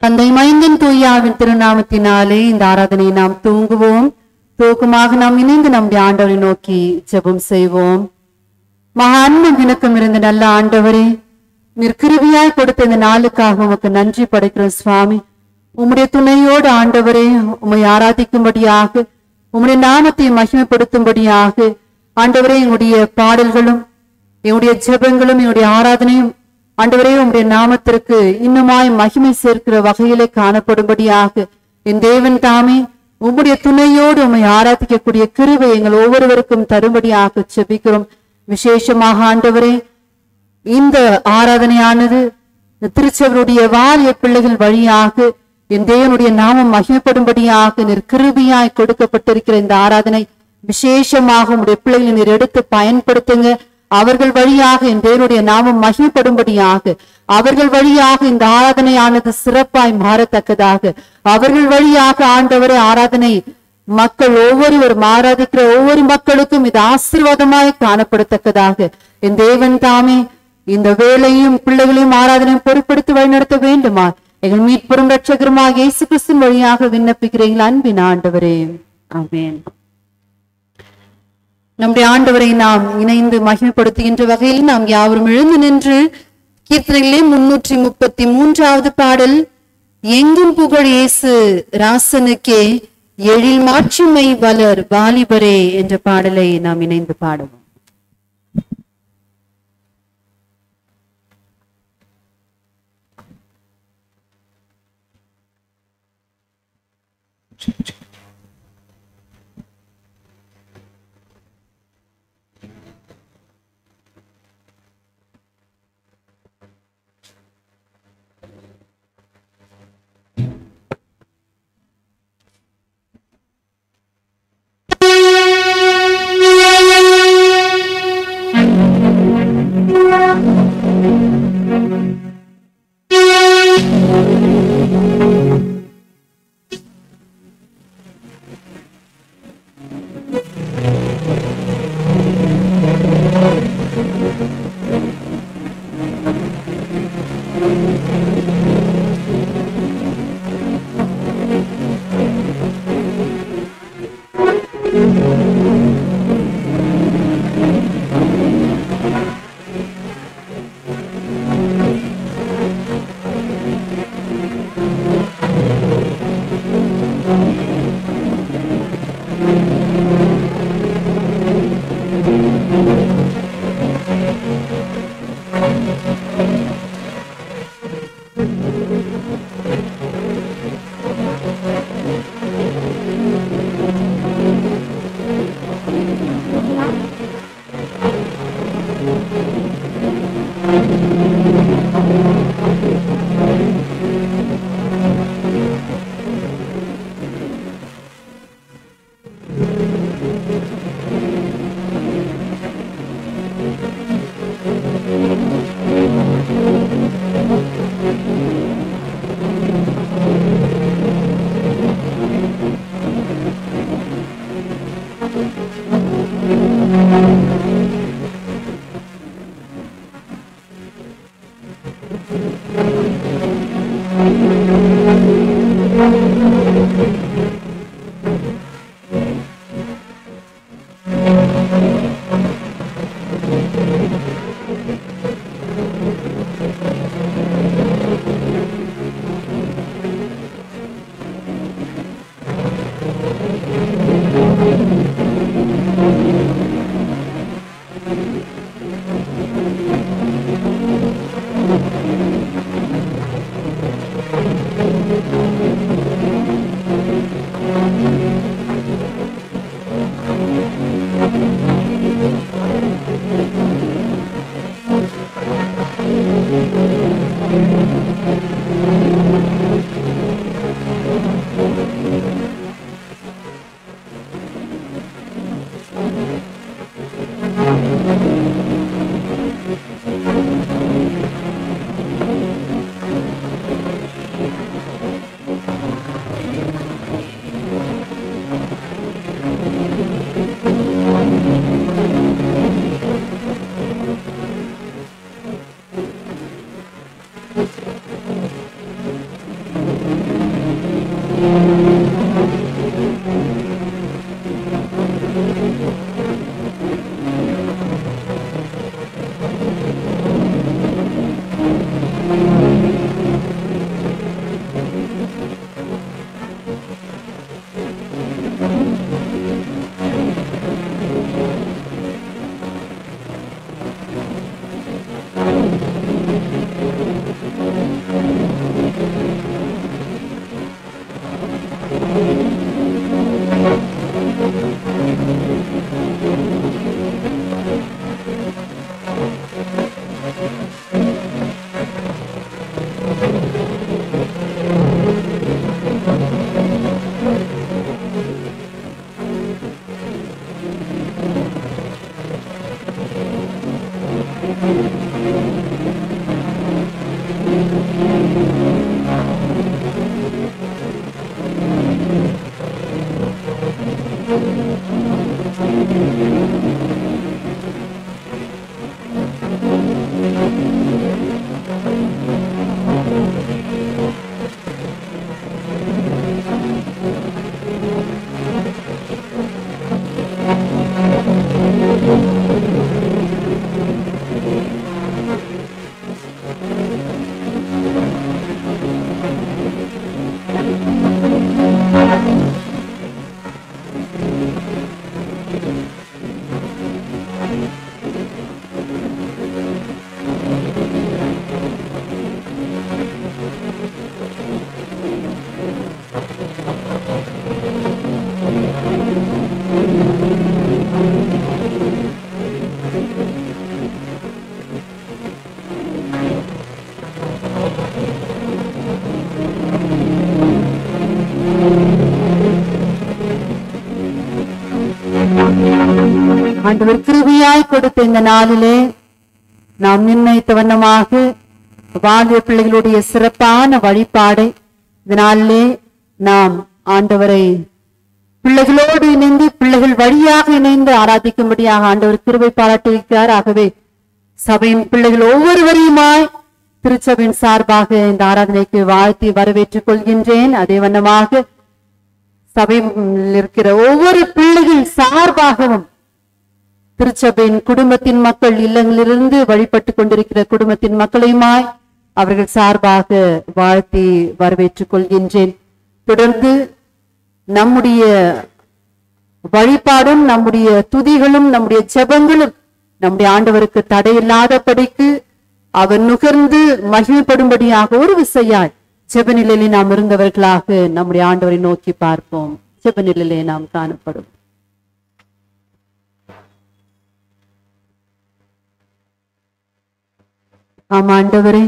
தந்தை மைந்தன் தூயாவின் திருநாமத்தினாலே இந்த ஆராதனையை நாம் தூங்குவோம் தூக்கமாக நாம் இணைந்து நம்முடைய ஆண்டவரை நோக்கி ஜெபம் செய்வோம் மகா அன்பும் இணக்கம் இருந்த நல்ல ஆண்டவரே நிற்கிருவியாய் கொடுத்த இந்த நாளுக்காக உமக்கு நன்றி படைக்கிறோம் சுவாமி உம்முடைய துணையோடு ஆண்டவரே உம்மை ஆராதிக்கும்படியாக உம்முடைய நாமத்தை மகிமைப்படுத்தும்படியாக ஆண்டவரே எங்களுடைய பாடல்களும் எங்களுடைய ஜெபங்களும் எங்களுடைய ஆராதனையும் ஆண்டவரே உம்முடைய நாமத்திற்கு இன்னுமாய் மகிமை சேர்க்கிற வகையிலே காணப்படும்படியாக என் தேவன் தாமே உம்முடைய துணையோடு உம்மை ஆராதிக்கக்கூடிய கிருவை எங்கள் ஒவ்வொருவருக்கும் தரும்படியாக செபிக்கிறோம் விசேஷமாக ஆண்டவரே இந்த ஆராதனையானது இந்த திருச்செவருடைய வாலிய பிள்ளைகள் வழியாக என் தேவனுடைய நாமம் மகிமைப்படும்படியாக நீர் கிருபியாய் கொடுக்கப்பட்டிருக்கிற இந்த ஆராதனை விசேஷமாக உடைய பிள்ளைகளை நீர் எடுத்து பயன்படுத்துங்க அவர்கள் வழியாக என் தேவனுடைய நாமம் மகிமைப்படும்படியாக அவர்கள் வழியாக இந்த ஆராதனையானது சிறப்பாய் மாறத்தக்கதாக அவர்கள் வழியாக ஆண்டவரே ஆராதனை மக்கள் ஒவ்வொருவரும் ஆராதிக்கிற ஒவ்வொரு மக்களுக்கும் இது ஆசீர்வாதமாய் காணப்படத்தக்கதாக என் தேவன் தாமே இந்த வேலையும் பிள்ளைகளையும் ஆராதனையும் பொறுப்படுத்தி வழிநடத்த வேண்டுமா எங்கள் மீட்பெரும் ரட்சகருமாக இயேசு கிறிஸ்துவின் வழியாக விண்ணப்பிக்கிறீர்கள் அன்பின் ஆண்டவரே ஆமென் நம்முடைய ஆண்டவரை நாம் இணைந்து மகிமைப்படுத்துகின்ற வகையில் நாம் யாவரும் எழுந்து நின்று கீர்த்தனையிலே முன்னூற்றி முப்பத்தி மூன்றாவது பாடல் எங்கும் புகழ் இயேசு ராசனுக்கே எழில் மாட்சிமை வளர் வாலிபரே என்ற பாடலை நாம் இணைந்து பாடுவோம் ஆண்டவர் கிருபியாய் கொடுத்த இந்த நாளிலே நாம் நிர்ணயித்த வண்ணமாக வாழ்வு பிள்ளைகளுடைய சிறப்பான வழிபாடை இந்த நாளிலே நாம் ஆண்டவரை பிள்ளைகளோடு இணைந்து பிள்ளைகள் வழியாக இணைந்து ஆராதிக்கும்படியாக ஆண்டவர் கிருபை பாராட்டியிருக்கிறார் ஆகவே சபையின் பிள்ளைகள் ஒவ்வொருவரையுமாய் திருச்சபையின் சார்பாக இந்த ஆராதனைக்கு வாழ்த்தி வரவேற்றுக் கொள்கின்றேன் அதே வண்ணமாக சபையில் இருக்கிற ஒவ்வொரு பிள்ளைகள் சார்பாகவும் திருச்சபையின் குடும்பத்தின் மக்கள் இல்லங்களிலிருந்து வழிபட்டுக் கொண்டிருக்கிற குடும்பத்தின் மக்களையுமாய் அவர்கள் சார்பாக வாழ்த்தி வரவேற்றுக் கொள்கின்றேன் தொடர்ந்து நம்முடைய வழிபாடும் நம்முடைய துதிகளும் நம்முடைய ஜெபங்களும் நம்முடைய ஆண்டவருக்கு தடையில்லாதபடிக்கு அவர் நுகர்ந்து மகிழ்ப்படும்படியாக ஒரு விசையாய் ஜெப நிலையிலே நாம் இருந்தவர்களாக நம்முடைய ஆண்டவரை நோக்கி பார்ப்போம் ஜெப நிலையிலே நாம் காணப்படும் ஆமா ஆண்டவரே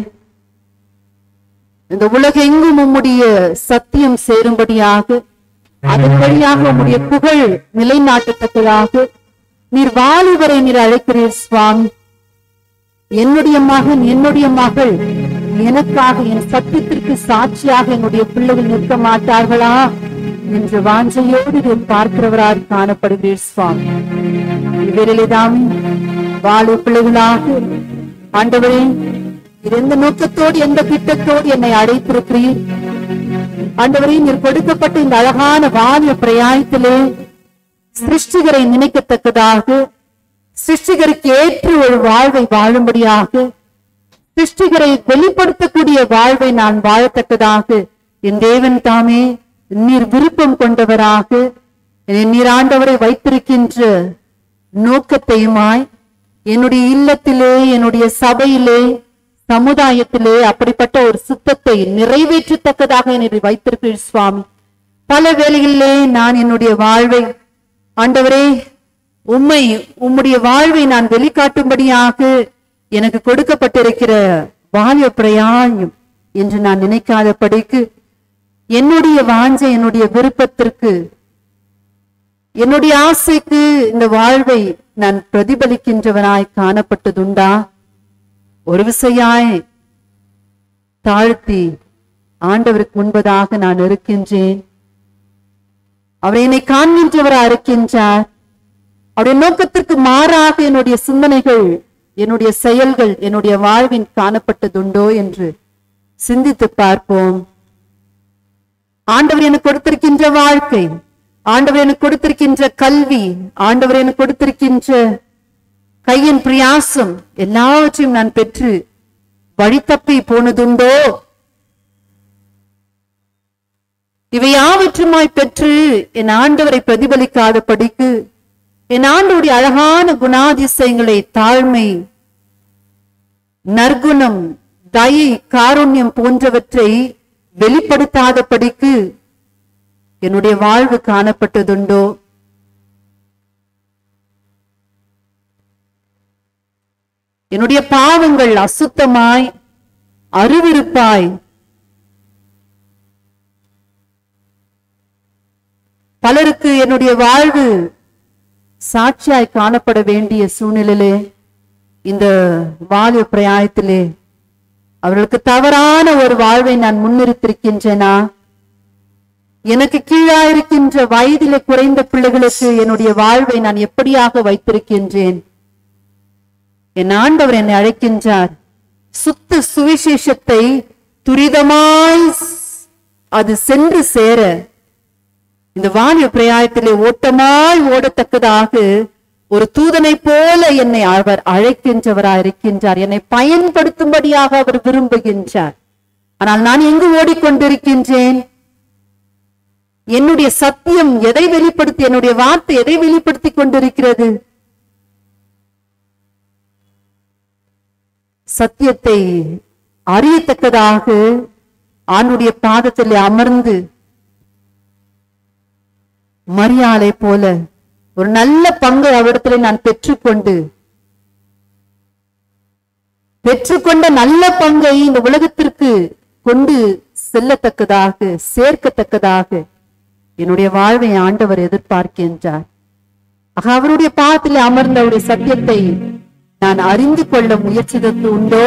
இந்த உலகெங்கும் உம்முடைய சத்தியம் சேரும்படியாக அதன் வழியாக உம்முடைய புகழ் நிலைநாட்டத்தக்கதாக நீர் வாலிபரை நீர் அழைக்கிறீர் சுவாமி என்னுடைய மகன் என்னுடைய மகள் எனக்காக என் சத்தியத்திற்கு சாட்சியாக என்னுடைய பிள்ளைகள் நிற்க மாட்டார்களா என்ற வாஞ்சையோடு நீர் பார்க்கிறவராய் காணப்படுகிறீர் சுவாமி இவரிலேதான் வாழ பிள்ளைகளாக ஆண்டவரே இது எந்த நோக்கத்தோடு எந்த திட்டத்தோடு என்னை அழைத்திருக்கிறீர் ஆண்டவரே நீர் கொடுக்கப்பட்ட இந்த அழகான வாலிய பிரயாயத்திலே சிருஷ்டிகரை நினைக்கத்தக்கதாக சிருஷ்டிகருக்கு ஏற்ற ஒரு வாழ்வை வாழும்படியாக சிருஷ்டிகரை வெளிப்படுத்தக்கூடிய வாழ்வை நான் வாழத்தக்கதாக என் தேவன் தாமே நீர் விருப்பம் கொண்டவராக என்னை நீர் ஆண்டவரை வைத்திருக்கின்ற நோக்கத்தையுமாய் என்னுடைய இல்லத்திலே என்னுடைய சபையிலே சமுதாயத்திலே அப்படிப்பட்ட ஒரு சித்தத்தை நிறைவேற்றத்தக்கதாக என்னை வைத்திருக்கிறீர் சுவாமி பல வேளைகளிலே நான் என்னுடைய வாழ்வை ஆண்டவரே உம்மை உம்முடைய வாழ்வை நான் வெளிக்காட்டும்படியாக எனக்கு கொடுக்கப்பட்டிருக்கிற வாலிய பிரயாணம் என்று நான் நினைக்காதபடிக்கு என்னுடைய வாஞ்சை என்னுடைய விருப்பத்திற்கு என்னுடைய ஆசைக்கு இந்த வாழ்வை நான் பிரதிபலிக்கின்றவனாய் காணப்பட்டதுண்டா ஒரு விசையாய் தாழ்த்தி ஆண்டவருக்கு முன்பதாக நான் இருக்கின்றேன் அவர் என்னை காண்கின்றவரா இருக்கின்றார் அவருடைய நோக்கத்திற்கு மாறாக என்னுடைய சிந்தனைகள் என்னுடைய செயல்கள் என்னுடைய வாழ்வின் காணப்பட்டதுண்டோ என்று சிந்தித்து பார்ப்போம் ஆண்டவர் எனக்கு கொடுத்திருக்கின்ற வாழ்க்கை ஆண்டவர் எனக்கு கொடுத்திருக்கின்ற கல்வி ஆண்டவர் எனக்கு கொடுத்திருக்கின்ற கையின் பிரயாசம் எல்லாவற்றையும் நான் பெற்று வழி தப்பி போனதுண்டோ இவை யாவற்றுமாய் பெற்று என் ஆண்டவரை பிரதிபலிக்காத படிக்கு என் ஆண்டவருடைய அழகான குணாதிசயங்களை தாழ்மை நற்குணம் தயை காருண்யம் போன்றவற்றை வெளிப்படுத்தாத படிக்கு என்னுடைய வாழ்வு காணப்பட்டதுண்டோ என்னுடைய பாவங்கள் அசுத்தமாய் அருவிருப்பாய் பலருக்கு என்னுடைய வாழ்வு சாட்சியாய் காணப்பட வேண்டிய சூழ்நிலையிலே இந்த வாலிய பிரயாயத்திலே அவர்களுக்கு தவறான ஒரு வாழ்வை நான் முன்னிறுத்திருக்கின்றேனா எனக்கு கீழா இருக்கின்ற வயதிலே குறைந்த பிள்ளைகளுக்கு என்னுடைய வாழ்வை நான் எப்படியாக வைத்திருக்கின்றேன் என் ஆண்டவர் என்னை அழைக்கின்றார் சுத்த சுவிசேஷத்தை துரிதமாய் அது சென்று சேர இந்த வாலிய பிரயாயத்திலே ஓட்டமாய் ஓடத்தக்கதாக ஒரு தூதனை போல என்னை அவர் அழைக்கின்றவராய் இருக்கின்றார் என்னை பயன்படுத்தும்படியாக அவர் விரும்புகின்றார் ஆனால் நான் எங்கு ஓடிக்கொண்டிருக்கின்றேன் என்னுடைய சத்தியம் எதை வெளிப்படுத்தி என்னுடைய வார்த்தை எதை வெளிப்படுத்தி கொண்டிருக்கிறது சத்தியத்தை அறியத்தக்கதாக ஆணுடைய பாதத்தில் அமர்ந்து மரியாதை போல ஒரு நல்ல பங்கு அவரிடத்துல நான் பெற்றுக்கொண்டு பெற்றுக்கொண்ட நல்ல பங்கை இந்த உலகத்திற்கு கொண்டு செல்லத்தக்கதாக சேர்க்கத்தக்கதாக என்னுடைய வாழ்வை ஆண்டவர் எதிர்பார்க்கின்றார் ஆக அவருடைய பாதத்தில் அமர்ந்த அவருடைய சத்தியத்தை நான் அறிந்து கொள்ள முயற்சித்தது உண்டோ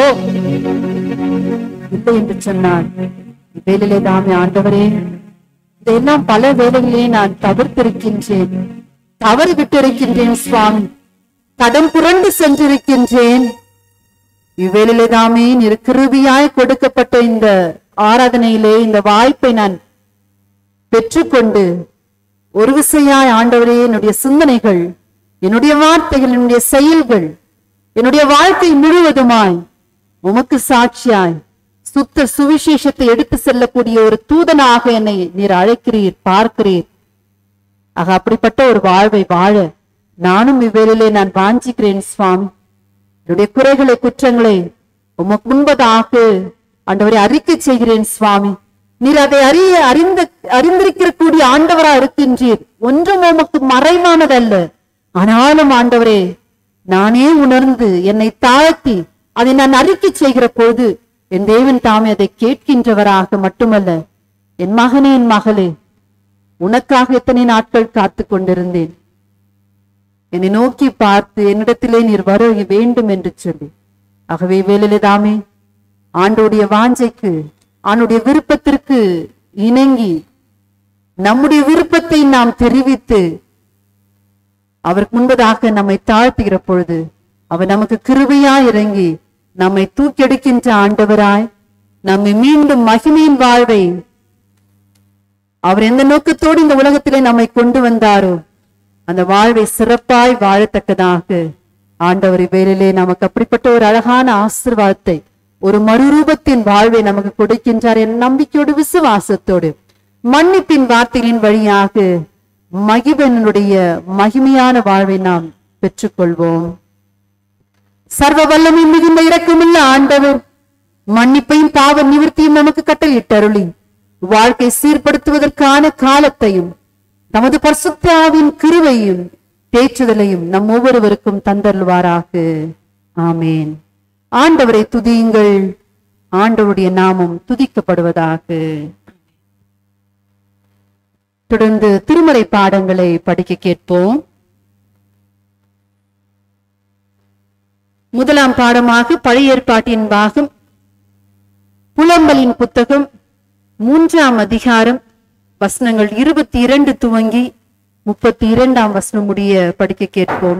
இல்லை என்று சொன்னார் வேலையிலே தாமே ஆண்டவரே இதையெல்லாம் பல வேலைகளிலே நான் தவிர்த்திருக்கின்றேன் தவறு விட்டிருக்கின்றேன் சுவாமி தடம் புரண்டு சென்றிருக்கின்றேன் இவ்வேளையிலே தாமே நீர் கிருபியாய் கொடுக்கப்பட்ட இந்த ஆராதனையிலே இந்த வாய்ப்பை நான் பெற்றுக்கொண்டு ஒரு விசையாய் ஆண்டவரே என்னுடைய சிந்தனைகள் என்னுடைய வார்த்தைகள் என்னுடைய செயல்கள் என்னுடைய வாழ்க்கை முழுவதுமாய் உமக்கு சாட்சியாய் சுத்த சுவிசேஷத்தை எடுத்து செல்லக்கூடிய ஒரு தூதனாக என்னை நீர் அழைக்கிறீர் பார்க்கிறீர் ஆக அப்படிப்பட்ட ஒரு வாழ்வை வாழ நானும் இவ்வேளையிலே நான் வாஞ்சிக்கிறேன் சுவாமி என்னுடைய குறைகளை குற்றங்களை உமக்கு முன்பதாக ஆண்டவரை அறிக்கை செய்கிறேன் சுவாமி நீர் அதை அறிய அறிந்த அறிந்திருக்கிற கூடிய ஆண்டவரா இருக்கின்றீர் ஒன்றும் உமக்கு மறைவானதல்ல ஆனாலும் ஆண்டவரே நானே உணர்ந்து என்னை தாழ்த்தி அதை நான் அறிக்கை செய்கிற போது என் தேவன் தாமே அதை கேட்கின்றவராக மட்டுமல்ல என் மகனே என் மகளே உனக்காக எத்தனை நாட்கள் காத்து கொண்டிருந்தேன் என்னை நோக்கி பார்த்து என்னிடத்திலே நீர் வர வேண்டும் என்று சொல்லி ஆகவே வேலையிலே தாமே ஆண்டோடைய வாஞ்சைக்கு ஆண்டுடைய விருப்பத்திற்கு இணங்கி நம்முடைய விருப்பத்தை நாம் தெரிவித்து அவருக்கு முன்பதாக நம்மை தாழ்த்துகிற பொழுது அவர் நமக்கு கிருபையா இறங்கி நம்மை தூக்கெடுக்கின்ற ஆண்டவராய் நம்மை மீண்டும் மகிமையின் வாழ்வை அவர் எந்த நோக்கத்தோடு இந்த உலகத்திலே நம்மை கொண்டு வந்தாரோ அந்த வாழ்வை சிறப்பாய் வாழத்தக்கதாக ஆண்டவர் வேலையிலே நமக்கு அப்படிப்பட்ட ஒரு அழகான ஆசிர்வாதத்தை ஒரு மறுரூபத்தின் வாழ்வை நமக்கு கொடுக்கின்றார் என் நம்பிக்கையோடு விசுவாசத்தோடு மன்னிப்பின் வார்த்தைகளின் வழியாக மகிபனுடைய மகிமையான வாழ்வை நாம் பெற்றுக்கொள்வோம் சர்வ வல்லமை மிகுந்த இரக்கமுள்ள ஆண்டவர் மன்னிப்பையும் பாவ நிவர்த்தியும் நமக்கு கட்டளையிட்டருளி வாழ்க்கை சீர்படுத்துவதற்கான காலத்தையும் தமது பரிசுத்தாவின் கிருவையும் தேற்றுதலையும் நம் ஒவ்வொருவருக்கும் தந்தருள்வாராக ஆமேன் ஆண்டவரை துதியுங்கள் ஆண்டவருடைய நாமம் துதிக்கப்படுவதாக தொடர்ந்து திருமறை பாடங்களை படிக்க கேட்போம் முதலாம் பாடமாக பழைய ஏற்பாட்டின் பாகம் புலம்பலின் புத்தகம் மூன்றாம் அதிகாரம் வசனங்கள் இருபத்தி இரண்டு துவங்கி முப்பத்தி இரண்டாம் வசனம் முடிய படிக்க கேட்போம்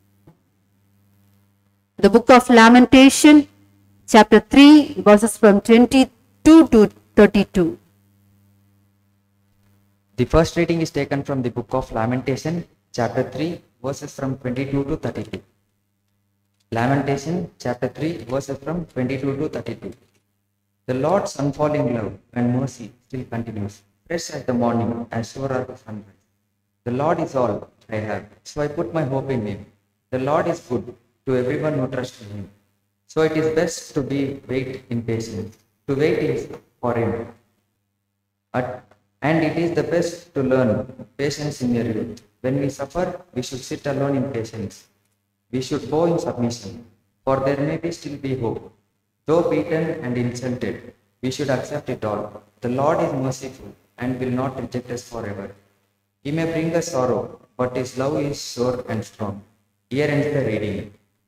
The book of Lamentation, chapter 3, verses from 22 to 32. The first reading is taken from the book of Lamentation, chapter 3, verses from 22 to 32. Lamentation, chapter 3, verses from 22 to 32. The Lord's unfalling love and mercy still continues, fresh as the morning, as sure as the sunrise. The Lord is all I have, so I put my hope in Him. The Lord is good to everyone who trusts in Him. So it is best to be wait in patience, to wait in, for Him. At- and it is the best to learn patience in your youth. When we suffer, we should sit alone in patience. We should bow in submission, for there may be still be hope. Though beaten and insulted, we should accept it all. The Lord is merciful and will not reject us forever. He may bring us sorrow, but His love is sure and strong. Here ends the reading.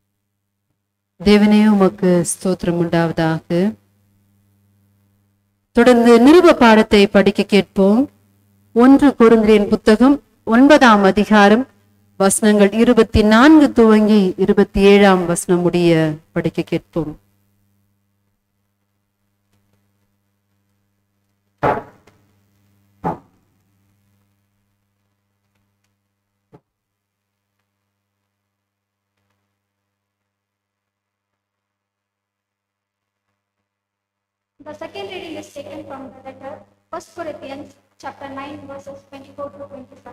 தேவனே உமக்கு ஸ்தோத்திரம் உண்டாவதாக தொடர்ந்து நிருப பாடத்தை படிக்க கேட்போம் ஒன்று குருந்திரின் புத்தகம் ஒன்பதாம் அதிகாரம் வசனங்கள் இருபத்தி நான்கு துவங்கி இருபத்தி ஏழாம் வசனம் முடிய படிக்க கேட்போம் The second reading is taken from the letter 1 Corinthians chapter 9 verses 24 to 25.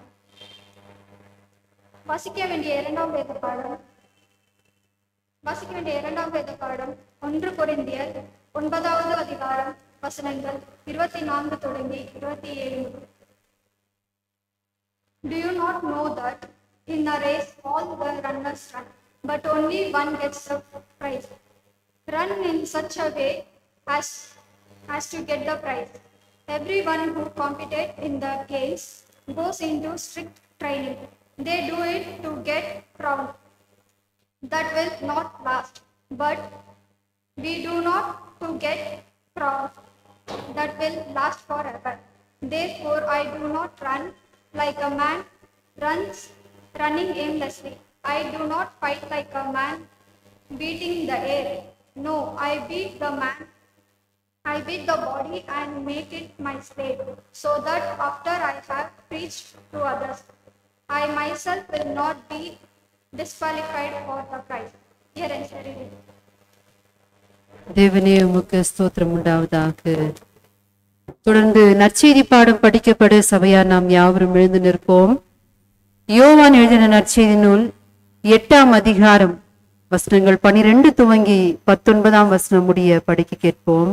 வாசிக்க வேண்டிய இரண்டாம் வேத பாடம் வாசிக்க வேண்டிய இரண்டாம் வேத பாடம் ஒன்று கொரிந்தியர் ஒன்பதாவது அதிகாரம் வசனங்கள் இருபத்தி நான்கு தொடங்கி இருபத்தி ஏழு Do you not know that in a race all the runners run, but only one gets the prize? Run in such a way as, as to get the prize. Everyone who competed in the games goes into strict training. They do it to get crown that will not last, but we do not to get crown that will last forever. Therefore, I do not run like a man runs, running aimlessly. I do not fight like a man beating the air. No, I beat the man. I beat the body and make it my slave, so that after I have preached to others, I myself will not be disqualified for the prize. Here ends the reading. தேவனே உமக்கு ஸ்தோத்திரம் உண்டாவதாக தொடர்ந்து நற்செய்தி பாடம் படிக்கப்பட சபையார் நாம் யாவரும் எழுந்து நிற்போம் யோவான் எழுதின நற்செய்தி நூல் எட்டாம் அதிகாரம் வசனங்கள் பனிரெண்டு துவங்கி பத்தொன்பதாம் வசனம் முடிய படிக்க கேட்போம்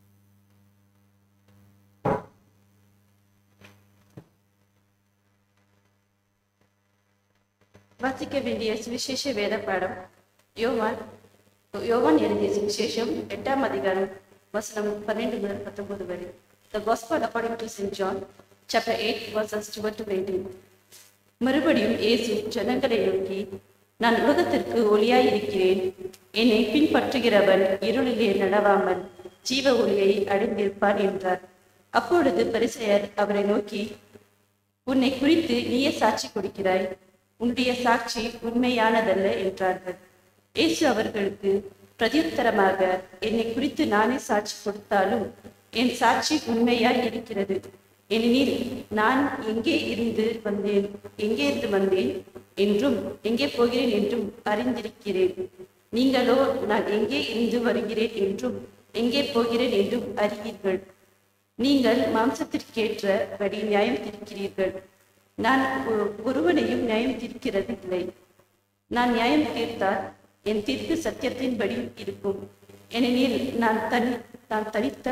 வாசிக்க வேண்டிய சுவிசேஷ வேத பாடம் யோவான் யோவான் எழுதிய சுவிசேஷம் எட்டாம் அதிகாரம் வசனம் பன்னெண்டு முதல் பத்தொன்பது வரை the gospel according to saint John chapter eight verses twelve to eighteen மறுபடியும் இயேசு ஜனங்களை நோக்கி நான் உலகத்திற்கு ஒளியாய் இருக்கிறேன் என்னை பின்பற்றுகிறவன் இருளிலே நடவாமல் ஜீவ ஒளியை அடைந்திருப்பான் என்றார் அப்பொழுது பரிசெயர் அவரை நோக்கி உன்னை குறித்து நீயே சாட்சி கொடுக்கிறாய் உன்னுடைய சாட்சி உண்மையானதல்ல என்றார்கள் இயேசு அவர்களுக்கு பிரதியுத்தரமாக என்னை குறித்து நானே சாட்சி கொடுத்தாலும் என் சாட்சி உண்மையாய் இருக்கிறது ஏனெனில் நான் எங்கே இருந்து வந்தேன் எங்கே இருந்து வந்தேன் என்றும் எங்கே போகிறேன் என்றும் அறிந்திருக்கிறேன் நீங்களோ நான் எங்கே இருந்து வருகிறேன் என்றும் எங்கே போகிறேன் என்றும் அறிவீர்கள் நீங்கள் மாம்சத்திற்கேற்றபடி நியாயம் தீர்க்கிறீர்கள் நான் ஒ- ஒருவனையும் நியாயம் தீர்க்கிறது இல்லை நான் நியாயம் தீர்த்தால் என் தீர்ப்பு சத்தியத்தின்படி இருக்கும் ஏனெனில் நான் தனி நான் தனித்த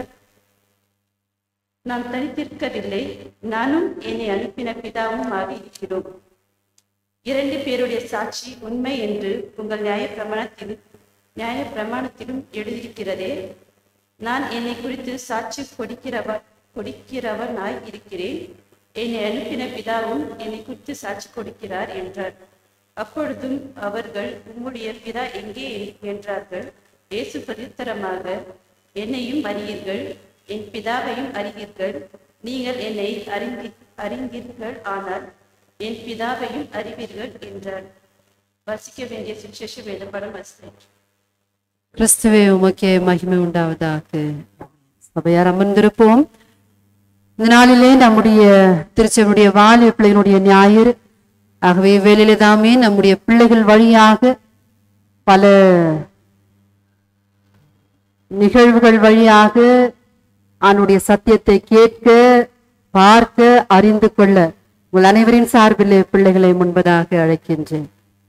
நான் தனித்திருக்கவில்லை நானும் என்னை அனுப்பின பிதாவுமாக இருக்கிறோம் இரண்டு பேருடைய சாட்சி உண்மை என்று உங்கள் நியாய பிரமாணத்தில் நியாய பிரமாணத்திலும் எழுதியிருக்கிறதே நான் என்னை குறித்து சாட்சி கொடுக்கிறவன் கொடுக்கிறவனாய் இருக்கிறேன் என்னை அனுப்பின பிதாவும் என்னை குறித்து சாட்சி கொடுக்கிறார் என்றார் அப்பொழுதும் அவர்கள் உம்முடைய பிதா எங்கே என்றார்கள் இயேசு பிரதித்தரமாக என்னையும் அறியீர்கள் என் பிதாவையும் அறிவீர்கள் நீங்கள் என்னை அறிந்தி அறிந்தீர்கள் ஆனால் என் பிதாவையும் அறிவீர்கள் என்றார் வசிக்க வேண்டிய சுவிசேஷ வேதப்படம் வசித்தேன் கிறிஸ்துவே உமக்கே மகிமை உண்டாவதாக சபையார் அமர்ந்திருப்போம் இந்த நாளிலே நம்முடைய திருச்சபுடைய வாலிய பிள்ளைகளுடைய ஞாயிறு ஆகவே வேலையில தாமே நம்முடைய பிள்ளைகள் வழியாக பல நிகழ்வுகள் வழியாக அவனுடைய சத்தியத்தை கேட்க பார்க்க அறிந்து கொள்ள உங்கள் அனைவரின் சார்பிலே பிள்ளைகளை முன்பதாக அழைக்கின்றேன்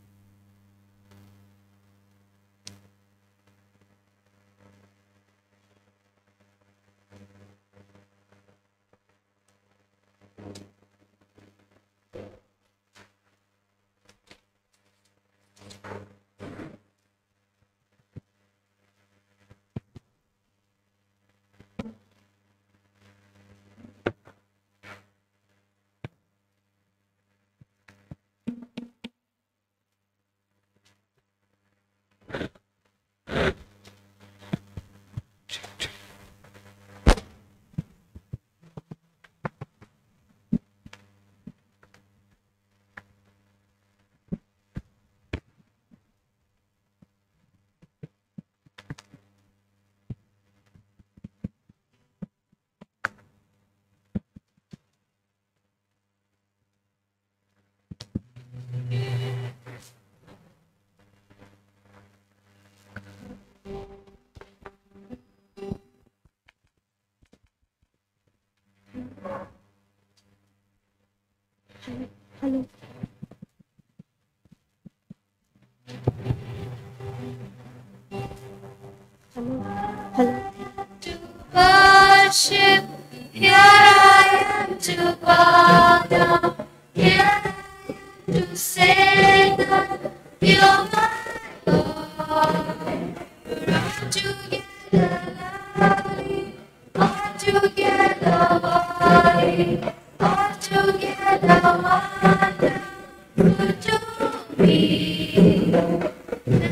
to worship. Here I am to bow down. Here I am to say that you're my Lord. All together lovely, all together holy, all together wonderful to me.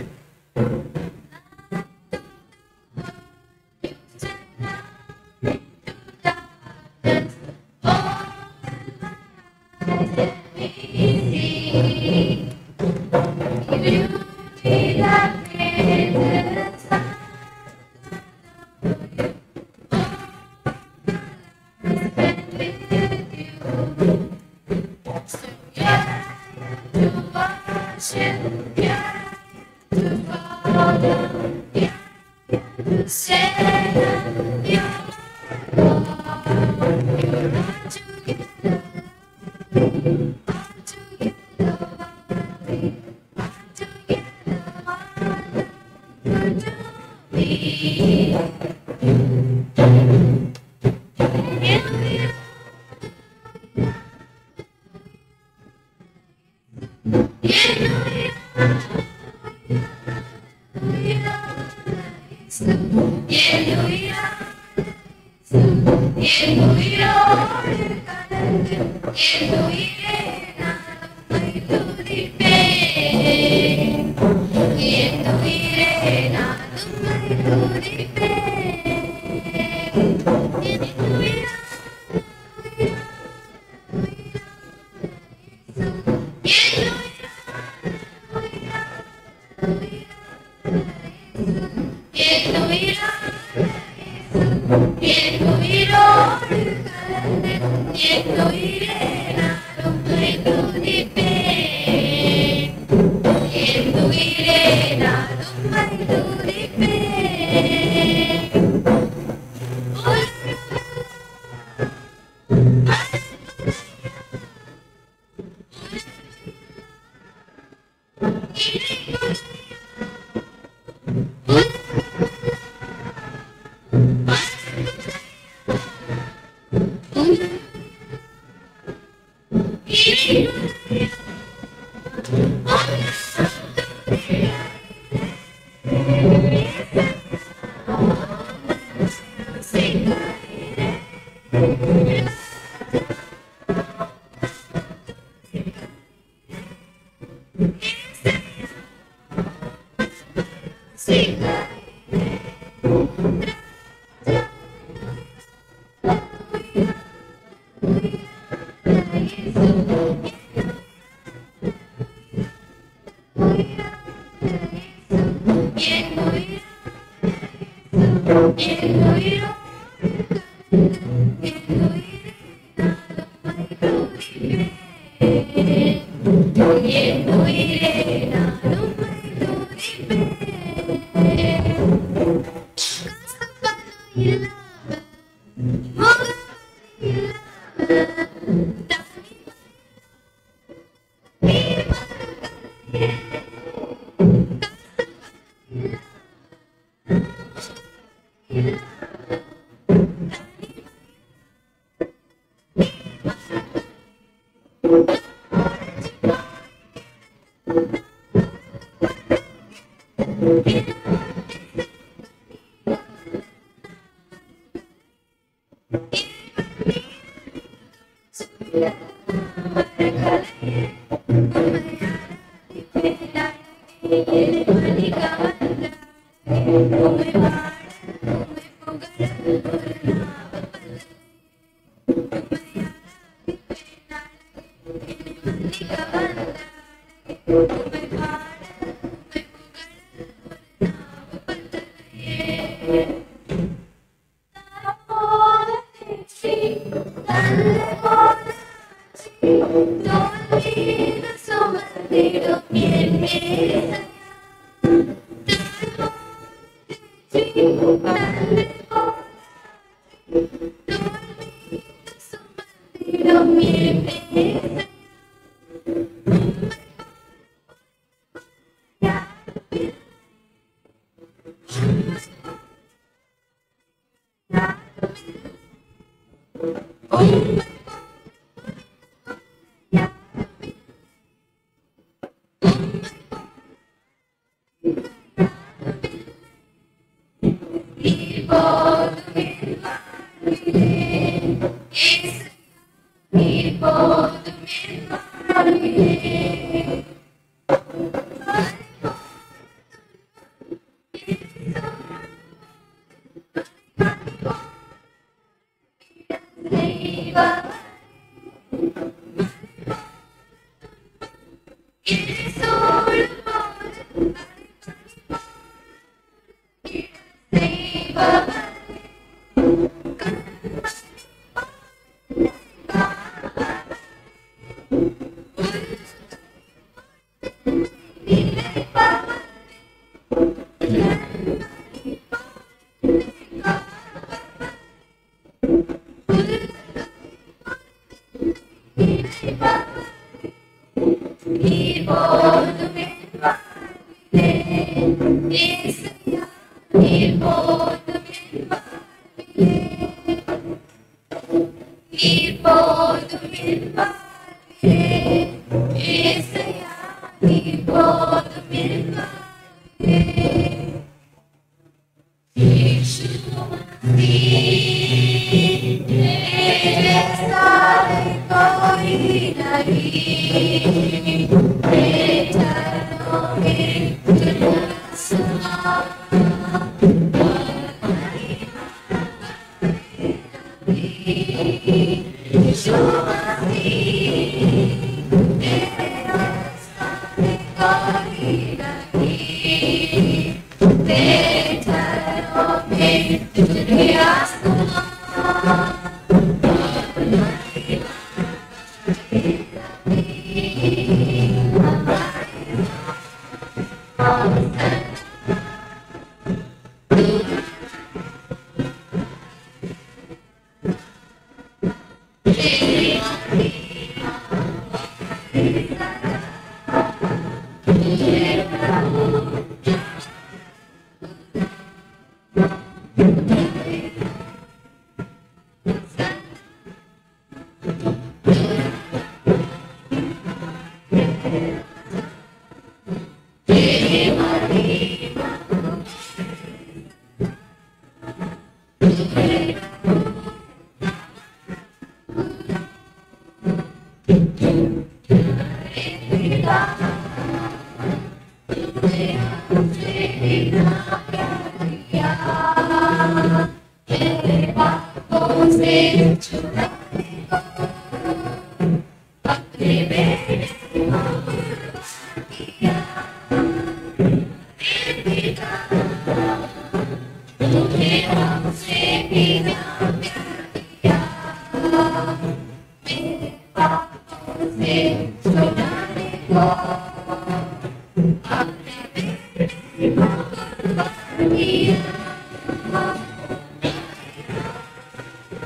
Thank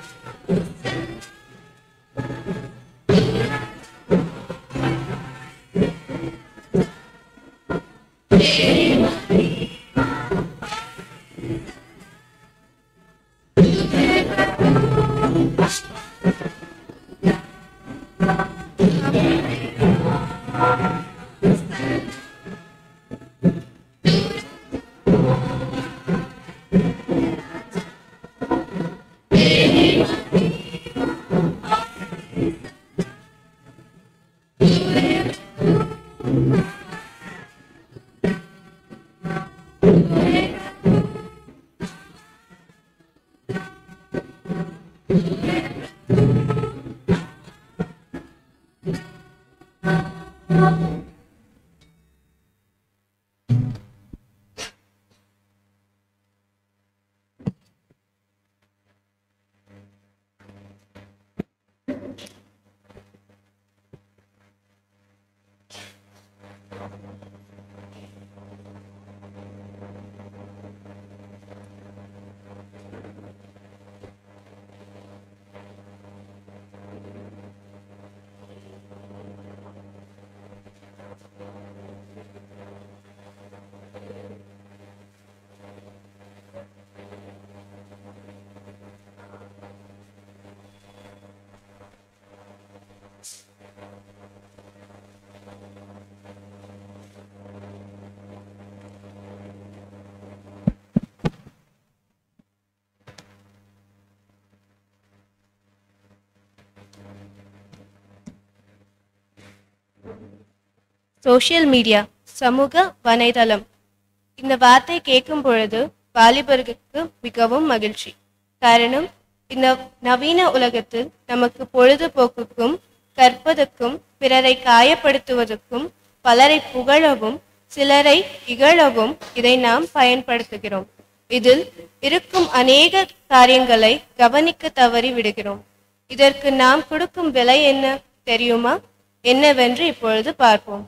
social media சமூக வலைதளம் இந்த வார்த்தை கேட்கும் பொழுது வாலிபர்களுக்கு மிகவும் மகிழ்ச்சி காரணம் இந்த நவீன உலகத்தில் நமக்கு பொழுதுபோக்குக்கும் கற்பதற்கும் பிறரை காயப்படுத்துவதற்கும் பலரை புகழவும் சிலரை இகழவும் இதை நாம் பயன்படுத்துகிறோம் இதில் இருக்கும் அநேக காரியங்களை கவனிக்க தவறி விடுகிறோம் இதற்கு நாம் கொடுக்கும் விலை என்ன தெரியுமா என்னவென்று இப்பொழுது பார்ப்போம்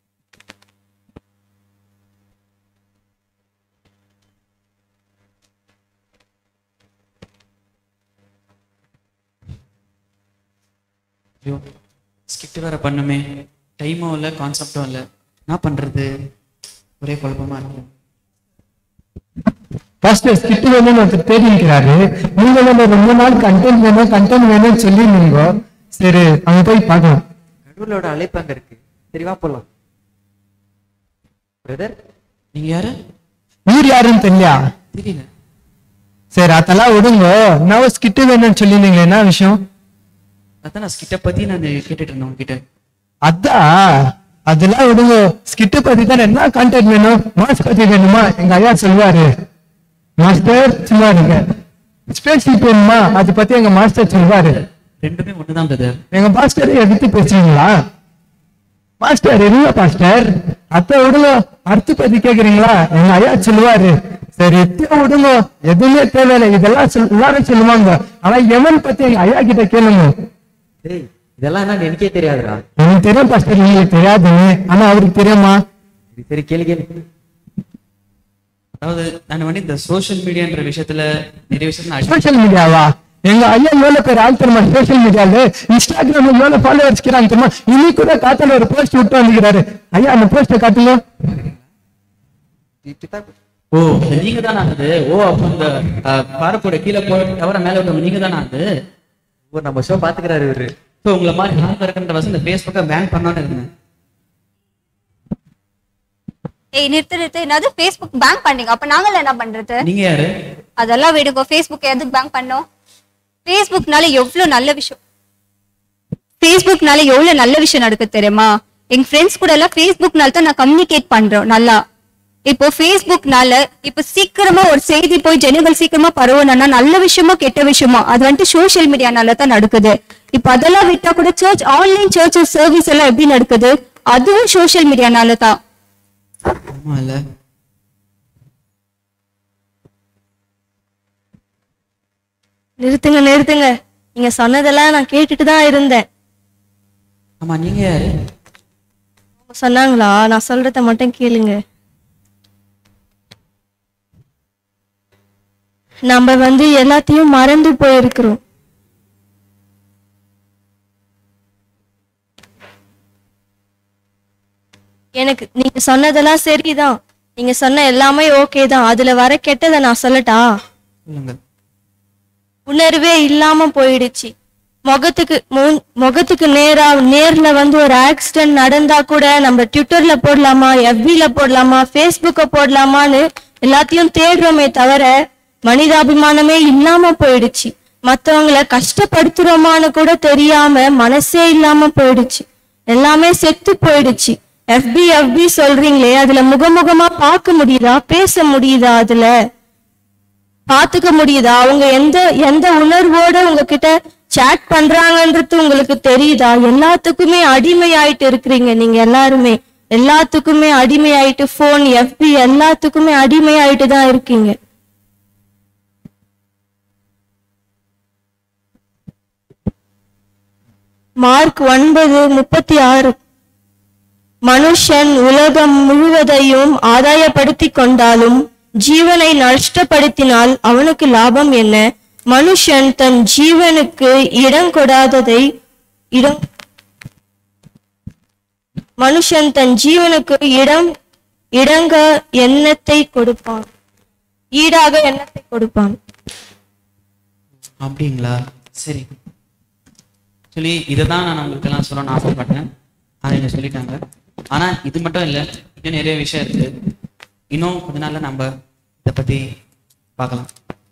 ஐயோ ஸ்கிரிப்ட் வேற பண்ணுமே டைமும் இல்லை கான்செப்டும் இல்லை என்ன பண்றது ஒரே குழப்பமா இருக்கு ஃபர்ஸ்ட் ஸ்கிட் வேணும்னு ஒருத்தர் தேடி இருக்கிறாரு நீங்க நம்ம ரொம்ப நாள் கண்டென்ட் வேணும் கண்டென்ட் வேணும்னு சொல்லிருந்தீங்க சரி அங்க போய் பார்க்கலாம் கடவுளோட அழைப்பு அங்க இருக்கு சரிவா போலாம் பிரதர் நீங்க யாரு நீர் யாருன்னு தெரியல தெரியல சரி அதெல்லாம் விடுங்க நான் ஸ்கிட் வேணும்னு சொல்லியிருந்தீங்களே என்ன விஷயம் அதான் நான் ஸ்கிட்ட பத்தி நான் கேட்டுட்டு இருந்தேன் உங்ககிட்ட அதான் அதெல்லாம் விடுங்க ஸ்கிட் பத்தி தானே என்ன கண்டென்ட் வேணும் மாஸ் பத்தி வேணுமா எங்க ஐயா சொல்லுவாரு மாஸ்டர் சொல்லுவாருங்க ஸ்பேஸ்ஷிப் வேணுமா அதை பத்தி எங்க மாஸ்டர் சொல்லுவாரு ரெண்டுமே ஒண்ணுதான் பிரதர் எங்க மாஸ்டர் எடுத்து பேசுறீங்களா மாஸ்டர் இல்ல மாஸ்டர் அத்தை விடுங்க அடுத்து பத்தி கேக்குறீங்களா எங்க ஐயா சொல்லுவாரு சரி எத்தையும் விடுங்க எதுவுமே தேவையில்லை இதெல்லாம் சொல்- எல்லாரும் சொல்லுவாங்க ஆனா எவன் பத்தி எங்க ஐயா கிட்ட கேளுங்க டேய் இதெல்லாம் என்ன எனக்கே தெரியாதுடா எனக்கு தெரியும் பாஸ்டர் உங்களுக்கு தெரியாது ஆனா அவருக்கு தெரியுமா சரி சரி கேளு கேளு அதாவது நான் வந்து இந்த சோஷியல் மீடியான்ற விஷயத்துல நிறைய விஷயம் நான் சோஷியல் மீடியாவா எங்க ஐயா எவ்வளவு பேர் ஆள் தெரியுமா சோஷியல் மீடியால இன்ஸ்டாகிராம்ல எவ்வளவு ஃபாலோவர்ஸ் இருக்கிறாங்க தெரியுமா இன்னைக்கு கூட காத்தால ஒரு போஸ்ட் விட்டு வந்துக்கிறாரு ஐயா அந்த போஸ்ட காட்டுங்க இப்படித்தான் ஓ நீங்க தானா அது ஓ அப்ப இந்த பாரப்போட கீழே போய் தவிர மேல விட்ட நீங்க தானா அது ஓ நம்ம ஷோ பாத்துக்கிறாரு இவரு ஸோ உங்களை மாதிரி நான் இருக்கின்ற வசம் இந்த ஃபேஸ்புக்கை பேன் பண்ணணும்னு இருந்தேன் ஏய் நிறுத்து நிறுத்து என்னது ஃபேஸ்புக் பேங்க் பண்ணீங்க அப்ப நாங்கள என்ன பண்றது நீங்க யாரு அதெல்லாம் விடுங்க ஃபேஸ்புக் எதுக்கு பேங்க் பண்ணோம் ஃபேஸ்புக்னால எவ்வளவு நல்ல விஷயம் ஃபேஸ்புக்னால எவ்வளவு நல்ல விஷயம் நடக்குது தெரியுமா எங்க ஃப்ரெண்ட்ஸ் கூட எல்லாம் ஃபேஸ்புக்னால தான் நான் கம்யூனிகேட் பண்றோம் நல்லா இப்போ ஃபேஸ்புக்னால இப்போ சீக்கிரமா ஒரு செய்தி போய் ஜனங்கள் சீக்கிரமா பரவணும்னா நல்ல விஷயமோ கெட்ட விஷயமோ அது வந்துட்டு சோஷியல் மீடியானால தான் நடக்குது இப்போ அதெல்லாம் விட்டா கூட சர்ச் ஆன்லைன் சர்ச் சர்வீஸ் எல்லாம் எப்படி நடக்குது அதுவும் சோஷியல் மீடியானால தான் ஆமா இல்ல நிறுத்துங்க நிறுத்துங்க நீங்க சொன்னதெல்லாம் நான் கேட்டுட்டு தான் இருந்தேன் ஆமா நீங்க யாரு அவங்க சொன்னாங்களா நான் சொல்றத மட்டும் கேளுங்க நம்ம வந்து எல்லாத்தையும் மறந்து போயிருக்கிறோம் எனக்கு நீங்க சொன்னதெல்லாம் சரிதான் நீங்க சொன்ன எல்லாமே ஓகே தான் அதுல வர கெட்டதை நான் சொல்லட்டா சொல்லுங்க உணர்வே இல்லாம போயிடுச்சு முகத்துக்கு மூ- முகத்துக்கு நேரா நேர்ல வந்து ஒரு ஆக்சிடென்ட் நடந்தா கூட நம்ம ட்விட்டர்ல போடலாமா எஃபில போடலாமா ஃபேஸ்புக்க போடலாமான்னு எல்லாத்தையும் தேடுறோமே தவிர மனிதாபிமானமே இல்லாம போயிடுச்சு மத்தவங்கள கஷ்டப்படுத்துறோமான்னு கூட தெரியாம மனசே இல்லாம போயிடுச்சு எல்லாமே செத்து போயிடுச்சு எஃபி எஃபி சொல்றீங்களே அதுல முகமுகமா பார்க்க முடியுதா பேச முடியுதா அதுல பாத்துக்க முடியுதா அவங்க எந்த எந்த உணர்வோட உங்ககிட்ட சேட் பண்றாங்கன்றது உங்களுக்கு தெரியுதா எல்லாத்துக்குமே அடிமையாயிட்டு இருக்கிறீங்க நீங்க எல்லாருமே எல்லாத்துக்குமே அடிமையாயிட்டு போன் எஃபி எல்லாத்துக்குமே அடிமையாயிட்டு தான் இருக்கீங்க மார்க் ஒன்பது முப்பத்தி ஆறு மனுஷன் உலகம் முழுவதையும் ஆதாயப்படுத்திக் கொண்டாலும் ஜீவனை நஷ்டப்படுத்தினால் அவனுக்கு லாபம் என்ன மனுஷன் தன் ஜீவனுக்கு இடம் கொடாததை இடம் மனுஷன் தன் ஜீவனுக்கு இடம் இடங்க எண்ணத்தை கொடுப்பான் ஈடாக எண்ணத்தை கொடுப்பான் அப்படிங்களா சரி சொல்லி இதை தான் நான் உங்களுக்கெல்லாம் சொல்லணும்னு ஆசைப்பட்டேன் அதை நீங்க சொல்லிட்டாங்க ஆனா இது மட்டும் இல்லை இன்னும் நிறைய விஷயம் இருக்கு இன்னும் கொஞ்ச நாள்ல நம்ம இதை பத்தி பார்க்கலாம்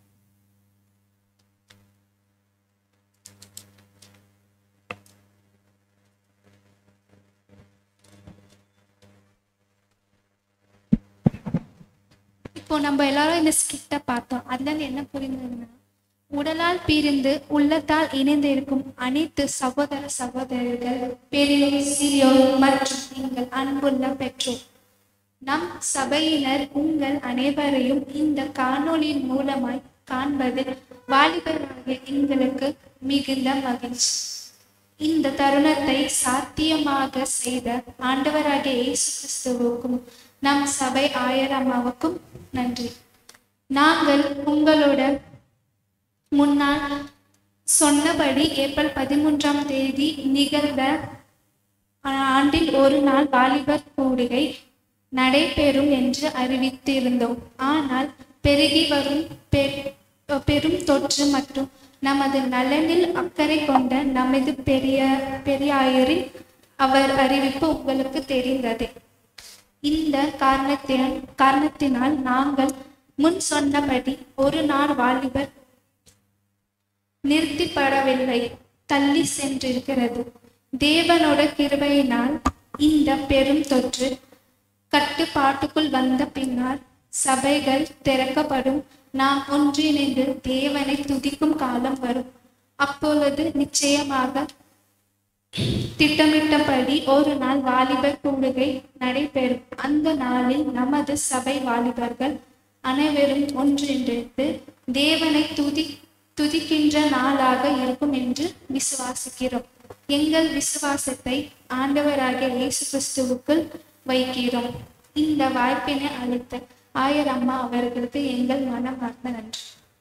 இப்போ நம்ம எல்லாரும் இந்த ஸ்கிட்ட பார்த்தோம் அதுல இருந்து என்ன புரிந்ததுன்னா உடலால் பிரிந்து உள்ளத்தால் இணைந்து இருக்கும் அனைத்து சகோதர சகோதரர்கள் பெரியோர் சிறியோர் மற்றும் எங்கள் அன்புள்ள பெற்றோர் நம் சபையினர் உங்கள் அனைவரையும் இந்த காணொளியின் மூலமாய் காண்பது வாலிபராகிய எங்களுக்கு மிகுந்த மகிழ்ச்சி இந்த தருணத்தை சாத்தியமாக செய்த ஆண்டவராகிய இயேசு கிறிஸ்துவுக்கும் நம் சபை ஆயரம்மாவுக்கும் நன்றி நாங்கள் உங்களோட முன்னால் சொன்னபடி ஏப்ரல் பதிமூன்றாம் தேதி நிகழ்ந்த ஆண்டில் ஒரு நாள் வாலிபர் கூடுகை நடைபெறும் என்று அறிவித்திருந்தோம் ஆனால் பெருகி வரும் பெ- பெரும் தொற்று மற்றும் நமது நலனில் அக்கறை கொண்ட நமது பெரிய பெரியாயரின் அவர் அறிவிப்பு உங்களுக்கு தெரிந்ததே இந்த காரணத்தினால் காரணத்தினால் நாங்கள் முன் சொன்னபடி ஒரு நாள் வாலிபர் நிறுத்திப்படவில்லை தள்ளி சென்றிருக்கிறது தேவனோட கிருபையினால் இந்த பெரும் தொற்று கட்டுப்பாட்டுக்குள் வந்த பின்னால் சபைகள் திறக்கப்படும் நாம் ஒன்றிணைந்து தேவனை துதிக்கும் காலம் வரும் அப்பொழுது நிச்சயமாக திட்டமிட்டபடி ஒரு நாள் வாலிபர் கூடுகை நடைபெறும் அந்த நாளில் நமது சபை வாலிபர்கள் அனைவரும் ஒன்றிணைந்து தேவனை துதி துதிக்கின்ற நாளாக இருக்கும் என்று விசுவாசிக்கிறோம் எங்கள் விசுவாசத்தை ஆண்டவராகிய இயேசு கிறிஸ்துவுக்குள் வைக்கிறோம் இந்த வாய்ப்பினை அளித்த ஆயர் அம்மா அவர்களுக்கு எங்கள் மனமார்ந்த நன்றி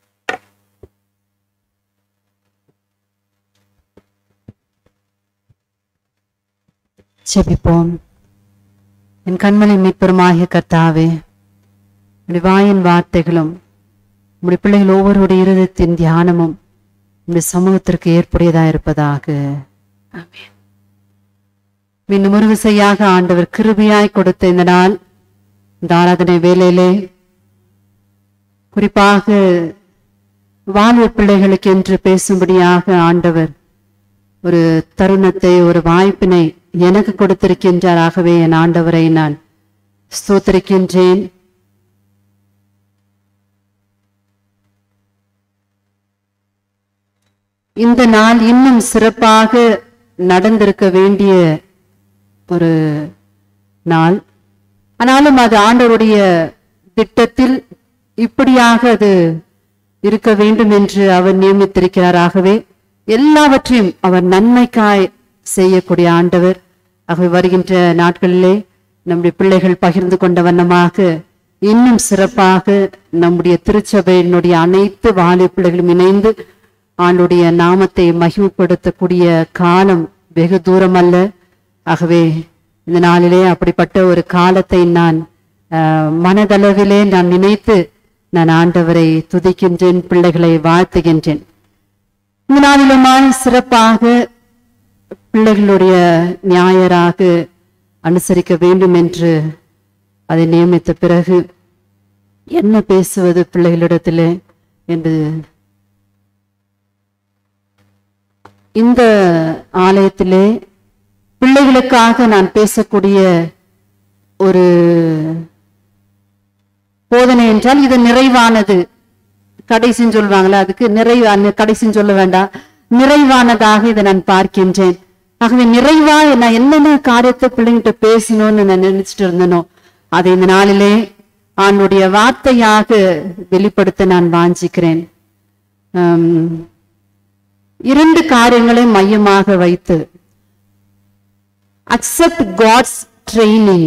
ஜெபிப்போம் என் கண்மணி மீட்பெருமாகிய கர்த்தாவே உம்முடைய வாயின் வார்த்தைகளும் உம்முடைய பிள்ளைகள் ஒவ்வொருடைய இருதயத்தின் தியானமும் உம்முடைய சமூகத்திற்கு ஏற்புடையதா இருப்பதாக ஆமென். மீண்டும் ஒரு விசையாக ஆண்டவர் கிருபியாய் கொடுத்த இந்த நாள் இந்த ஆராதனை வேலையிலே குறிப்பாக வாழ்வு பிள்ளைகளுக்கு என்று பேசும்படியாக ஆண்டவர் ஒரு தருணத்தை ஒரு வாய்ப்பினை எனக்கு கொடுத்திருக்கின்றார் ஆகவே என் ஆண்டவரை நான் ஸ்தோத்திரிக்கின்றேன் இந்த நாள் இன்னும் சிறப்பாக நடந்திருக்க வேண்டிய ஒரு நாள் ஆனாலும் அது ஆண்டவருடைய திட்டத்தில் இப்படியாக அது இருக்க வேண்டும் என்று அவர் நியமித்திருக்கிறார் ஆகவே எல்லாவற்றையும் அவர் நன்மைக்காய் செய்யக்கூடிய ஆண்டவர் ஆகவே வருகின்ற நாட்களிலே நம்முடைய பிள்ளைகள் பகிர்ந்து கொண்ட வண்ணமாக இன்னும் சிறப்பாக நம்முடைய திருச்சபையினுடைய அனைத்து வாலிப பிள்ளைகளும் இணைந்து ஆண்டுடைய நாமத்தை மகிமைப்படுத்தக்கூடிய காலம் வெகு தூரம் அல்ல ஆகவே இந்த நாளிலே அப்படிப்பட்ட ஒரு காலத்தை நான் அஹ், மனதளவிலே நான் நினைத்து நான் ஆண்டவரை துதிக்கின்றேன் பிள்ளைகளை வாழ்த்துகின்றேன் இந்த நாளிலுமாய் சிறப்பாக பிள்ளைகளுடைய ஞாயராக அனுசரிக்க வேண்டும் என்று அதை நியமித்த பிறகு என்ன பேசுவது பிள்ளைகளிடத்திலே என்று இந்த ஆலயத்திலே பிள்ளைகளுக்காக நான் பேசக்கூடிய ஒரு போதனை என்றால் இது நிறைவானது கடைசின்னு சொல்லுவாங்களே அதுக்கு நிறைவு கடைசின்னு சொல்ல வேண்டாம் நிறைவானதாக இதை நான் பார்க்கின்றேன் ஆகவே நிறைவா நான் என்னென்ன காரியத்தை பிள்ளைங்கிட்ட பேசணும்னு நான் நினைச்சிட்டு இருந்தனோ அதை இந்த நாளிலே ஆண்டுடைய வார்த்தையாக வெளிப்படுத்த நான் வாஞ்சிக்கிறேன் ஆம், இரண்டு காரியங்களை மையமாக வைத்து அக்செப்ட் காட்ஸ் ட்ரைனிங்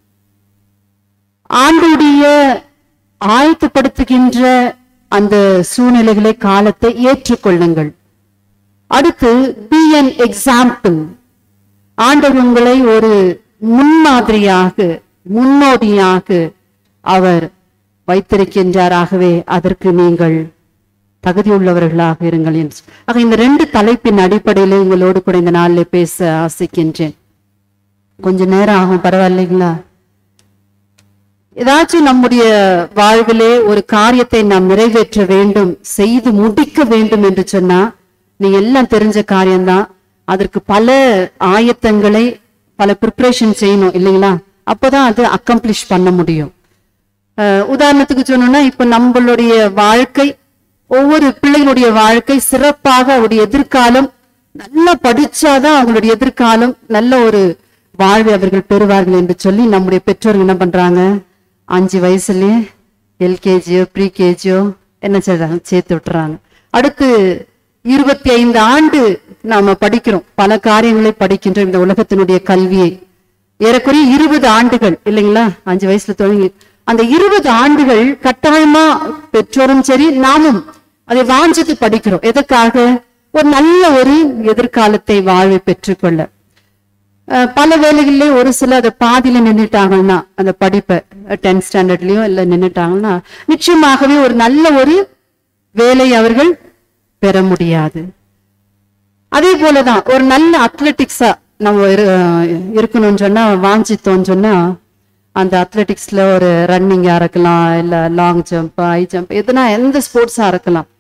ஆண்டுடைய ஆயத்தப்படுத்துகின்ற அந்த சூழ்நிலைகளை காலத்தை ஏற்றுக்கொள்ளுங்கள் அடுத்து பி an எக்ஸாம்பிள் ஆண்டவர் உங்களை ஒரு முன்மாதிரியாக முன்னோடியாக அவர் வைத்திருக்கின்றாராகவே அதற்கு நீங்கள் தகுதியுள்ளவர்களாக இருங்கள் என்று சொ- ஆக இந்த ரெண்டு தலைப்பின் அடிப்படையில் உங்களோடு கூட இந்த நாளில் பேச ஆசைக்கின்றேன் கொஞ்ச நேரம் ஆகும் பரவாயில்லைங்களா ஏதாச்சும் நம்முடைய வாழ்விலே ஒரு காரியத்தை நாம் நிறைவேற்ற வேண்டும் செய்து முடிக்க வேண்டும் என்று சொன்னா நீங்க எல்லாம் தெரிஞ்ச காரியம்தான் அதற்கு பல ஆயத்தங்களை பல ப்ரிப்பரேஷன் செய்யணும் இல்லைங்களா அப்பதான் அது அக்கம்ப்ளிஷ் பண்ண முடியும் அஹ் உதாரணத்துக்கு சொன்னோம்னா இப்ப நம்மளுடைய வாழ்க்கை ஒவ்வொரு பிள்ளைகளுடைய வாழ்க்கை சிறப்பாக அவருடைய எதிர்காலம் நல்லா படிச்சாதான் அவங்களுடைய எதிர்காலம் நல்ல ஒரு வாழ்வை அவர்கள் பெறுவார்கள் என்று சொல்லி நம்முடைய பெற்றோர்கள் என்ன பண்றாங்க அஞ்சு வயசுலயே எல்கேஜியோ ப்ரீகேஜியோ என்ன செய்றாங்க சேர்த்து விட்டுறாங்க அடுத்து இருபத்தி ஐந்து ஆண்டு நாம படிக்கிறோம் பல காரியங்களை படிக்கின்றோம் இந்த உலகத்தினுடைய கல்வியை ஏறக்குறைய இருபது ஆண்டுகள் இல்லைங்களா அஞ்சு வயசுல தொடங்கி அந்த இருபது ஆண்டுகள் கட்டாயமா பெற்றோரும் சரி நாமும் அதை வாஞ்சித்து படிக்கிறோம் எதற்காக ஒரு நல்ல ஒரு எதிர்காலத்தை வாழ்வை பெற்றுக்கொள்ள அஹ் பல வேலைகளிலே ஒரு சில அதை பாதியில நின்னுட்டாங்கன்னா அந்த படிப்பை டென்த் ஸ்டாண்டர்ட்லயோ இல்ல நின்னுட்டாங்கன்னா நிச்சயமாகவே ஒரு நல்ல ஒரு வேலை அவர்கள் பெற முடியாது அதே போலதான் ஒரு நல்ல அத்லெட்டிக்ஸா நம்ம இரு- இருக்கணும்னு சொன்னா வாஞ்சித்தோம்னு சொன்னா அந்த அத்லெட்டிக்ஸ்ல ஒரு ரன்னிங்கா இருக்கலாம் இல்ல லாங் ஜம்ப் ஹை ஜம்ப் எதுனா எந்த ஸ்போர்ட்ஸா இருக்கலாம்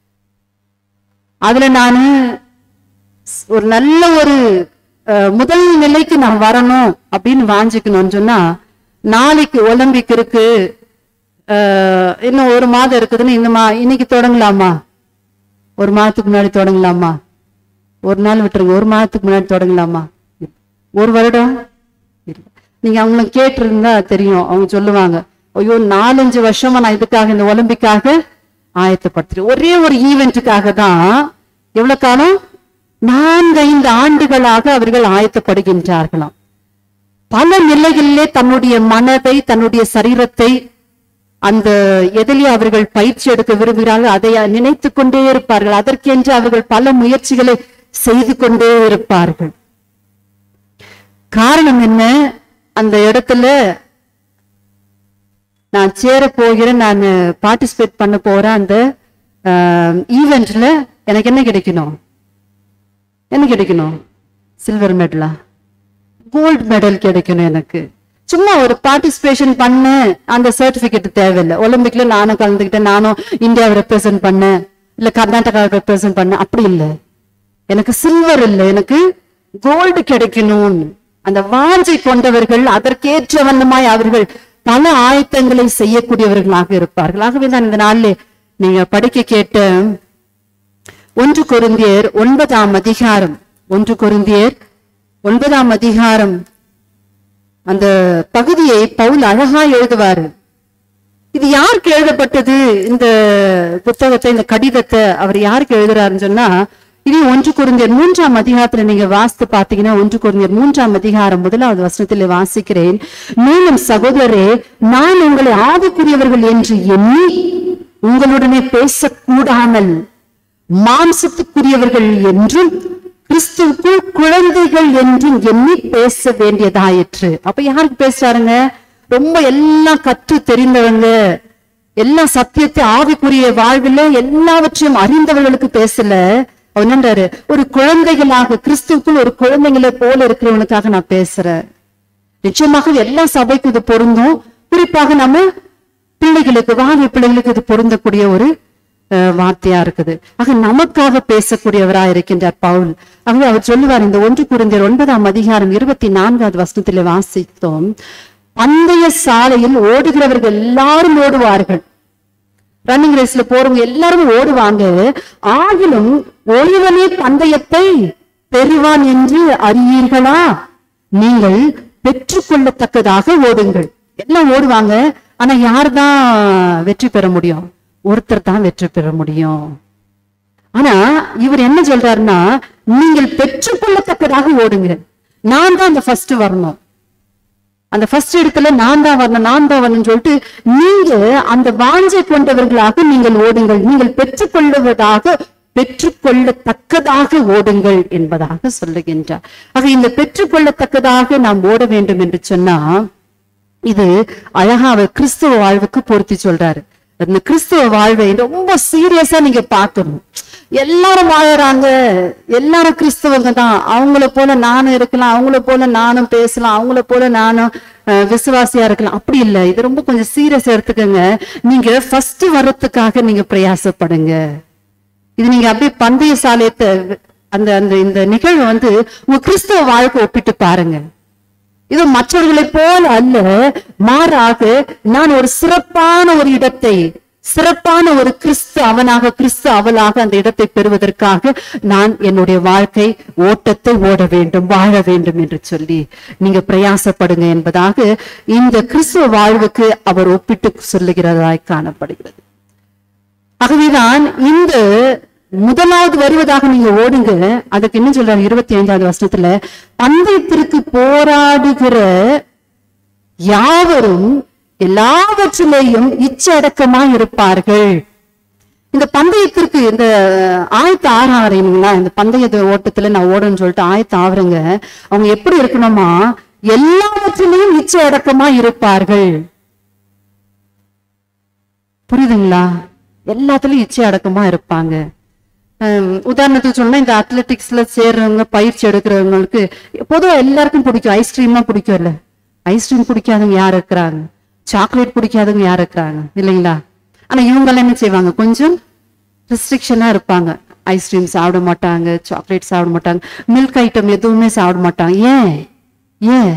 அதுல நானு ஒரு நல்ல ஒரு அஹ், முதல் நிலைக்கு நான் வரணும் அப்படின்னு வாஞ்சிக்கணும்னு சொன்னா நாளைக்கு ஒலிம்பிக் இருக்கு அஹ், இன்னும் ஒரு மாதம் இருக்குதுன்னு இந்த மா இன்னைக்கு தொடங்கலாமா ஒரு மாதத்துக்கு முன்னாடி தொடங்கலாமா ஒரு நாள் விட்டுருங்க ஒரு மாதத்துக்கு முன்னாடி தொடங்கலாமா ஒரு வருடம் இல்ல. நீங்க அவங்கள கேட்டிருந்தா தெரியும் அவங்க சொல்லுவாங்க ஐயோ நாலஞ்சு வருஷமா நான் இதுக்காக இந்த ஒலிம்பிக்காக ஆயத்தப்படுத்துறேன் ஒரே ஒரு ஈவெண்ட்டுக்காக தான் எவ்வளவு காலம் நான்கு ஐந்து ஆண்டுகளாக அவர்கள் ஆயத்தப்படுகின்றார்களாம் பல நிலைகளிலே தன்னுடைய மனதை தன்னுடைய சரீரத்தை அந்த எதிலே அவர்கள் பயிற்சி எடுக்க விரும்புகிறார்கள் அதை நினைத்துக் கொண்டே இருப்பார்கள் அதற்கென்று அவர்கள் பல முயற்சிகளை செய்து கொண்டே இருப்பார்கள் காரணம் என்ன அந்த இடத்துல நான் சேர போகிறேன் நான் பார்ட்டிசிபேட் பண்ண போறேன் அந்த ஈவெண்ட்ல எனக்கு என்ன கிடைக்கணும் என்ன கிடைக்கணும் சில்வர் மெடலா கோல்டு மெடல் கிடைக்கணும் எனக்கு சும்மா ஒரு பார்ட்டிசிபேஷன் பண்ண அந்த சர்டிபிகேட் தேவையில்லை ஒலிம்பிக்ல நானும் கலந்துக்கிட்டேன் நானும் இந்தியாவை ரெப்ரசென்ட் பண்ணேன் இல்ல கர்நாடகாவை ரெப்ரசென்ட் பண்ணேன் அப்படி இல்லை எனக்கு சில்வர் இல்லை எனக்கு கோல்டு கிடைக்கணும் அந்த வாஞ்சை கொண்டவர்கள் அதற்கேற்ற வண்ணமாய் அவர்கள் பல ஆயத்தங்களை செய்யக்கூடியவர்களாக இருப்பார்கள் ஆகவே தான் இந்த நாளில் நீங்க படிக்க கேட்ட ஒன்று கொருந்தியர் ஒன்பதாம் அதிகாரம் ஒன்று கொருந்தியர் ஒன்பதாம் அதிகாரம் அந்த பகுதியை பவுல் அழகா எழுதுவாரு இது யாருக்கு எழுதப்பட்டது இந்த புத்தகத்தை இந்த கடிதத்தை அவர் யாருக்கு எழுதுறாருன்னு சொன்னா இது ஒன்று குருந்தியர் மூன்றாம் அதிகாரத்துல நீங்க வாசித்து பாத்தீங்கன்னா ஒன்று குருந்தியர் மூன்றாம் அதிகாரம் முதலாவது வசனத்திலே வாசிக்கிறேன் மேலும் சகோதரரே நான் உங்களை ஆவிக்குரியவர்கள் என்று எண்ணி உங்களுடனே பேசக்கூடாமல் மாம்சத்துக்குரியவர்கள் என்றும் கிறிஸ்துவுக்குள் குழந்தைகள் என்றும் எண்ணி பேச வேண்டியதாயிற்று அப்ப யாருக்கு பேசுறாருங்க ரொம்ப எல்லாம் கற்று தெரிந்தவங்க எல்லா சத்தியத்தை ஆவிக்குரிய வாழ்வில எல்லாவற்றையும் அறிந்தவர்களுக்கு பேசல அவர் என்னன்றாரு ஒரு குழந்தைகளாக கிறிஸ்துவுக்குள் ஒரு குழந்தைகளை போல இருக்கிறவனுக்காக நான் பேசுறேன் நிச்சயமாக எல்லா சபைக்கும் இது பொருந்தும் குறிப்பாக நம்ம பிள்ளைகளுக்கு வாலிப பிள்ளைகளுக்கு இது பொருந்தக்கூடிய ஒரு அஹ், வார்த்தையா இருக்குது ஆக நமக்காக பேசக்கூடியவரா இருக்கின்றார் பவுல் ஆகவே அவர் சொல்லுவார் இந்த ஒன்று குருந்தியர் ஒன்பதாம் அதிகாரம் இருபத்தி நான்காவது வசனத்திலே வாசித்தோம் பந்தய சாலையில் ஓடுகிறவர்கள் எல்லாரும் ஓடுவார்கள் ரன்னிங் ரேஸ்ல போறவங்க எல்லாரும் ஓடுவாங்க ஆகிலும் ஒருவனே பந்தயத்தை பெறுவான் என்று அறியீர்களா நீங்கள் பெற்றுக்கொள்ளத்தக்கதாக ஓடுங்கள் எல்லாம் ஓடுவாங்க ஆனா யார் தான் வெற்றி பெற முடியும் ஒருத்தர் தான் வெற்றி பெற முடியும் ஆனா இவர் என்ன சொல்றாருன்னா நீங்கள் பெற்றுக்கொள்ளத்தக்கதாக ஓடுங்க நான் தான் அந்த ஃபர்ஸ்ட் வரணும் அந்த ஃபர்ஸ்ட் இடத்துல நான் தான் வரணும் நான் தான் வரணும்னு சொல்லிட்டு நீங்க அந்த வாஞ்சை கொண்டவர்களாக நீங்கள் ஓடுங்கள் நீங்கள் பெற்றுக்கொள்ளுவதாக பெற்றுக்கொள்ளத்தக்கதாக ஓடுங்கள் என்பதாக சொல்லுகின்றார் ஆக இந்த பெற்றுக்கொள்ளத்தக்கதாக நாம் ஓட வேண்டும் என்று சொன்னா இது அழகா அவர் கிறிஸ்துவ வாழ்வுக்கு பொருத்தி சொல்றாரு அந்த கிறிஸ்துவ வாழ்வை ரொம்ப சீரியஸா நீங்க பார்க்கணும் எல்லாரும் வாழறாங்க எல்லாரும் கிறிஸ்தவங்க தான் அவங்கள போல நானும் இருக்கலாம் அவங்கள போல நானும் பேசலாம் அவங்கள போல நானும் அஹ், விசுவாசியா இருக்கலாம் அப்படி இல்லை இது ரொம்ப கொஞ்சம் சீரியஸா எடுத்துக்கோங்க நீங்க ஃபர்ஸ்ட் வர்றதுக்காக நீங்க பிரயாசப்படுங்க இது நீங்க அப்படியே பந்தய சாலையத்தை அந்த அந்த இந்த நிகழ்வு வந்து உங்க கிறிஸ்தவ வாழ்க்கை ஒப்பிட்டு பாருங்க இது மற்றவர்களைப் போல அல்ல மாறாக நான் ஒரு சிறப்பான ஒரு இடத்தை சிறப்பான ஒரு கிறிஸ்து அவனாக கிறிஸ்து அவளாக அந்த இடத்தை பெறுவதற்காக நான் என்னுடைய வாழ்க்கை ஓட்டத்தை ஓட வேண்டும் வாழ வேண்டும் என்று சொல்லி நீங்க பிரயாசப்படுங்க என்பதாக இந்த கிறிஸ்துவ வாழ்வுக்கு அவர் ஒப்பிட்டு சொல்லுகிறதாய் காணப்படுகிறது ஆகவேதான் இந்த முதலாவது வருவதாக நீங்க ஓடுங்க அதுக்கு என்ன சொல்றாரு இருபத்தி ஐந்தாவது வருஷத்துல பந்தயத்திற்கு போராடுகிற யாவரும் எல்லாவற்றிலேயும் இச்சடக்கமா இருப்பார்கள் இந்த பந்தயத்திற்கு இந்த ஆயத்த ஆறாறீங்களா இந்த பந்தய ஓட்டத்துல நான் ஓடுன்னு சொல்லிட்டு ஆயத்த ஆவறங்க அவங்க எப்படி இருக்கணுமா எல்லாவற்றிலையும் இச்ச அடக்கமா இருப்பார்கள் புரியுதுங்களா எல்லாத்துலயும் இச்சை அடக்கமா இருப்பாங்க ஹம், உதாரணத்துக்கு சொன்னா இந்த அத்லெட்டிக்ஸ்ல சேர்றவங்க பயிற்சி எடுக்கிறவங்களுக்கு பொதுவா எல்லாருக்கும் பிடிக்கும் ஐஸ்கிரீம்லாம் பிடிக்கும் இல்ல ஐஸ்கிரீம் பிடிக்காதவங்க யார் இருக்கிறாங்க சாக்லேட் பிடிக்காதவங்க யார் இருக்கிறாங்க இல்லைங்களா ஆனா இவங்கெல்லாம் என்ன செய்வாங்க கொஞ்சம் ரெஸ்ட்ரிக்ஷனா இருப்பாங்க ஐஸ்கிரீம் சாப்பிட மாட்டாங்க சாக்லேட் சாப்பிட மாட்டாங்க மில்க் ஐட்டம் எதுவுமே சாப்பிட மாட்டாங்க ஏன் ஏன்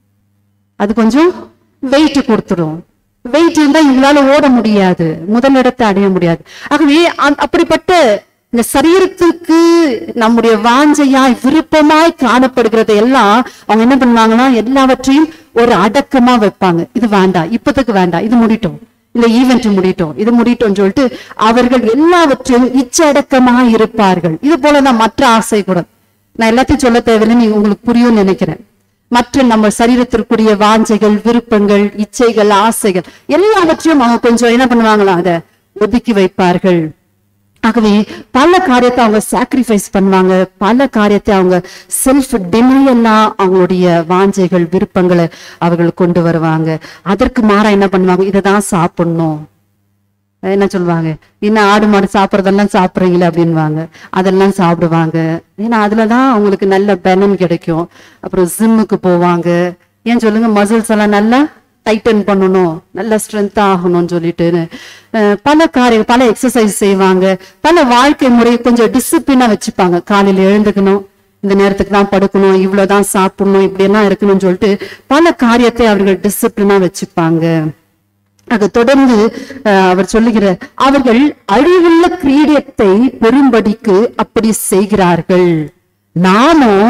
அது கொஞ்சம் வெயிட் கொடுத்துடும் வெயிட் இருந்தா இவங்களால ஓட முடியாது முதலிடத்தை அடைய முடியாது ஆகவே அந்த- அப்படிப்பட்ட இந்த சரீரத்துக்கு நம்முடைய வாஞ்சையாய் விருப்பமாய் காணப்படுகிறதை எல்லாம் அவங்க என்ன பண்ணுவாங்கன்னா எல்லாவற்றையும் ஒரு அடக்கமா வைப்பாங்க இது வேண்டாம் இப்போதைக்கு வேண்டாம் இது முடிட்டோம் இந்த ஈவெண்ட் முடிட்டோம் இது முடிட்டோம்னு சொல்லிட்டு அவர்கள் எல்லாவற்றையும் இச்சடக்கமா இருப்பார்கள் இது போலதான் மற்ற ஆசை கூட நான் எல்லாத்தையும் சொல்ல தேவையில்லை நீங்க உங்களுக்கு புரியும்னு நினைக்கிறேன் மற்ற நம்ம சரீரத்திற்குரிய வாஞ்சைகள் விருப்பங்கள் இச்சைகள் ஆசைகள் எல்லாவற்றையும் அவங்க கொஞ்சம் என்ன பண்ணுவாங்களாம் அதை ஒதுக்கி வைப்பார்கள் ஆகவே பல காரியத்தை அவங்க சாக்ரிஃபைஸ் பண்ணுவாங்க பல காரியத்தை அவங்க செல்ஃப் டினையெல்லாம் அவங்களுடைய வாஞ்சைகள் விருப்பங்களை அவர்கள் கொண்டு வருவாங்க அதற்கு மாறா என்ன பண்ணுவாங்க இதை தான் சாப்பிடணும் என்ன சொல்லுவாங்க இன்னும் ஆடு மாடு சாப்பிட்றதெல்லாம் சாப்பிட்றீங்களே அப்படின்வாங்க அதெல்லாம் சாப்பிடுவாங்க ஏன்னா அதுலதான் அவங்களுக்கு நல்ல பலன் கிடைக்கும் அப்புறம் ஜிம்முக்கு போவாங்க ஏன் சொல்லுங்க மசில்ஸ் எல்லாம் நல்லா டைட்டன் பண்ணணும் நல்ல ஸ்ட்ரென்த் ஆகணும்னு சொல்லிட்டு அஹ் பல காரியம் பல எக்ஸசைஸ் செய்வாங்க பல வாழ்க்கை முறை கொஞ்சம் டிசிப்ளினா வச்சுப்பாங்க காலையில எழுந்துக்கணும் இந்த நேரத்துக்கு தான் படுக்கணும் இவ்வளவுதான் சாப்பிடணும் இப்படி எல்லாம் இருக்கணும்னு சொல்லிட்டு பல காரியத்தை அவர்கள் டிசிப்ளினா வச்சுப்பாங்க அது தொடர்ந்து அஹ், அவர் சொல்லுகிற அவர்கள் அழிவுள்ள கிரீடத்தை பெறும்படிக்கு அப்படி செய்கிறார்கள் நாமும்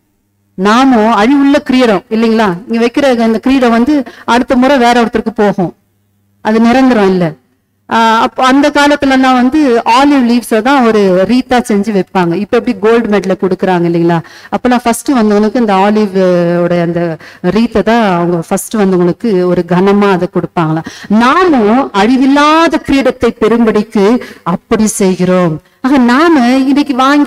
நாமும் அழிவுள்ள கிரீடம் இல்லைங்களா இங்க வைக்கிற அந்த கிரீடம் வந்து அடுத்த முறை வேற ஒருத்தருக்கு போகும் அது நிரந்தரம் இல்ல ஆஹ் அப்போ அந்த காலத்துல எல்லாம் வந்து ஆலிவ் லீவ்ஸ் தான் ஒரு ரீத்தா செஞ்சு வைப்பாங்க இப்ப எப்படி கோல்டு மெடல் கொடுக்குறாங்க இல்லைங்களா அப்பெல்லாம் ஃபர்ஸ்ட் வந்தவங்களுக்கு இந்த ஆலிவ் ஓட அந்த ரீத்தை தான் அவங்க ஃபர்ஸ்ட் வந்தவங்களுக்கு ஒரு கனமா அதை கொடுப்பாங்களாம் நாமும் அழிவில்லாத கிரீடத்தை பெறும்படிக்கு அப்படி செய்கிறோம் ஆக நாம இன்னைக்கு வாங்கிட்டு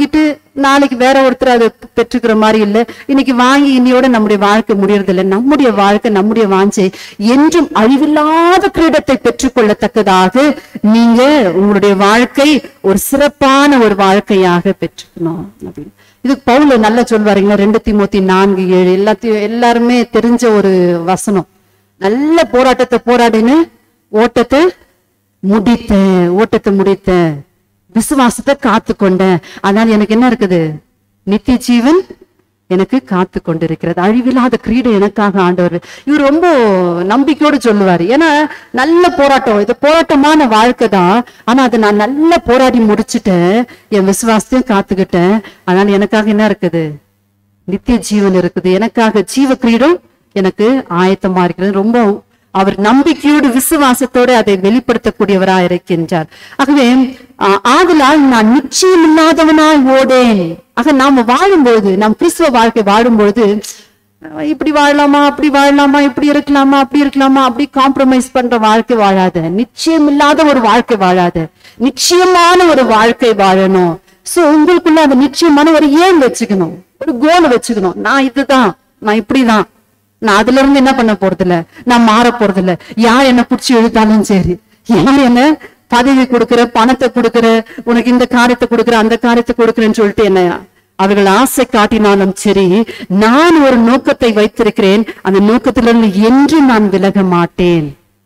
நாளைக்கு வேற ஒருத்தர் அதை பெற்றுக்கிற மாதிரி இல்ல இன்னைக்கு வாங்கி இன்னையோட நம்முடைய வாழ்க்கை முடியறது இல்லை நம்முடைய வாழ்க்கை நம்முடைய வாஞ்சை என்றும் அழிவில்லாத கிரீடத்தை பெற்றுக்கொள்ளத்தக்கதாக நீங்க உங்களுடைய வாழ்க்கை ஒரு சிறப்பான ஒரு வாழ்க்கையாக பெற்றுக்கணும் அப்படின்னு இது பவுல நல்லா சொல்வாருங்களா ரெண்டு திமுத்தி நான்கு ஏழு எல்லாத்தையும் எல்லாருமே தெரிஞ்ச ஒரு வசனம் நல்ல போராட்டத்தை போராடின்னு ஓட்டத்தை முடித்தேன் ஓட்டத்தை முடித்தேன் விசுவாசத்தை காத்து கொண்டேன் அதனால எனக்கு என்ன இருக்குது நித்திய ஜீவன் எனக்கு காத்து கொண்டிருக்கிறது அழிவில்லாத கிரீடம் எனக்காக ஆண்டவர் இவர் ரொம்ப நம்பிக்கையோடு சொல்லுவாரு ஏன்னா நல்ல போராட்டம் இது போராட்டமான வாழ்க்கை தான் ஆனா அதை நான் நல்லா போராடி முடிச்சுட்டேன் என் விசுவாசத்தையும் காத்துக்கிட்டேன் அதனால எனக்காக என்ன இருக்குது நித்திய ஜீவன் இருக்குது எனக்காக ஜீவ கிரீடம் எனக்கு ஆயத்தமா இருக்கிறது ரொம்ப அவர் நம்பிக்கையோடு விசுவாசத்தோடு அதை வெளிப்படுத்தக்கூடியவராய் இருக்கின்றார் ஆகவே ஆ- ஆதலால் நான் நிச்சயம் இல்லாதவனாய் ஓடேன் ஆக நாம வாழும்பொழுது நாம் கிறிஸ்துவ வாழ்க்கை வாழும்பொழுது அஹ் இப்படி வாழலாமா அப்படி வாழலாமா இப்படி இருக்கலாமா அப்படி இருக்கலாமா அப்படி காம்ப்ரமைஸ் பண்ற வாழ்க்கை வாழாத நிச்சயம் இல்லாத ஒரு வாழ்க்கை வாழாத நிச்சயமான ஒரு வாழ்க்கை வாழணும் சோ உங்களுக்குள்ள அந்த நிச்சயமான ஒரு ஏம் வச்சுக்கணும் ஒரு கோல் வச்சுக்கணும் நான் இதுதான் நான் இப்படிதான் நான் அதுல இருந்து என்ன பண்ண போறது இல்ல நான் மாற போறது இல்ல யார் என்ன புடிச்சு இழுத்தாலும் சரி யார் என்ன பதவி கொடுக்கிற பணத்தை கொடுக்கிற உனக்கு இந்த காரியத்தை கொடுக்கிற அந்த காரியத்தை கொடுக்கிறேன்னு சொல்லிட்டு என்ன அவர்கள் ஆசை காட்டினாலும் சரி நான் ஒரு நோக்கத்தை வைத்திருக்கிறேன் அந்த நோக்கத்திலிருந்து என்று நான் விலக மாட்டேன்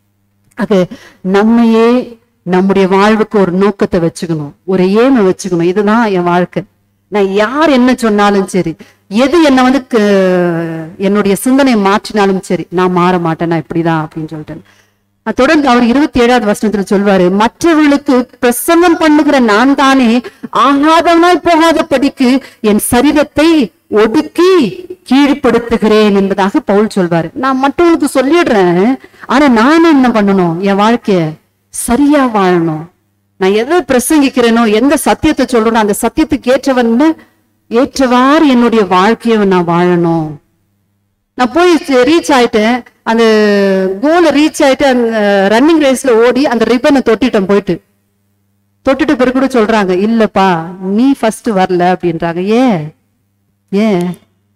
அது நம்மையே நம்முடைய வாழ்வுக்கு ஒரு நோக்கத்தை வச்சுக்கணும் ஒரு ஏமை வச்சுக்கணும் இதுதான் என் வாழ்க்கை நான் யார் என்ன சொன்னாலும் சரி எது என்ன வந்து க- என்னுடைய சிந்தனையை மாற்றினாலும் சரி நான் மாற மாட்டேன் நான் இப்படிதான் அப்படின்னு சொல்லிட்டேன் அது தொடர்ந்து அவர் இருபத்தி ஏழாவது வசனத்துல சொல்வாரு மற்றவர்களுக்கு பிரசங்கம் பண்ணுகிற நான் தானே ஆகாதவனாய் போகாத படிக்கு என் சரீரத்தை ஒடுக்கி கீழ்ப்படுத்துகிறேன் என்பதாக பவுல் சொல்வாரு நான் மற்றவங்களுக்கு சொல்லிடுறேன் ஆனா நான் என்ன பண்ணணும் என் வாழ்க்கைய சரியா வாழணும் நான் எதை பிரசங்கிக்கிறேனோ எந்த சத்தியத்தை சொல்றேனோ அந்த சத்தியத்துக்கு ஏற்றவன் ஏற்றவாறு என்னுடைய வாழ்க்கையை நான் வாழணும் நான் போய் ரீச் ஆயிட்டேன் அந்த கோலை ரீச் ஆயிட்டு அந்த ரன்னிங் ரேஸ்ல ஓடி அந்த ரிப்பனை தொட்டிட்டேன் போயிட்டு தொட்டுட்டு பிறகு கூட சொல்றாங்க இல்லப்பா நீ ஃபர்ஸ்ட் வரல அப்படின்றாங்க ஏன் ஏன்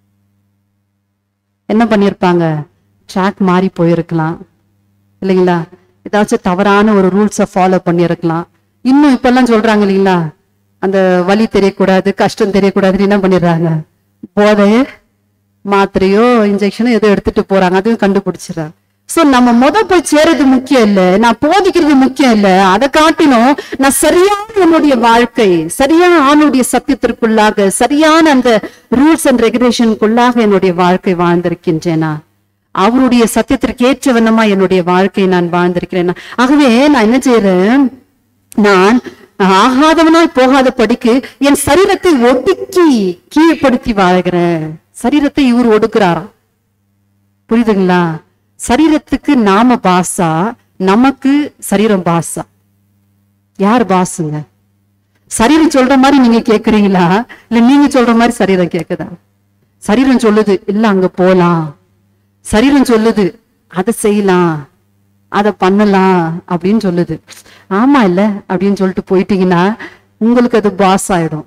என்ன பண்ணிருப்பாங்க ட்ராக் மாறி போயிருக்கலாம் இல்லைங்களா ஏதாச்சும் தவறான ஒரு ரூல்ஸை ஃபாலோ பண்ணியிருக்கலாம் இன்னும் இப்பெல்லாம் சொல்றாங்க இல்லைங்களா அந்த வலி தெரியக்கூடாது கஷ்டம் தெரியக்கூடாதுன்னு என்ன பண்ணிடுறாங்க போதைய மாத்திரையோ இன்ஜெக்ஷனோ ஏதோ எடுத்துட்டு போறாங்க அதையும் கண்டுபிடிச்சிடறாங்க சோ நம்ம முத போய் சேருறது முக்கியம் இல்ல நான் போதிக்கிறது முக்கியம் இல்ல அதை காட்டிலும் நான் சரியான என்னுடைய வாழ்க்கை சரியான ஆணுடைய சத்தியத்திற்குள்ளாக சரியான அந்த ரூல்ஸ் அண்ட் ரெகுலேஷனுக்குள்ளாக என்னுடைய வாழ்க்கை வாழ்ந்திருக்கின்றேனா அவருடைய சத்தியத்திற்கு ஏற்ற வண்ணமா என்னுடைய வாழ்க்கையை நான் வாழ்ந்திருக்கிறேன் ஆகவே நான் என்ன செய்யறேன் நான் ஆகாதவனாய் போகாத படிக்கு என் சரீரத்தை ஒடுக்கி கீழ்ப்படுத்தி வாழ்கிறேன் சரீரத்தை இவர் ஒடுக்குறாராம் புரியுதுங்களா சரீரத்துக்கு நாம பாசா நமக்கு சரீரம் பாசா யார் பாசுங்க சரீரம் சொல்ற மாதிரி நீங்க கேக்குறீங்களா இல்ல நீங்க சொல்ற மாதிரி சரீரம் கேக்குதா சரீரம் சொல்லுது இல்ல அங்க போலாம் சரீரம் சொல்லுது அதை செய்யலாம் அதை பண்ணலாம் அப்படின்னு சொல்லுது ஆமா இல்ல அப்படின்னு சொல்லிட்டு போயிட்டீங்கன்னா உங்களுக்கு அது பாஸ் ஆயிடும்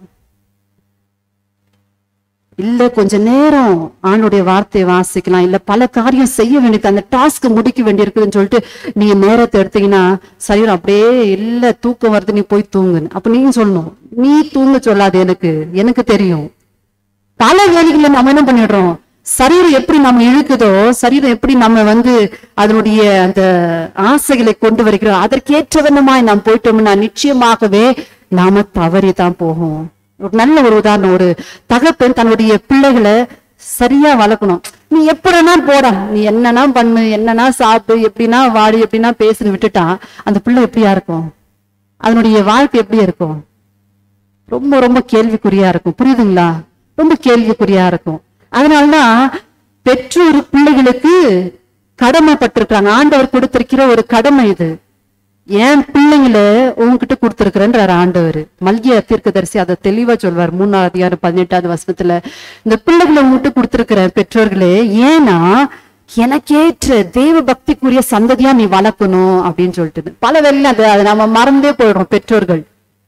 இல்ல கொஞ்ச நேரம் ஆணுடைய வார்த்தையை வாசிக்கலாம் இல்ல பல காரியம் செய்ய வேண்டியது அந்த டாஸ்க் முடிக்க வேண்டியிருக்குதுன்னு சொல்லிட்டு நீங்க நேரத்தை எடுத்தீங்கன்னா சரீரம் அப்படியே இல்ல தூக்கம் வருது நீ போய் தூங்குன்னு அப்ப நீங்க சொல்லணும் நீ தூங்க சொல்லாது எனக்கு எனக்கு தெரியும் பல வேலைகளை நம்ம என்ன பண்ணிடுறோம் சரீரம் எப்படி நம்ம இழுக்குதோ சரீரம் எப்படி நம்ம வந்து அதனுடைய அந்த ஆசைகளை கொண்டு வருகிறோம் அதற்கேற்றவனமாய் நாம் போயிட்டோம்னா நிச்சயமாகவே நாம தவறி தான் போகும் ஒரு நல்ல ஒரு உதாரணம் ஒரு தகப்பன் தன்னுடைய பிள்ளைகளை சரியா வளர்க்கணும் நீ எப்படினா போடா நீ என்னன்னா பண்ணு என்னன்னா சாப்பிடு எப்படின்னா வாடி எப்படின்னா பேசுன்னு விட்டுட்டா அந்த பிள்ளை எப்படியா இருக்கும் அதனுடைய வாழ்க்கை எப்படி இருக்கும் ரொம்ப ரொம்ப கேள்விக்குறியா இருக்கும் புரியுதுங்களா ரொம்ப கேள்விக்குறியா இருக்கும் அதனாலதான் பெற்றோர் பிள்ளைகளுக்கு கடமைப்பட்டிருக்கிறாங்க ஆண்டவர் கொடுத்திருக்கிற ஒரு கடமை இது என் பிள்ளைங்களை உங்ககிட்ட கொடுத்திருக்கிறேன்றார் ஆண்டவர் மல்கிய தீர்க்கதரிசி அதை தெளிவா சொல்வார் மூணாவது அதிகாரம் பதினெட்டாவது வசனத்துல இந்த பிள்ளைகளை உங்ககிட்ட கொடுத்திருக்கிறேன் பெற்றோர்களே ஏன்னா எனக்கேற்ற தேவ பக்திக்குரிய சந்ததியா நீ வளர்க்கணும் அப்படின்னு சொல்லிட்டு பல வேலையில அதை அதை நம்ம மறந்தே போயிடுறோம் பெற்றோர்கள்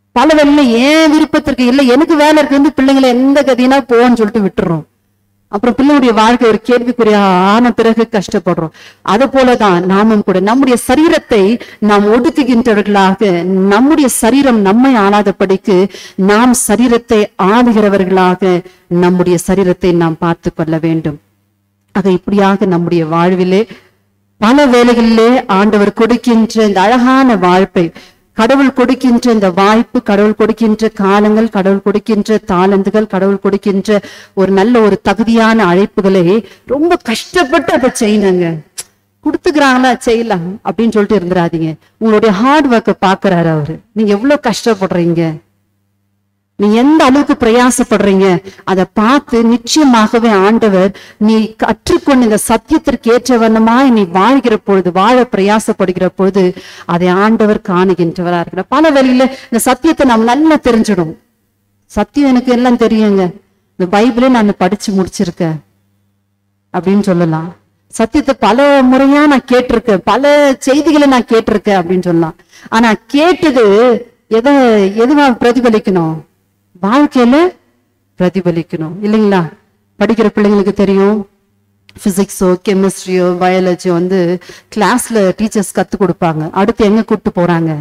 பல வேலையில ஏன் விருப்பத்திற்கு இல்லை எனக்கு வேலை இருக்கு வந்து பிள்ளைங்களை எந்த கதினா போன்னு சொல்லிட்டு விட்டுறோம் அப்புறம் பிள்ளையுடைய வாழ்க்கை ஒரு கேள்விக்குறியா ஆன பிறகு கஷ்டப்படுறோம் அது போலதான் நாமும் கூட நம்முடைய சரீரத்தை நாம் ஒடுக்குகின்றவர்களாக நம்முடைய சரீரம் நம்மை ஆளாதபடிக்கு நாம் சரீரத்தை ஆளுகிறவர்களாக நம்முடைய சரீரத்தை நாம் பார்த்து கொள்ள வேண்டும் ஆக இப்படியாக நம்முடைய வாழ்விலே பல வேளைகளிலே ஆண்டவர் கொடுக்கின்ற இந்த அழகான வாழ்ப்பை கடவுள் கொடுக்கின்ற இந்த வாய்ப்பு கடவுள் கொடுக்கின்ற காலங்கள் கடவுள் கொடுக்கின்ற தாளந்துகள் கடவுள் கொடுக்கின்ற ஒரு நல்ல ஒரு தகுதியான அழைப்புகளை ரொம்ப கஷ்டப்பட்டு அதை செய்யணுங்க கொடுத்துக்கிறாங்களா செய்யலாம் அப்படின்னு சொல்லிட்டு இருந்துடாதீங்க உங்களுடைய ஹார்ட் ஒர்க்கை பாக்குறாரு அவரு நீங்க எவ்வளவு கஷ்டப்படுறீங்க நீ எந்த அளவுக்கு பிரயாசப்படுறீங்க அதை பார்த்து நிச்சயமாகவே ஆண்டவர் நீ கற்றுக்கொண்ட இந்த சத்தியத்திற்கு ஏற்ற வண்ணமாய் நீ வாழ்கிற பொழுது வாழ பிரயாசப்படுகிற பொழுது அதை ஆண்டவர் காணுகின்றவரா இருக்கிறார் பல வழியில இந்த சத்தியத்தை நாம் நல்லா தெரிஞ்சிடும் சத்தியம் எனக்கு எல்லாம் தெரியுங்க இந்த பைபிளே நான் படிச்சு முடிச்சிருக்கேன் அப்படின்னு சொல்லலாம் சத்தியத்தை பல முறையா நான் கேட்டிருக்கேன் பல செய்திகளை நான் கேட்டிருக்கேன் அப்படின்னு சொல்லலாம் ஆனா கேட்டது எதை எதுவா பிரதிபலிக்கணும் வாழ்க்கையில பிரதிபலிக்கணும் இல்லைங்களா படிக்கிற பிள்ளைங்களுக்கு தெரியும் பிசிக்ஸோ கெமிஸ்ட்ரியோ பயாலஜியோ வந்து கிளாஸ்ல டீச்சர்ஸ் கத்து கொடுப்பாங்க அடுத்து எங்க கூட்டு போறாங்க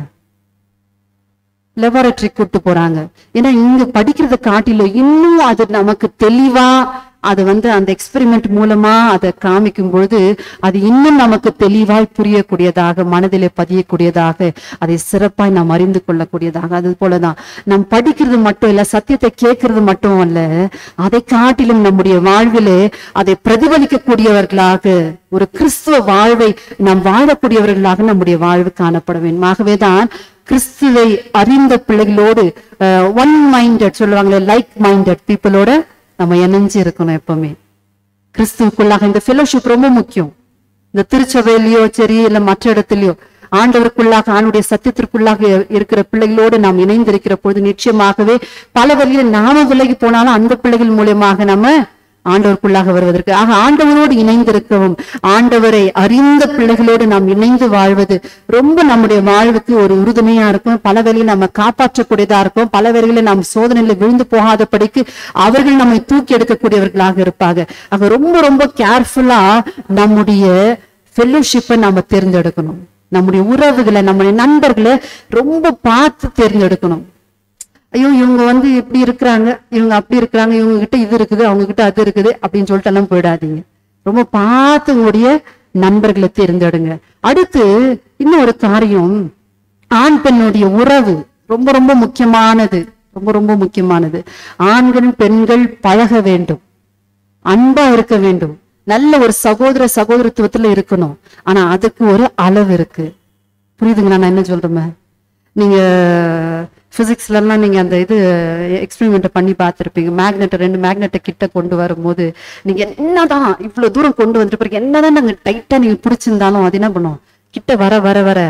லெபார்டரி கூட்டு போறாங்க ஏன்னா இங்க படிக்கிறத காட்டிலும் இன்னும் அது நமக்கு தெளிவா அது வந்து அந்த எக்ஸ்பெரிமெண்ட் மூலமா அதை காமிக்கும் பொழுது அது இன்னும் நமக்கு தெளிவாய் புரியக்கூடியதாக மனதிலே பதியக்கூடியதாக அதை சிறப்பாய் நாம் அறிந்து கொள்ளக்கூடியதாக அது போலதான் நாம் படிக்கிறது மட்டும் இல்ல சத்தியத்தை கேட்கறது மட்டும் அல்ல அதை காட்டிலும் நம்முடைய வாழ்விலே அதை பிரதிபலிக்கக்கூடியவர்களாக ஒரு கிறிஸ்துவ வாழ்வை நாம் வாழக்கூடியவர்களாக நம்முடைய வாழ்வு காணப்பட வேண்டும் ஆகவேதான் கிறிஸ்துவை அறிந்த பிள்ளைகளோடு ஒன் மைண்டட் சொல்லுவாங்களே லைக் மைண்டட் பீப்புளோட நம்ம இணைஞ்சு இருக்கணும் எப்பவுமே கிறிஸ்துவுக்குள்ளாக இந்த ஃபெலோஷிப் ரொம்ப முக்கியம் இந்த திருச்சபையிலயோ சரி இல்ல மற்ற இடத்துலயோ ஆண்டவருக்குள்ளாக ஆணுடைய சத்தியத்திற்குள்ளாக இருக்கிற பிள்ளைகளோடு நாம் இணைந்திருக்கிற பொழுது நிச்சயமாகவே பல வழியில் நாம விலகி போனாலும் அந்த பிள்ளைகள் மூலியமாக நம்ம ஆண்டவருக்குள்ளாக வருவதற்கு ஆக ஆண்டவரோடு இணைந்திருக்கவும் ஆண்டவரை அறிந்த பிள்ளைகளோடு நாம் இணைந்து வாழ்வது ரொம்ப நம்முடைய வாழ்வுக்கு ஒரு உறுதுணையா இருக்கும் பல வேளையில் நம்ம காப்பாற்றக்கூடியதா இருக்கும் பல வேளைகளில் நாம் சோதனையில விழுந்து போகாதபடிக்கு அவர்கள் நம்மை தூக்கி எடுக்கக்கூடியவர்களாக இருப்பாங்க ஆக ரொம்ப ரொம்ப கேர்ஃபுல்லா நம்முடைய ஃபெல்லோஷிப்பை நாம தேர்ந்தெடுக்கணும் நம்முடைய உறவுகளை நம்முடைய நண்பர்களை ரொம்ப பார்த்து தேர்ந்தெடுக்கணும் ஐயோ இவங்க வந்து இப்படி இருக்கிறாங்க இவங்க அப்படி இருக்கிறாங்க இவங்க கிட்ட இது இருக்குது அவங்க கிட்ட அது இருக்குது அப்படின்னு சொல்லிட்டு எல்லாம் போயிடாதீங்க ரொம்ப பார்த்து உங்களுடைய நண்பர்களை தேர்ந்தெடுங்க அடுத்து இன்னும் ஒரு காரியம் ஆண் பெண்ணுடைய உறவு ரொம்ப ரொம்ப முக்கியமானது ரொம்ப ரொம்ப முக்கியமானது ஆண்கள் பெண்கள் பழக வேண்டும் அன்பா இருக்க வேண்டும் நல்ல ஒரு சகோதர சகோதரத்துவத்துல இருக்கணும் ஆனா அதுக்கு ஒரு அளவு இருக்கு புரியுதுங்களா நான் என்ன சொல்றேன் நீங்க பிசிக்ஸ்ல எல்லாம் நீங்க அந்த இது எக்ஸ்பெரிமெண்ட் பண்ணி பார்த்திருப்பீங்க மேக்னெட் ரெண்டு மேக்னெட்டை கிட்ட கொண்டு வரும்போது நீங்க என்னதான் இவ்வளவு தூரம் கொண்டு வந்துருப்பீங்க என்னதான் நாங்க டைட்டா நீங்க பிடிச்சிருந்தாலும் அது என்ன பண்ணும் கிட்ட வர வர வர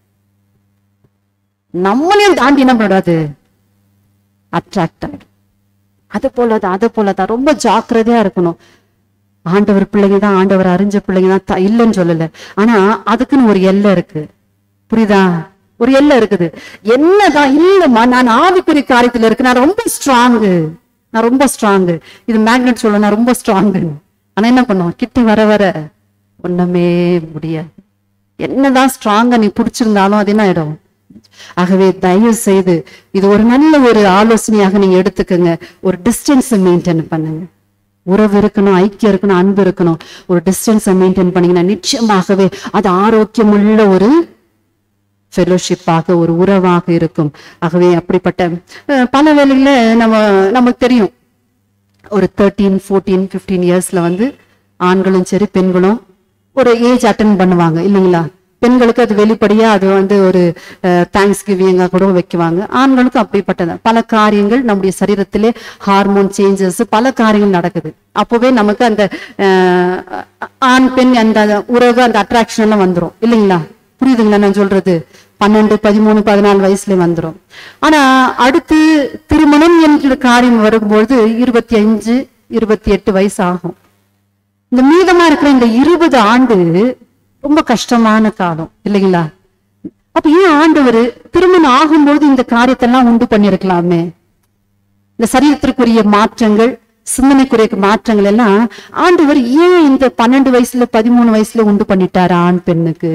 நம்மளையும் தாண்டி என்ன பண்ணாது அட்ராக்ட் ஆயிடும் அது போலதான் அது போலதான் ரொம்ப ஜாக்கிரதையா இருக்கணும் ஆண்டவர் பிள்ளைங்க தான் ஆண்டவர் அறிஞ்ச பிள்ளைங்க தான் த- இல்லைன்னு சொல்லல ஆனா அதுக்குன்னு ஒரு எல்லை இருக்கு புரியுதா ஒரு எல்லை இருக்குது என்னதான் இல்லம்மா நான் ஆவிக்குரிய காரியத்துல இருக்கு நான் ரொம்ப ஸ்ட்ராங்கு நான் ரொம்ப ஸ்ட்ராங்கு இது மேக்னெட் சொல்ல நான் ரொம்ப ஸ்ட்ராங்கு ஆனா என்ன பண்ணுவோம் கிட்ட வர வர ஒண்ணுமே முடியாது என்னதான் ஸ்ட்ராங்கா நீ பிடிச்சிருந்தாலும் அது என்ன ஆயிடும் ஆகவே தயவு செய்து இது ஒரு நல்ல ஒரு ஆலோசனையாக நீங்க எடுத்துக்கோங்க ஒரு டிஸ்டன்ஸை மெயின்டைன் பண்ணுங்க உறவு இருக்கணும் ஐக்கியம் இருக்கணும் அன்பு இருக்கணும் ஒரு டிஸ்டன்ஸை மெயின்டைன் பண்ணீங்கன்னா நிச்சயமாகவே அது ஆரோக்கியமுள்ள ஒரு ஃபெலோஷிப்பாக ஒரு உறவாக இருக்கும் ஆகவே அப்படிப்பட்ட அஹ், பல வேளையில நம்ம நமக்கு தெரியும் ஒரு தேர்ட்டீன் ஃபோர்டீன் ஃபிஃப்டீன் இயர்ஸ்ல வந்து ஆண்களும் சரி பெண்களும் ஒரு ஏஜ் அட்டன் பண்ணுவாங்க இல்லைங்களா பெண்களுக்கு அது வெளிப்படையா அது வந்து ஒரு தேங்க்ஸ் கிவிங்கா கூட வைக்குவாங்க ஆண்களுக்கும் அப்படிப்பட்டது பல காரியங்கள் நம்முடைய சரீரத்திலே ஹார்மோன் சேஞ்சஸ் பல காரியங்கள் நடக்குது அப்பவே நமக்கு அந்த அஹ், ஆண் பெண் அந்த உறவு அந்த அட்ராக்ஷன் எல்லாம் வந்துரும் இல்லைங்களா புரியுதுங்களா நான் சொல்றது பன்னெண்டு பதிமூணு பதினாலு வயசுல வந்துரும் ஆனா அடுத்து திருமணம் என்கிற காரியம் வரும்பொழுது இருபத்தி அஞ்சு இருபத்தி எட்டு வயசு ஆகும் இந்த மீதமா இருக்கிற இந்த இருபது ஆண்டு ரொம்ப கஷ்டமான காலம் இல்லைங்களா அப்ப ஏன் ஆண்டவர் திருமணம் ஆகும்போது இந்த காரியத்தெல்லாம் உண்டு பண்ணிருக்கலாமே இந்த சரீரத்திற்குரிய மாற்றங்கள் சிந்தனைக்குரிய மாற்றங்கள் எல்லாம் ஆண்டவர் ஏன் இந்த பன்னெண்டு வயசுல பதிமூணு வயசுல உண்டு பண்ணிட்டாரு ஆண் பெண்ணுக்கு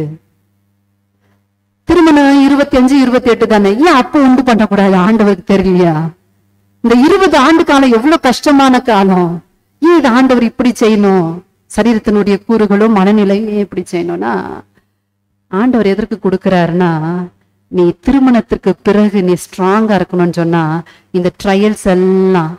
திருமணம் இருபத்தி அஞ்சு இருபத்தி எட்டு தானே ஏன் அப்ப உண்டு பண்ணக்கூடாது ஆண்டவருக்கு தெரியலையா இந்த இருபது ஆண்டு காலம் எவ்வளவு கஷ்டமான காலம் ஏன் இது ஆண்டவர் இப்படி செய்யணும் சரீரத்தினுடைய கூறுகளும் மனநிலையும் ஏன் இப்படி செய்யணும்னா ஆண்டவர் எதற்கு கொடுக்கிறாருன்னா நீ திருமணத்திற்கு பிறகு நீ ஸ்ட்ராங்கா இருக்கணும்னு சொன்னா இந்த ட்ரையல்ஸ் எல்லாம்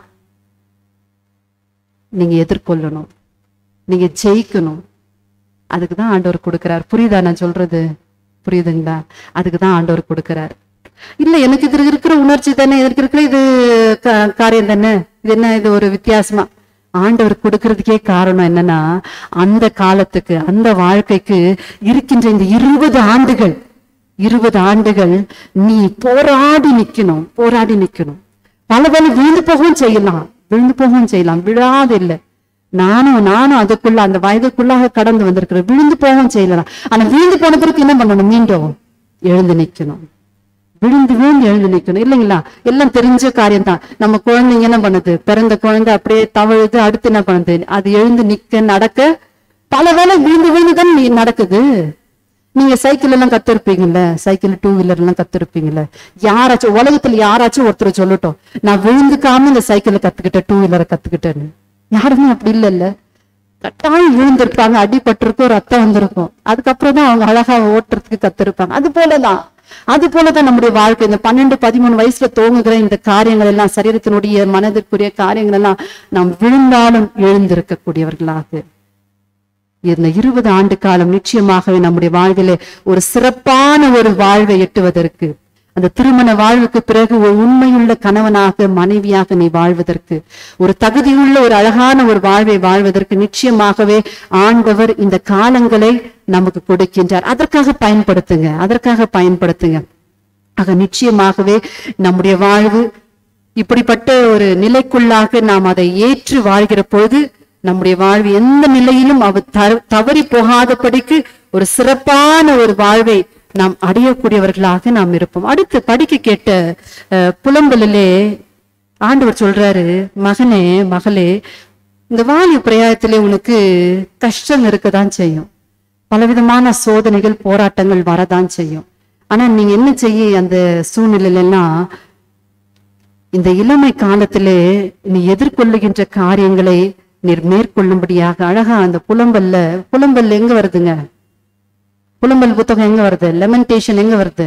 நீங்க எதிர்கொள்ளணும் நீங்க ஜெயிக்கணும் அதுக்கு தான் ஆண்டவர் கொடுக்கிறார் புரியுதா நான் சொல்றது புரியுதுங்களா அதுக்கு தான் ஆண்டவர் கொடுக்கிறார் இல்ல எனக்கு இது இருக்கிற உணர்ச்சி தானே இதற்கு இருக்கிற இது கா- காரியம் தானே இது என்ன இது ஒரு வித்தியாசமா ஆண்டவர் கொடுக்கறதுக்கே காரணம் என்னன்னா அந்த காலத்துக்கு அந்த வாழ்க்கைக்கு இருக்கின்ற இந்த இருபது ஆண்டுகள் இருபது ஆண்டுகள் நீ போராடி நிக்கணும் போராடி நிக்கணும் பல பல விழுந்து போகவும் செய்யலாம் விழுந்து போகவும் செய்யலாம் விழாது இல்லை நானும் நானும் அதுக்குள்ள அந்த வயதுக்குள்ளாக கடந்து வந்திருக்கிறேன் விழுந்து போகவும் செய்யலாம் ஆனா விழுந்து போன பிறகு என்ன பண்ணணும் மீண்டும் எழுந்து நிக்கணும் விழுந்து விழுந்து எழுந்து நிக்கணும் இல்லைங்களா எல்லாம் தெரிஞ்ச காரியம் தான் நம்ம குழந்தைங்க என்ன பண்ணுது பிறந்த குழந்தை அப்படியே தவழுது அடுத்து என்ன பண்ணுது அது எழுந்து நிக்க நடக்க பல வேளை விழுந்து விழுந்து தான் நீ- நடக்குது நீங்க சைக்கிள் எல்லாம் கத்திருப்பீங்கல்ல சைக்கிள் டூ வீலர் எல்லாம் கத்திருப்பீங்கல்ல யாராச்சும் உலகத்துல யாராச்சும் ஒருத்தர் சொல்லட்டும் நான் விழுந்துக்காம இந்த சைக்கிளை கத்துக்கிட்டேன் டூ வீலரை கத்துக்கிட்டேன்னு யாருமே அப்படி இல்லைல்ல கட்டாயம் விழுந்திருப்பாங்க அடிபட்டிருக்கும் ரத்தம் வந்திருக்கும் அதுக்கப்புறம் தான் அவங்க அழகா ஓட்டுறதுக்கு கத்திருப்பாங்க அது போலதான் அது போலதான் நம்முடைய வாழ்க்கை இந்த பன்னெண்டு பதிமூணு வயசுல தோங்குகிற இந்த காரியங்கள் எல்லாம் சரீரத்தினுடைய மனதிற்குரிய காரியங்கள் எல்லாம் நாம் விழுந்தாலும் எழுந்திருக்கக்கூடியவர்களாக இந்த இருபது ஆண்டு காலம் நிச்சயமாகவே நம்முடைய வாழ்விலே ஒரு சிறப்பான ஒரு வாழ்வை எட்டுவதற்கு அந்த திருமண வாழ்வுக்கு பிறகு ஒரு உண்மையுள்ள கணவனாக மனைவியாக நீ வாழ்வதற்கு ஒரு தகுதியுள்ள ஒரு அழகான ஒரு வாழ்வை வாழ்வதற்கு நிச்சயமாகவே ஆண்டவர் இந்த காலங்களை நமக்கு கொடுக்கின்றார் அதற்காக பயன்படுத்துங்க அதற்காக பயன்படுத்துங்க ஆக நிச்சயமாகவே நம்முடைய வாழ்வு இப்படிப்பட்ட ஒரு நிலைக்குள்ளாக நாம் அதை ஏற்று வாழ்கிற பொழுது நம்முடைய வாழ்வு எந்த நிலையிலும் அவர் த- தவறி போகாதபடிக்கு ஒரு சிறப்பான ஒரு வாழ்வை நாம் அடையக்கூடியவர்களாக நாம் இருப்போம் அடுத்து படிக்க கேட்ட அஹ், புலம்பலிலே ஆண்டவர் சொல்றாரு மகனே மகளே இந்த வாயு பிரயாயத்திலே உனக்கு கஷ்டம் இருக்கதான் செய்யும் பலவிதமான சோதனைகள் போராட்டங்கள் வரதான் செய்யும் ஆனா நீங்க என்ன செய்ய அந்த சூழ்நிலையில எல்லாம் இந்த இளமை காலத்திலே நீ எதிர்கொள்ளுகின்ற காரியங்களை நீர் மேற்கொள்ளும்படியாக அழகா அந்த புலம்பல்ல புலம்பல் எங்க வருதுங்க புலம்பல் புத்தகம் எங்க வருது லெமன்டேஷன் எங்க வருது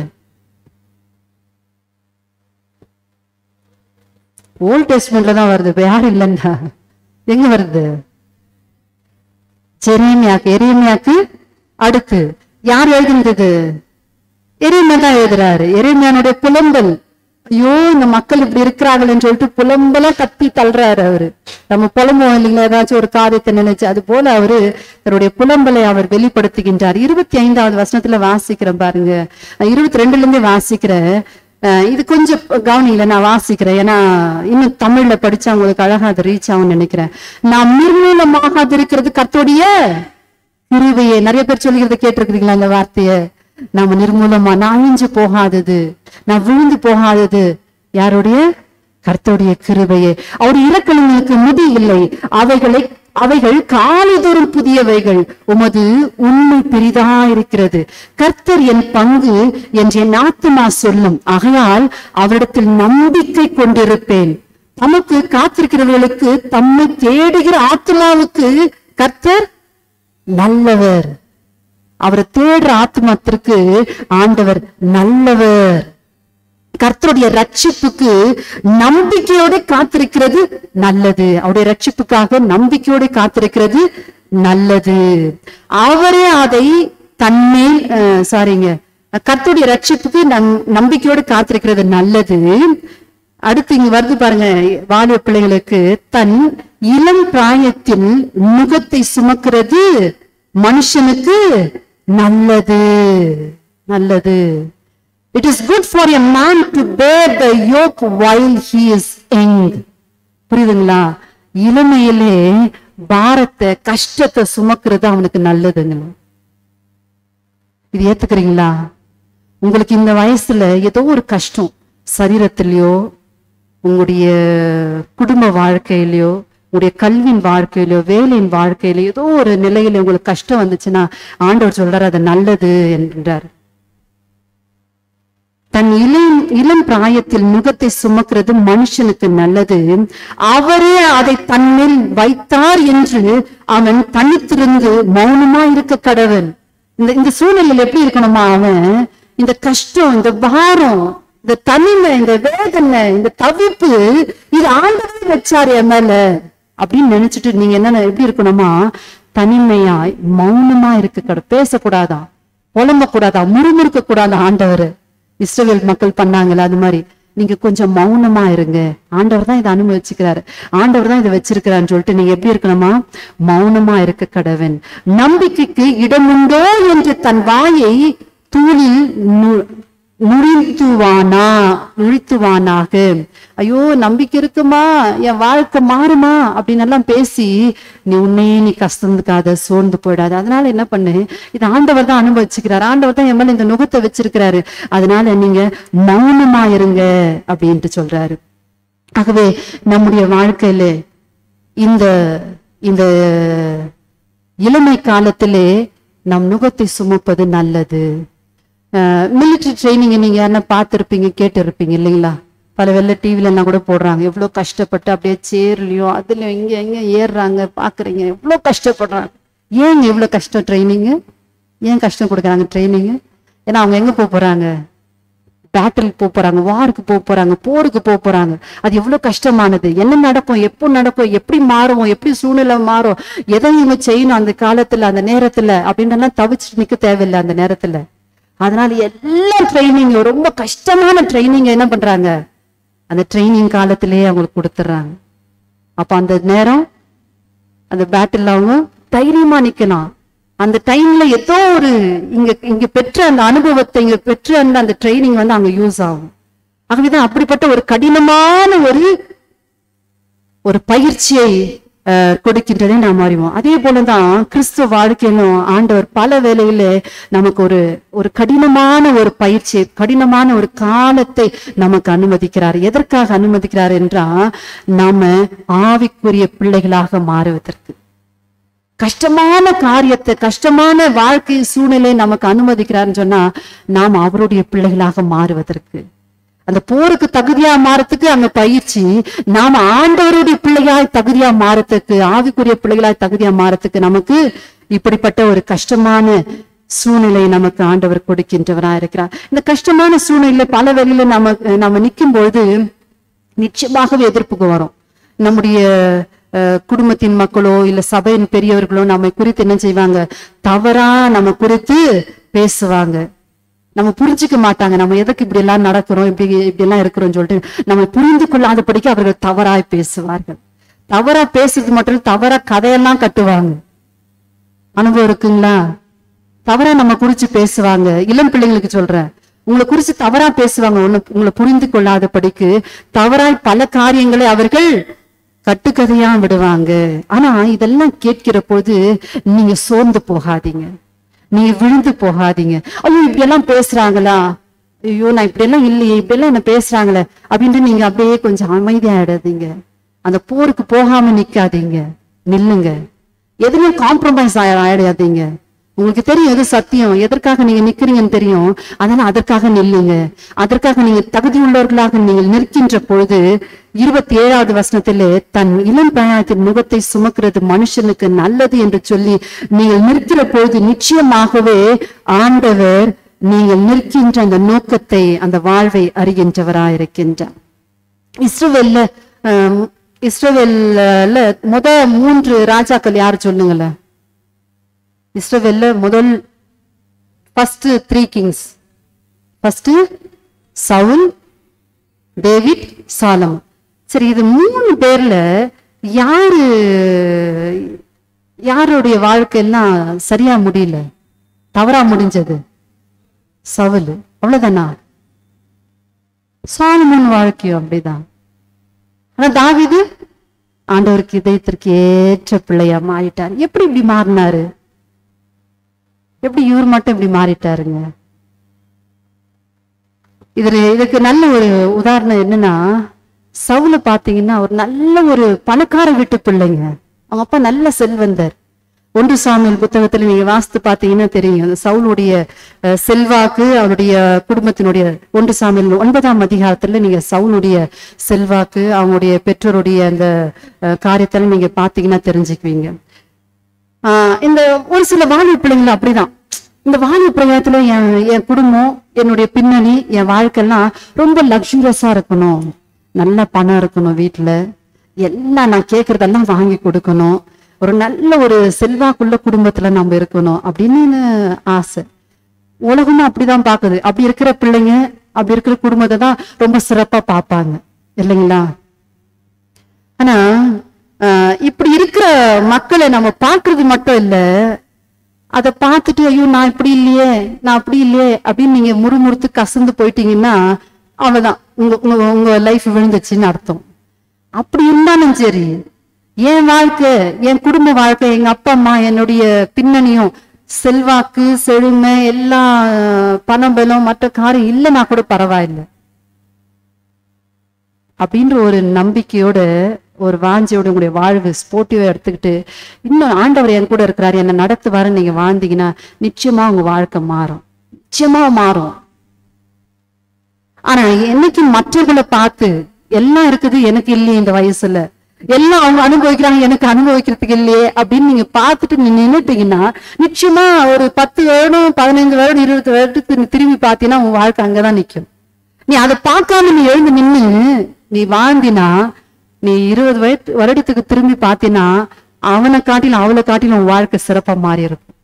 ஓல்ட் டெஸ்ட்மெண்ட்ல தான் வருது இப்ப யாரும் இல்லைன்னா எங்க வருது ஜெரேமியாக்கு எரேமியாக்கு அடுத்து யார் எழுதுனது எரேமியா தான் எழுதுறாரு எரேமியானுடைய புலம்பல் ஐயோ இந்த மக்கள் இப்படி இருக்கிறாங்களேன்னு சொல்லிட்டு புலம்பலா கத்தி தள்ளுறாரு அவரு நம்ம புலம்புவோம் இல்லைங்களா ஏதாச்சும் ஒரு காரியத்தை நினைச்சு அது போல அவரு தன்னுடைய புலம்பலை அவர் வெளிப்படுத்துகின்றார் இருபத்தி ஐந்தாவது வசனத்துல வாசிக்கிறேன் பாருங்க இருபத்தி ரெண்டுல இருந்து வாசிக்கிறேன் அஹ் இது கொஞ்சம் கவனிங்கள நான் வாசிக்கிறேன் ஏன்னா இன்னும் தமிழ்ல படிச்சா உங்களுக்கு அழகா அது ரீச் ஆகும் நினைக்கிறேன் நான் நிர்மூலமாக இருக்கிறது கத்தோடைய கிருபையே நிறைய பேர் சொல்லிக்கிறத கேட்டிருக்கிறீங்களா அந்த வார்த்தைய நாம நிர்மூலமா நான் அழிஞ்சு போகாதது நான் விழுந்து போகாதது யாருடைய கர்த்தருடைய கிருபையே அவர் இறக்கங்களுக்கு முடி இல்லை அவைகளை அவைகள் காலைதோறும் புதியவைகள் உமது உண்மை பெரிதா இருக்கிறது கர்த்தர் என் பங்கு என்று என் ஆத்துமா சொல்லும் ஆகையால் அவரிடத்தில் நம்பிக்கை கொண்டிருப்பேன் தமக்கு காத்திருக்கிறவர்களுக்கு தம்மை தேடுகிற ஆத்மாவுக்கு கர்த்தர் நல்லவர் அவரை தேடுற ஆத்மத்திற்கு ஆண்டவர் நல்லவர் கர்த்தருடைய ரட்சிப்புக்கு நம்பிக்கையோட காத்திருக்கிறது நல்லது அவருடைய ரட்சிப்புக்காக நம்பிக்கையோட காத்திருக்கிறது நல்லது அவரே அதை தன்மேல் அஹ், சாரிங்க கர்த்தருடைய ரட்சிப்புக்கு நம்- நம்பிக்கையோடு காத்திருக்கிறது நல்லது அடுத்து இங்க வருது பாருங்க வாலிப பிள்ளைகளுக்கு தன் இளம் பிராயத்தில் நுகத்தை சுமக்கிறது மனுஷனுக்கு நல்லது நல்லது it is good for a man to bear the yoke while he is young புரியுதுங்களா இளமையிலே பாரத்தை கஷ்டத்தை சுமக்கிறது அவனுக்கு நல்லதுங்க இது ஏத்துக்கிறீங்களா உங்களுக்கு இந்த வயசுல ஏதோ ஒரு கஷ்டம் சரீரத்திலயோ உங்களுடைய குடும்ப வாழ்க்கையிலயோ உங்களுடைய கல்வியின் வாழ்க்கையிலயோ வேலையின் வாழ்க்கையிலயோ ஏதோ ஒரு நிலையில உங்களுக்கு கஷ்டம் வந்துச்சுன்னா ஆண்டவர் சொல்றாரு அது நல்லது என்றார் தன் இளம் இளம் பிராயத்தில் முகத்தை சுமக்கிறது மனுஷனுக்கு நல்லது அவரே அதை தன்மேல் வைத்தார் என்று அவன் தனித்திருந்து மௌனமா இருக்க கடவன் இந்த இந்த சூழ்நிலையில எப்படி இருக்கணுமா அவன் இந்த கஷ்டம் இந்த பாரம் இந்த தனிமை இந்த வேதனை இந்த தவிப்பு இது ஆண்டவரே வச்சாரு என் மேல அப்படின்னு நினைச்சிட்டு நீங்க என்ன எப்படி இருக்கணுமா தனிமையாய் மௌனமா இருக்க கட பேசக்கூடாதா புலம்ப கூடாதா முறுமுறுக்க கூடாதா ஆண்டவர் இஸ்ரவேல் மக்கள் பண்ணாங்கல்ல அது மாதிரி நீங்க கொஞ்சம் மௌனமா இருங்க ஆண்டவர் தான் இதை அனுபவிச்சுக்கிறாரு ஆண்டவர் தான் இதை வச்சிருக்கிறான்னு சொல்லிட்டு நீங்க எப்படி இருக்கணுமா மௌனமா இருக்க கடவன் நம்பிக்கைக்கு இடமுண்டோ என்று தன் வாயை தூளில் நு- நுழைத்துவானா நுழைத்துவானாக ஐயோ நம்பிக்கை இருக்குமா என் வாழ்க்கை மாறுமா அப்படின்னு எல்லாம் பேசி நீ உன்னையே நீ கஷ்டந்துக்காத சோர்ந்து போயிடாத அதனால என்ன பண்ணு இது ஆண்டவர் தான் அனுபவிச்சுக்கிறார் ஆண்டவர் தான் என் மேல இந்த நுகத்தை வச்சிருக்கிறாரு அதனால நீங்க மௌனமா இருங்க அப்படின்ட்டு சொல்றாரு ஆகவே நம்முடைய வாழ்க்கையில இந்த இந்த இளமை காலத்திலே நம் நுகத்தை சுமப்பது நல்லது மிலிட்ரி ட்ரைனிங் நீங்க யாருன்னா பார்த்துருப்பீங்க கேட்டிருப்பீங்க இல்லைங்களா பல வெள்ள டிவில எல்லாம் கூட போடுறாங்க எவ்வளவு கஷ்டப்பட்டு அப்படியே சேர்லயும் அதுலயும் இங்க எங்க ஏறுறாங்க பாக்குறீங்க எவ்வளவு கஷ்டப்படுறாங்க ஏங்க இவ்வளவு கஷ்டம் ட்ரைனிங் ஏன் கஷ்டம் கொடுக்குறாங்க ட்ரைனிங் ஏன்னா அவங்க எங்க போக போறாங்க பேட்டில் போக போறாங்க வாருக்கு போக போறாங்க போருக்கு போக போறாங்க அது எவ்வளவு கஷ்டமானது என்ன நடக்கும் எப்போ நடக்கும் எப்படி மாறும் எப்படி சூழ்நிலை மாறும் எதை இவங்க செய்யணும் அந்த காலத்துல அந்த நேரத்துல அப்படின்றலாம் தவிச்சுட்டு நிக்க தேவையில்லை அந்த நேரத்துல அதனால எல்லா ட்ரைனிங் ரொம்ப கஷ்டமான ட்ரைனிங் என்ன பண்றாங்க அந்த ட்ரைனிங் காலத்திலேயே அவங்களுக்கு கொடுத்துட்றாங்க அப்ப அந்த நேரம் அந்த பேட்டில் அவங்க தைரியமா நிக்கலாம் அந்த டைம்ல ஏதோ ஒரு இங்க இங்க பெற்ற அந்த அனுபவத்தை இங்க பெற்ற அந்த அந்த ட்ரைனிங் வந்து அங்க யூஸ் ஆகும் ஆகவேதான் அப்படிப்பட்ட ஒரு கடினமான ஒரு ஒரு பயிற்சியை அஹ், கொடுக்கின்றதை நாம் அறிவோம் அதே போலதான் கிறிஸ்துவ வாழ்க்கையிலும் ஆண்டவர் பல வேளையில நமக்கு ஒரு ஒரு கடினமான ஒரு பயிற்சி கடினமான ஒரு காலத்தை நமக்கு அனுமதிக்கிறார் எதற்காக அனுமதிக்கிறார் என்றால் நாம ஆவிக்குரிய பிள்ளைகளாக மாறுவதற்கு கஷ்டமான காரியத்தை கஷ்டமான வாழ்க்கை சூழ்நிலை நமக்கு அனுமதிக்கிறாருன்னு சொன்னா நாம் அவருடைய பிள்ளைகளாக மாறுவதற்கு அந்த போருக்கு தகுதியா மாறத்துக்கு அங்க பயிற்சி நாம ஆண்டவருடைய பிள்ளையாய் தகுதியா மாறத்துக்கு ஆவிக்குரிய பிள்ளைகளாய் தகுதியா மாறத்துக்கு நமக்கு இப்படிப்பட்ட ஒரு கஷ்டமான சூழ்நிலை நமக்கு ஆண்டவர் கொடுக்கின்றவரா இருக்கிறார் இந்த கஷ்டமான சூழ்நிலை பல வழியில நம்ம நம்ம நிற்கும் பொழுது நிச்சயமாகவே எதிர்ப்புக்கு வரும் நம்முடைய அஹ், குடும்பத்தின் மக்களோ இல்ல சபையின் பெரியவர்களோ நம்மை குறித்து என்ன செய்வாங்க தவறா நம்ம குறித்து பேசுவாங்க நம்ம புரிஞ்சுக்க மாட்டாங்க நம்ம எதுக்கு இப்படி எல்லாம் நடக்கிறோம் இப்படி இப்படி எல்லாம் இருக்கிறோம் சொல்லிட்டு நம்ம புரிந்து கொள்ளாதபடிக்கு அவர்கள் தவறாய் பேசுவார்கள் தவறா பேசுறது மட்டும் இல்ல, தவறா கதையெல்லாம் கட்டுவாங்க அனுபவம் இருக்குங்களா தவறா நம்ம குறிச்சு பேசுவாங்க இளம் பிள்ளைங்களுக்கு சொல்றேன் உங்களை குறிச்சு தவறா பேசுவாங்க ஒண்ணு உங்களை புரிந்து கொள்ளாதபடிக்கு தவறாய் பல காரியங்களை அவர்கள் கட்டுக்கதையா விடுவாங்க ஆனா இதெல்லாம் கேட்கிற போது நீங்க சோர்ந்து போகாதீங்க நீங்க விழுந்து போகாதீங்க ஐயோ இப்படி எல்லாம் பேசுறாங்களா ஐயோ நான் இப்படி எல்லாம் இல்லையே இப்படி எல்லாம் என்ன பேசுறாங்களே அப்படின்ட்டு நீங்க அப்படியே கொஞ்சம் அமைதியாயிடாதீங்க அந்த போருக்கு போகாம நிக்காதீங்க நில்லுங்க எதுலயும் காம்ப்ரமைஸ் ஆயிடாதீங்க உங்களுக்கு தெரியும் எது சத்தியம் எதற்காக நீங்க நிக்கிறீங்கன்னு தெரியும் அதனால அதற்காக நில்லுங்க அதற்காக நீங்க தகுதி உள்ளவர்களாக நீங்கள் நிற்கின்ற பொழுது இருபத்தி ஏழாவது வசனத்திலே தன் இளம் பிரயாணத்தின் முகத்தை சுமக்கிறது மனுஷனுக்கு நல்லது என்று சொல்லி நீங்கள் நிற்கிற பொழுது நிச்சயமாகவே ஆண்டவர் நீங்கள் நிற்கின்ற அந்த நோக்கத்தை அந்த வாழ்வை அறிகின்றவராயிருக்கின்றார் இஸ்ரவேல்ல ஆம், இஸ்ரவேல்ல முத மூன்று ராஜாக்கள் யார் சொல்லுங்களேன் இஸ்ரவேல்ல முதல் first three kings first Saul David Solomon சரி இது மூணு பேர்ல யாரு யாருடைய வாழ்க்கையெல்லாம் சரியா முடியல தவறா முடிஞ்சது சவுல் அவ்வளவுதானா சாலமோன் வாழ்க்கையும் அப்படிதான் ஆனா தாவீது ஆண்டவருக்கு இதயத்திற்கு ஏற்ற பிள்ளையா மாறிட்டார் எப்படி இப்படி மாறினாரு எப்படி இவர் மட்டும் இப்படி மாறிட்டாருங்க இதுல இதுக்கு நல்ல ஒரு உதாரணம் என்னன்னா சவுல பாத்தீங்கன்னா ஒரு நல்ல ஒரு பணக்கார வீட்டு பிள்ளைங்க அவங்க அப்பா நல்ல செல்வந்தர் ஒன்று சாமியல் புத்தகத்துல நீங்க வாசித்து பாத்தீங்கன்னா தெரியும் அந்த சவுலுடைய அஹ், செல்வாக்கு அவருடைய குடும்பத்தினுடைய ஒன்று சாமியல் ஒன்பதாம் அதிகாரத்துல நீங்க சவுலுடைய செல்வாக்கு அவங்களுடைய பெற்றோருடைய அந்த அஹ், காரியத்தெல்லாம் நீங்க பாத்தீங்கன்னா தெரிஞ்சுக்குவீங்க ஆஹ் இந்த ஒரு சில வாலிப பிள்ளைங்க அப்படிதான் இந்த வாலிப பிரயாத்துல என் என் குடும்பம் என்னுடைய பின்னணி என் வாழ்க்கைலாம் ரொம்ப லக்ஸூரியஸா இருக்கணும் நல்ல பணம் இருக்கணும் வீட்டுல எல்லாம் நான் கேட்கறதெல்லாம் வாங்கி கொடுக்கணும் ஒரு நல்ல ஒரு செல்வாக்குள்ள குடும்பத்துல நம்ம இருக்கணும் அப்படின்னு ஆசை உலகமும் அப்படிதான் பாக்குது அப்படி இருக்கிற பிள்ளைங்க அப்படி இருக்கிற குடும்பத்தை தான் ரொம்ப சிறப்பா பார்ப்பாங்க இல்லைங்களா ஆனா ஆஹ் இப்படி இருக்கிற மக்களை நம்ம பார்க்கிறது மட்டும் இல்ல அதை பார்த்துட்டு ஐயோ நான் இப்படி இல்லையே நான் அப்படி இல்லையே அப்படின்னு நீங்க முறுமுறுத்து கசந்து போயிட்டீங்கன்னா அவ்வளவுதான் உங்க உங்க உங்க லைஃப் விழுந்துச்சுன்னு அர்த்தம் அப்படி இருந்தாலும் சரி என் வாழ்க்கை என் குடும்ப வாழ்க்கை எங்க அப்பா அம்மா என்னுடைய பின்னணியும் செல்வாக்கு செழுமை எல்லா பணம் பலம் மற்ற காரியம் இல்லைன்னா கூட பரவாயில்லை அப்படின்ற ஒரு நம்பிக்கையோட ஒரு வாஞ்சியோட உங்களுடைய வாழ்வு ஸ்போர்ட்டிவா எடுத்துக்கிட்டு இன்னும் ஆண்டவர் என் கூட இருக்கிறாரு என்ன நடத்துவாருன்னு நீங்க வாழ்ந்தீங்கன்னா நிச்சயமா உங்க வாழ்க்கை மாறும் நிச்சயமா மாறும் ஆனா என்னைக்கு மற்றவர்களை பார்த்து எல்லாம் இருக்குது எனக்கு இல்லையே இந்த வயசுல எல்லாம் அவங்க அனுபவிக்கிறாங்க எனக்கு அனுபவிக்கிறதுக்கு இல்லையே அப்படின்னு நீங்க பார்த்துட்டு நீ நின்னுட்டீங்கன்னா நிச்சயமா ஒரு பத்து வருடம் பதினைந்து வருடம் இருபது வருடத்துக்கு நீ திரும்பி பார்த்தீங்கன்னா உன் வாழ்க்கை அங்கதான் நிக்கும் நீ அதை பார்க்காம நீ எழுந்து நின்னு நீ வாழ்ந்தினா நீ இருபது வயது வருடத்துக்கு திரும்பி பார்த்தீன்னா அவனை காட்டிலும் அவளை காட்டிலும் உன் வாழ்க்கை சிறப்பா மாறி இருக்கும்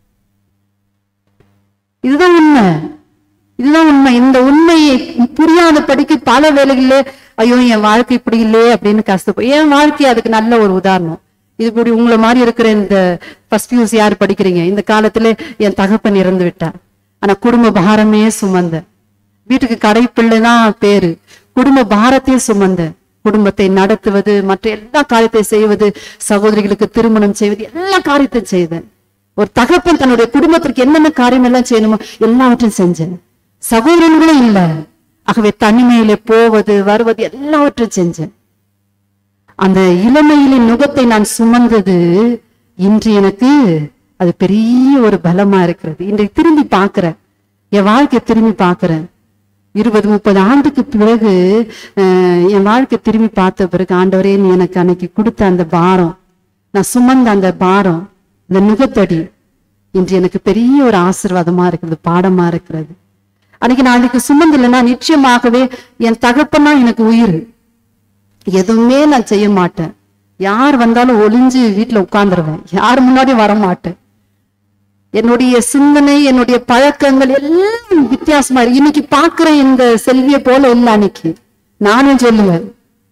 இதுதான் உண்மை இதுதான் உண்மை இந்த உண்மையை புரியாத படிக்க பல வேலைகளிலே ஐயோ என் வாழ்க்கை இப்படி இல்லையே அப்படின்னு கஷ்டப்போ என் வாழ்க்கை அதுக்கு நல்ல ஒரு உதாரணம் இது இப்படி உங்களை மாதிரி இருக்கிற இந்த ஃபர்ஸ்ட் பியூஸ் யார் படிக்கிறீங்க இந்த காலத்துல என் தகப்பன் இறந்து விட்டார் ஆனா குடும்ப பாரமே சுமந்த வீட்டுக்கு கடைப்பிள்ளை தான் பேரு குடும்ப பாரத்தையும் சுமந்த குடும்பத்தை நடத்துவது மற்ற எல்லா காரியத்தை செய்வது சகோதரிகளுக்கு திருமணம் செய்வது எல்லா காரியத்தையும் செய்தேன் ஒரு தகப்பன் தன்னுடைய குடும்பத்திற்கு என்னென்ன காரியம் எல்லாம் செய்யணுமோ எல்லாவற்றையும் செஞ்சேன் சகோதரன்களும் இல்ல ஆகவே தனிமையிலே போவது வருவது எல்லாவற்றையும் செஞ்சேன் அந்த இளமையிலின் நுகத்தை நான் சுமந்தது இன்று எனக்கு அது பெரிய ஒரு பலமா இருக்கிறது இன்றைக்கு திரும்பி பார்க்கிறேன் என் வாழ்க்கையை திரும்பி பார்க்கிறேன் இருபது முப்பது ஆண்டுக்கு பிறகு அஹ், என் வாழ்க்கை திரும்பி பார்த்த பிறகு ஆண்டவரே நீ எனக்கு அன்னைக்கு கொடுத்த அந்த பாரம் நான் சுமந்த அந்த பாரம் இந்த நுகத்தடி இன்று எனக்கு பெரிய ஒரு ஆசீர்வாதமா இருக்கிறது பாடமா இருக்கிறது அன்னைக்கு நாளைக்கு சுமந்து இல்லைன்னா நிச்சயமாகவே என் தகப்பனா எனக்கு உயிர் எதுவுமே நான் செய்ய மாட்டேன் யார் வந்தாலும் ஒளிஞ்சு வீட்டுல உட்கார்ந்துருவேன் யார் முன்னாடியும் வர மாட்டேன் என்னுடைய சிந்தனை என்னுடைய பழக்கங்கள் எல்லாம் வித்தியாசமா இருக்கு இன்னைக்கு பாக்குற இந்த செல்வியை போல இல்ல அன்னைக்கு நானும் சொல்லுவேன்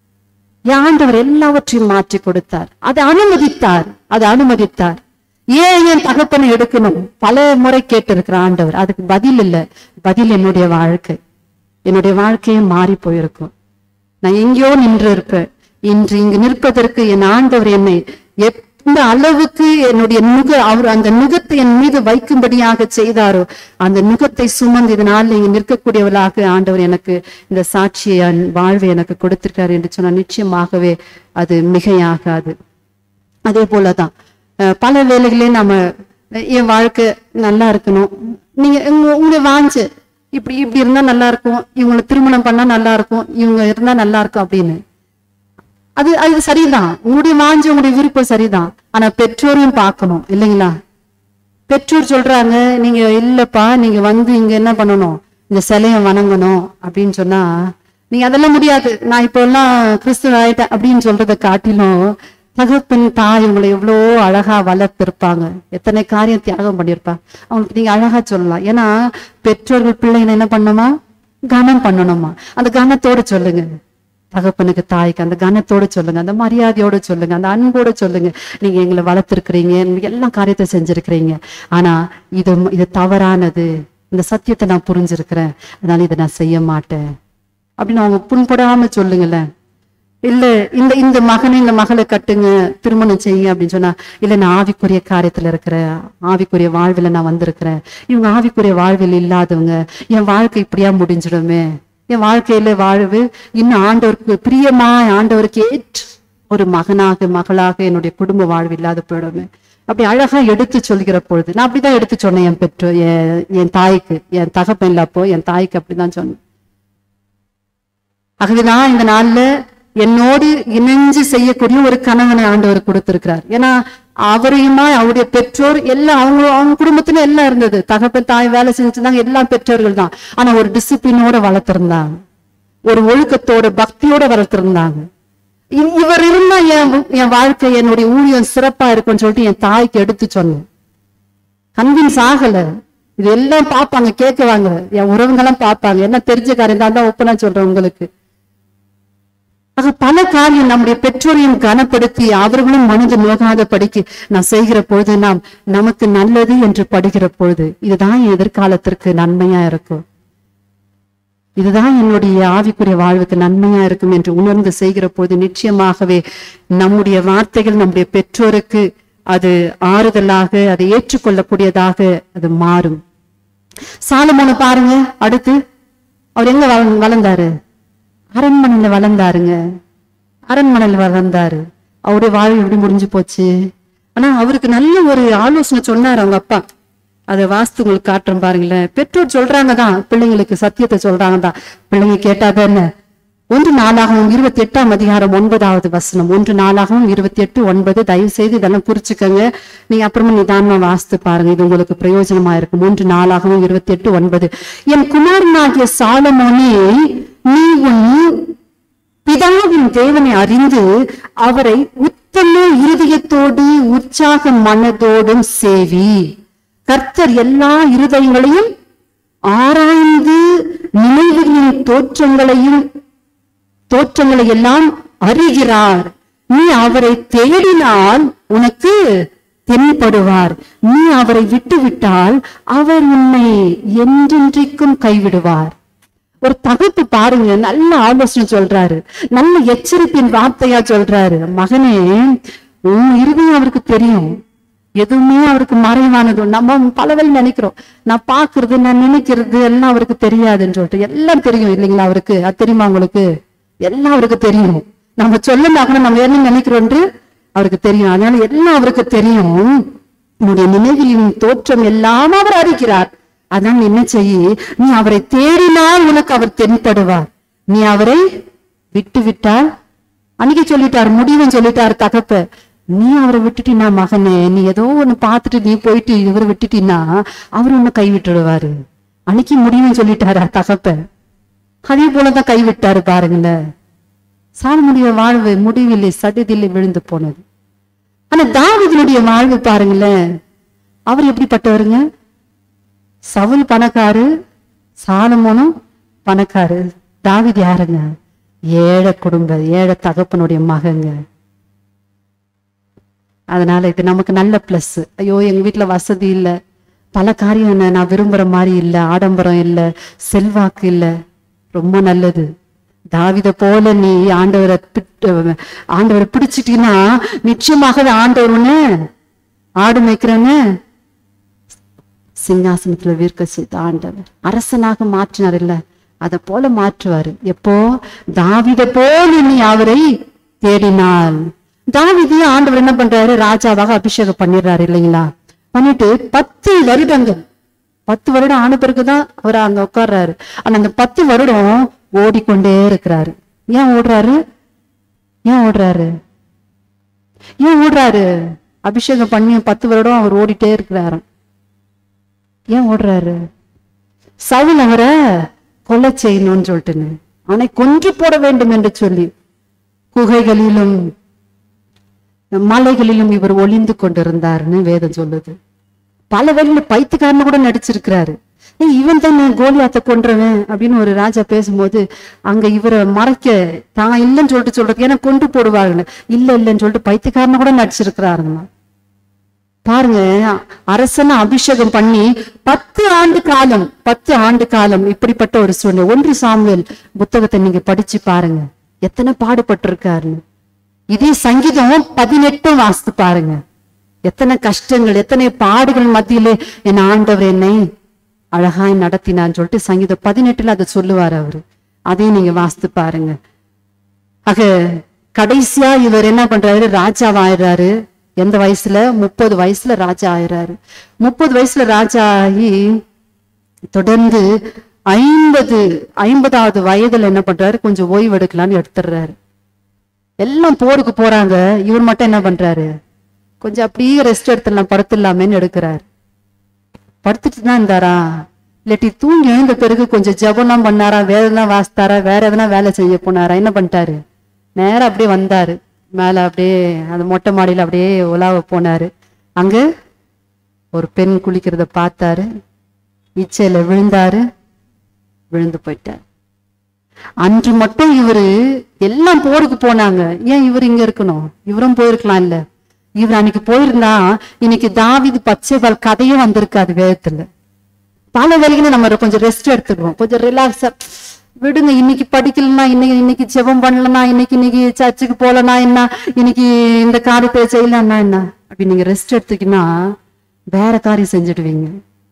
என் ஆண்டவர் எல்லாவற்றையும் மாற்றி கொடுத்தார் அதை அனுமதித்தார் அதை அனுமதித்தார் ஏன் என் தகப்பனை எடுக்கணும் பல முறை கேட்டிருக்கிற ஆண்டவர் அதுக்கு பதில் இல்ல பதில் என்னுடைய வாழ்க்கை என்னுடைய வாழ்க்கையே மாறி போயிருக்கும் நான் எங்கேயோ நின்று இருப்பேன் இன்று இங்கு நிற்பதற்கு என் ஆண்டவர் என்னை எந்த அளவுக்கு என்னுடைய நுக அவர் அந்த நுகத்தை என் மீது வைக்கும்படியாக செய்தாரோ அந்த நுகத்தை சுமந்து இதனால் இங்கு நிற்கக்கூடியவளாக ஆண்டவர் எனக்கு இந்த சாட்சியை என் வாழ்வை எனக்கு கொடுத்திருக்காரு என்று சொன்னால் நிச்சயமாகவே அது மிகையாகாது அதே போலதான் அஹ் பல வேலைகளையும் நம்ம அஹ் என் வாழ்க்கை நல்லா இருக்கணும் நீங்க உங்க உங்க வாஞ்சு இப்படி இப்படி இருந்தா நல்லா இருக்கும் இவங்களை திருமணம் பண்ணா நல்லா இருக்கும் இவங்க இருந்தா நல்லா இருக்கும் அப்படின்னு அது அது சரிதான் உங்களுடைய வாஞ்சு உங்களுடைய விருப்பம் சரிதான் ஆனா பெற்றோரையும் பார்க்கணும் இல்லைங்களா பெற்றோர் சொல்றாங்க நீங்க இல்லப்பா நீங்க வந்து இங்க என்ன பண்ணணும் இந்த சிலையை வணங்கணும் அப்படின்னு சொன்னா நீங்க அதெல்லாம் முடியாது நான் இப்போ எல்லாம் கிறிஸ்துவ ஆயிட்டேன் அப்படின்னு சொல்றதை காட்டிலும் தகப்பன் தாய் உங்களை எவ்வளோ அழகா வளர்த்திருப்பாங்க எத்தனை காரியம் தியாகம் பண்ணியிருப்பாங்க அவங்களுக்கு நீங்க அழகா சொல்லலாம் ஏன்னா பெற்றோர்கள் பிள்ளைங்களை என்ன பண்ணணுமா கனம் பண்ணணுமா அந்த கனத்தோட சொல்லுங்க தகப்பனுக்கு தாய்க்கு அந்த கனத்தோட சொல்லுங்க அந்த மரியாதையோட சொல்லுங்க அந்த அன்போட சொல்லுங்க நீங்க எங்களை வளர்த்திருக்கிறீங்க நீங்க எல்லா காரியத்தை செஞ்சிருக்கிறீங்க ஆனா இது இது தவறானது இந்த சத்தியத்தை நான் புரிஞ்சிருக்கிறேன் அதனால இதை நான் செய்ய மாட்டேன் அப்படின்னு அவங்க புண்படாம சொல்லுங்களேன் இல்ல இந்த இந்த மகனை இந்த மகளை கட்டுங்க திருமணம் செய்யுங்க அப்படின்னு சொன்னா இல்ல நான் ஆவிக்குரிய காரியத்துல இருக்கிறேன் ஆவிக்குரிய வாழ்வில் நான் வந்திருக்கிறேன் இவங்க ஆவிக்குரிய வாழ்வில் இல்லாதவங்க என் வாழ்க்கை இப்படியா முடிஞ்சிடுமே என் வாழ்க்கையில வாழ்வு இன்னும் ஆண்டவருக்கு பிரியமா ஆண்டவருக்கு ஏற்று ஒரு மகனாக மகளாக என்னுடைய குடும்ப வாழ்வு இல்லாத போயிடுமே அப்படி அழகா எடுத்து சொல்கிற பொழுது நான் அப்படிதான் எடுத்து சொன்னேன் என் பெற்றோர் என் என் தாய்க்கு என் தகப்பன் இல்லப்போ என் தாய்க்கு அப்படிதான் சொன்னேன் ஆகவேதான் இந்த நாள்ல என்னோடு இணைஞ்சு செய்யக்கூடிய ஒரு கணவனை ஆண்டவர் கொடுத்திருக்கிறார் ஏன்னா அவரையுமா அவருடைய பெற்றோர் எல்லாம் அவங்க அவங்க குடும்பத்துல எல்லாம் இருந்தது தகப்பன் தாய் வேலை செஞ்சுருந்தாங்க எல்லாம் பெற்றோர்கள் தான் ஆனா ஒரு டிசிப்ளினோட வளர்த்திருந்தாங்க ஒரு ஒழுக்கத்தோட பக்தியோட வளர்த்திருந்தாங்க இ- இவர் இருந்தா என் என் வாழ்க்கை என்னுடைய ஊழியம் சிறப்பா இருக்கும்னு சொல்லிட்டு என் தாய்க்கு எடுத்து சொன்னேன் கன்வின்ஸ் ஆகல இது எல்லாம் பார்ப்பாங்க கேட்குவாங்க என் உறவுங்கெல்லாம் பார்ப்பாங்க என்ன தெரிஞ்ச காரியம் தான் ஒப்பனா சொல்றேன் உங்களுக்கு ஆக பல காரியம் நம்முடைய பெற்றோரையும் கனப்படுத்தி அவர்களும் மனது நோகாத படிக்கு நான் செய்கிற பொழுது நாம் நமக்கு நல்லது என்று படுகிற பொழுது இதுதான் என் எதிர்காலத்திற்கு நன்மையா இருக்கும் இதுதான் என்னுடைய ஆவிக்குரிய வாழ்வுக்கு நன்மையா இருக்கும் என்று உணர்ந்து செய்கிற போது நிச்சயமாகவே நம்முடைய வார்த்தைகள் நம்முடைய பெற்றோருக்கு அது ஆறுதலாக அதை ஏற்றுக்கொள்ளக்கூடியதாக அது மாறும் சாலமோனை பாருங்க அடுத்து அவர் எங்க வள- வளர்ந்தாரு அரண்மனையில வளர்ந்தாருங்க அரண்மனையில வளர்ந்தாரு அவருடைய வாழ்வு எப்படி முடிஞ்சு போச்சு ஆனா அவருக்கு நல்ல ஒரு ஆலோசனை சொன்னார் அவங்க அப்பா அதை வாஸ்து உங்களுக்கு காட்டுறேன் பாருங்களேன் பெற்றோர் சொல்றாங்க தான் பிள்ளைங்களுக்கு சத்தியத்தை சொல்றாங்க தான் பிள்ளைங்க கேட்டாத என்ன ஒன்று நாளாகவும் இருபத்தி எட்டாம் அதிகாரம் ஒன்பதாவது வசனம் ஒன்று நாளாகவும் இருபத்தி எட்டு ஒன்பது தயவு செய்து இதெல்லாம் குறிச்சுக்கங்க நீங்க அப்புறமா நிதானமா வாசித்து பாருங்க இது உங்களுக்கு பிரயோஜனமா இருக்கும் மூன்று நாளாகவும் இருபத்தி எட்டு ஒன்பது என் குமாரனாகிய சாலமோனே நீ உன் பிதாவின் தேவனை அறிந்து அவரை உத்தம இருதயத்தோடு உற்சாக மனதோடும் சேவி கர்த்தர் எல்லா இருதயங்களையும் ஆராய்ந்து நினைவுகளின் தோற்றங்களையும் தோற்றங்களை எல்லாம் அறிகிறார் நீ அவரை தேடினால் உனக்கு தென்படுவார் நீ அவரை விட்டுவிட்டால் அவர் உன்னை என்றென்றைக்கும் கைவிடுவார் ஒரு தகப்பு பாருங்க நல்ல ஆலோசனை சொல்றாரு நல்ல எச்சரிப்பின் வார்த்தையா சொல்றாரு மகனே உன் இருதயம் அவருக்கு தெரியும் எதுவுமே அவருக்கு மறைவானது நம்ம பலவழி நினைக்கிறோம் நான் பாக்குறது நான் நினைக்கிறது எல்லாம் அவருக்கு தெரியாதுன்னு சொல்லிட்டு எல்லாம் தெரியும் இல்லைங்களா அவருக்கு அது தெரியுமா உங்களுக்கு எல்லாம் அவருக்கு தெரியும் நம்ம சொல்லனா கூட நம்ம என்ன நினைக்கிறோன்று அவருக்கு தெரியும் அதனால எல்லாம் அவருக்கு தெரியும் உன்னுடைய நினைவுகளின் தோற்றம் எல்லாம் அவர் அறிகிறார் அதனால நீ என்ன செய்ய நீ அவரை தேடினால் உனக்கு அவர் தென்படுவார் நீ அவரை விட்டு விட்டால் அன்னைக்கு சொல்லிட்டார் முடிவும் சொல்லிட்டார் தகப்ப நீ அவரை விட்டுட்டினா மகனே நீ ஏதோ ஒண்ணு பார்த்துட்டு நீ போயிட்டு இவரை விட்டுட்டினா அவர் உன்னை கை விட்டுடுவாரு அன்னைக்கு முடிவும் சொல்லிட்டாரா தகப்ப அதே போலதான் கைவிட்டாரு பாருங்களேன் சாலமுடைய வாழ்வு முடிவில்லை சடுதில்லை விழுந்து போனது ஆனா தாவீதினுடைய வாழ்வு பாருங்களேன் அவர் எப்படிப்பட்டவருங்க சவுல் பணக்காரு சாலமோனும் பணக்காரு தாவீது யாருங்க ஏழை குடும்ப ஏழை தகப்பனுடைய மகங்க அதனால இது நமக்கு நல்ல பிளஸ் ஐயோ எங்க வீட்டுல வசதி இல்ல பல காரியம் என்ன நான் விரும்புற மாதிரி இல்ல ஆடம்பரம் இல்ல செல்வாக்கு இல்ல ரொம்ப நல்லது தாவித போல நீ ஆண்டவரை பிட்டு- ஆண்டவரை பிடிச்சிட்டீன்னா நிச்சயமாகவே ஆண்டவர் உன்னை ஆடு மேய்க்கிறன்னு சிங்காசனத்துல வீர்க்க செய்த ஆண்டவர் அரசனாக மாற்றினார் இல்ல அத போல மாற்றுவாரு எப்போ தாவித போல நீ அவரை தேடினால் தாவிதையும் ஆண்டவர் என்ன பண்றாரு ராஜாவாக அபிஷேகம் பண்ணிடுறாரு இல்லைங்களா பண்ணிட்டு பத்து வருடங்கள் பத்து வருடம் ஆன பிறகுதான் அவர் அங்க உட்கார்றாரு ஆனா அந்த பத்து வருடம் ஓடிக்கொண்டே இருக்கிறாரு ஏன் ஓடுறாரு ஏன் ஓடுறாரு ஏன் ஓடுறாரு அபிஷேகம் பண்ணி பத்து வருடம் அவர் ஓடிட்டே இருக்கிறாரு ஏன் ஓடுறாரு சவுல் அவரை கொலை செய்யணும்னு சொல்லிட்டுன்னு அவனை கொன்று போட வேண்டும் என்று சொல்லி குகைகளிலும் மலைகளிலும் இவர் ஒளிந்து கொண்டிருந்தாருன்னு வேதம் சொல்லுது பல வழியில பைத்துக்காரனு கூட நடிச்சிருக்கிறாரு ஏய், இவன் தான் கோலியாத்த கொன்றவன் அப்படின்னு ஒரு ராஜா பேசும்போது அங்க இவரை மறைக்க தான் இல்லைன்னு சொல்லிட்டு சொல்றது ஏன்னா கொண்டு போடுவாருன்னு இல்ல இல்லைன்னு சொல்லிட்டு பைத்தியக்காரனை கூட நடிச்சிருக்கிறாருங்க பாருங்க அரசனை அபிஷேகம் பண்ணி பத்து ஆண்டு காலம் பத்து ஆண்டு காலம் இப்படிப்பட்ட ஒரு சூழ்நிலை ஒன்று சாமுவேல் புத்தகத்தை நீங்க படிச்சு பாருங்க எத்தனை பாடுபட்டிருக்காருன்னு இதே சங்கீதம் பதினெட்டும் வாசித்து பாருங்க எத்தனை கஷ்டங்கள் எத்தனை பாடுகள் மத்தியிலே என் ஆண்டவர் என்னை அழகாய் நடத்தினான்னு சொல்லிட்டு சங்கீதம் பதினெட்டுல அதை சொல்லுவார் அவரு அதையும் நீங்க வாசித்து பாருங்க ஆக கடைசியா இவர் என்ன பண்றாரு ராஜாவா ஆயிடுறாரு எந்த வயசுல முப்பது வயசுல ராஜா ஆயிடுறாரு முப்பது வயசுல ராஜா ஆகி தொடர்ந்து ஐம்பது ஐம்பதாவது வயதுல என்ன பண்றாரு கொஞ்சம் ஓய்வு எடுக்கலாம்னு எடுத்துடுறாரு எல்லாம் போருக்கு போறாங்க இவர் மட்டும் என்ன பண்றாரு கொஞ்சம் அப்படியே ரெஸ்ட் எடுத்துடலாம் படுத்துடலாமேன்னு எடுக்கிறாரு படுத்துட்டு தான் இருந்தாரா இல்லாட்டி தூங்கி எழுந்த பிறகு கொஞ்சம் ஜெபம்லாம் பண்ணாரா வேதெல்லாம் வாசித்தாரா வேற எதனா வேலை செய்ய போனாரா என்ன பண்ணிட்டாரு நேரா அப்படியே வந்தாரு மேல அப்படியே அந்த மொட்டை மாடியில அப்படியே உலாவ போனாரு அங்க ஒரு பெண் குளிக்கிறத பார்த்தாரு இச்சையில விழுந்தாரு விழுந்து போயிட்டார் அன்று மட்டும் இவரு எல்லாம் போருக்கு போனாங்க ஏன் இவர் இங்க இருக்கணும் இவரும் போயிருக்கலாம் இல்ல இவர் அன்னைக்கு போயிருந்தா இன்னைக்கு தாவிது பச்சைபால் கதையும் வந்திருக்காது வேதத்துல பல வேலைகளும் நம்ம கொஞ்சம் ரெஸ்ட் எடுத்துக்குவோம் கொஞ்சம் ரிலாக்ஸா விடுங்க இன்னைக்கு படிக்கலனா இன்னைக்கு இன்னைக்கு ஜெபம் பண்ணலனா இன்னைக்கு இன்னைக்கு சர்ச்சுக்கு போலனா என்ன இன்னைக்கு இந்த காரியத்தை செய்யலன்னா என்ன அப்படி நீங்க ரெஸ்ட் எடுத்துக்கினா வேற காரியம் செஞ்சுடுவீங்க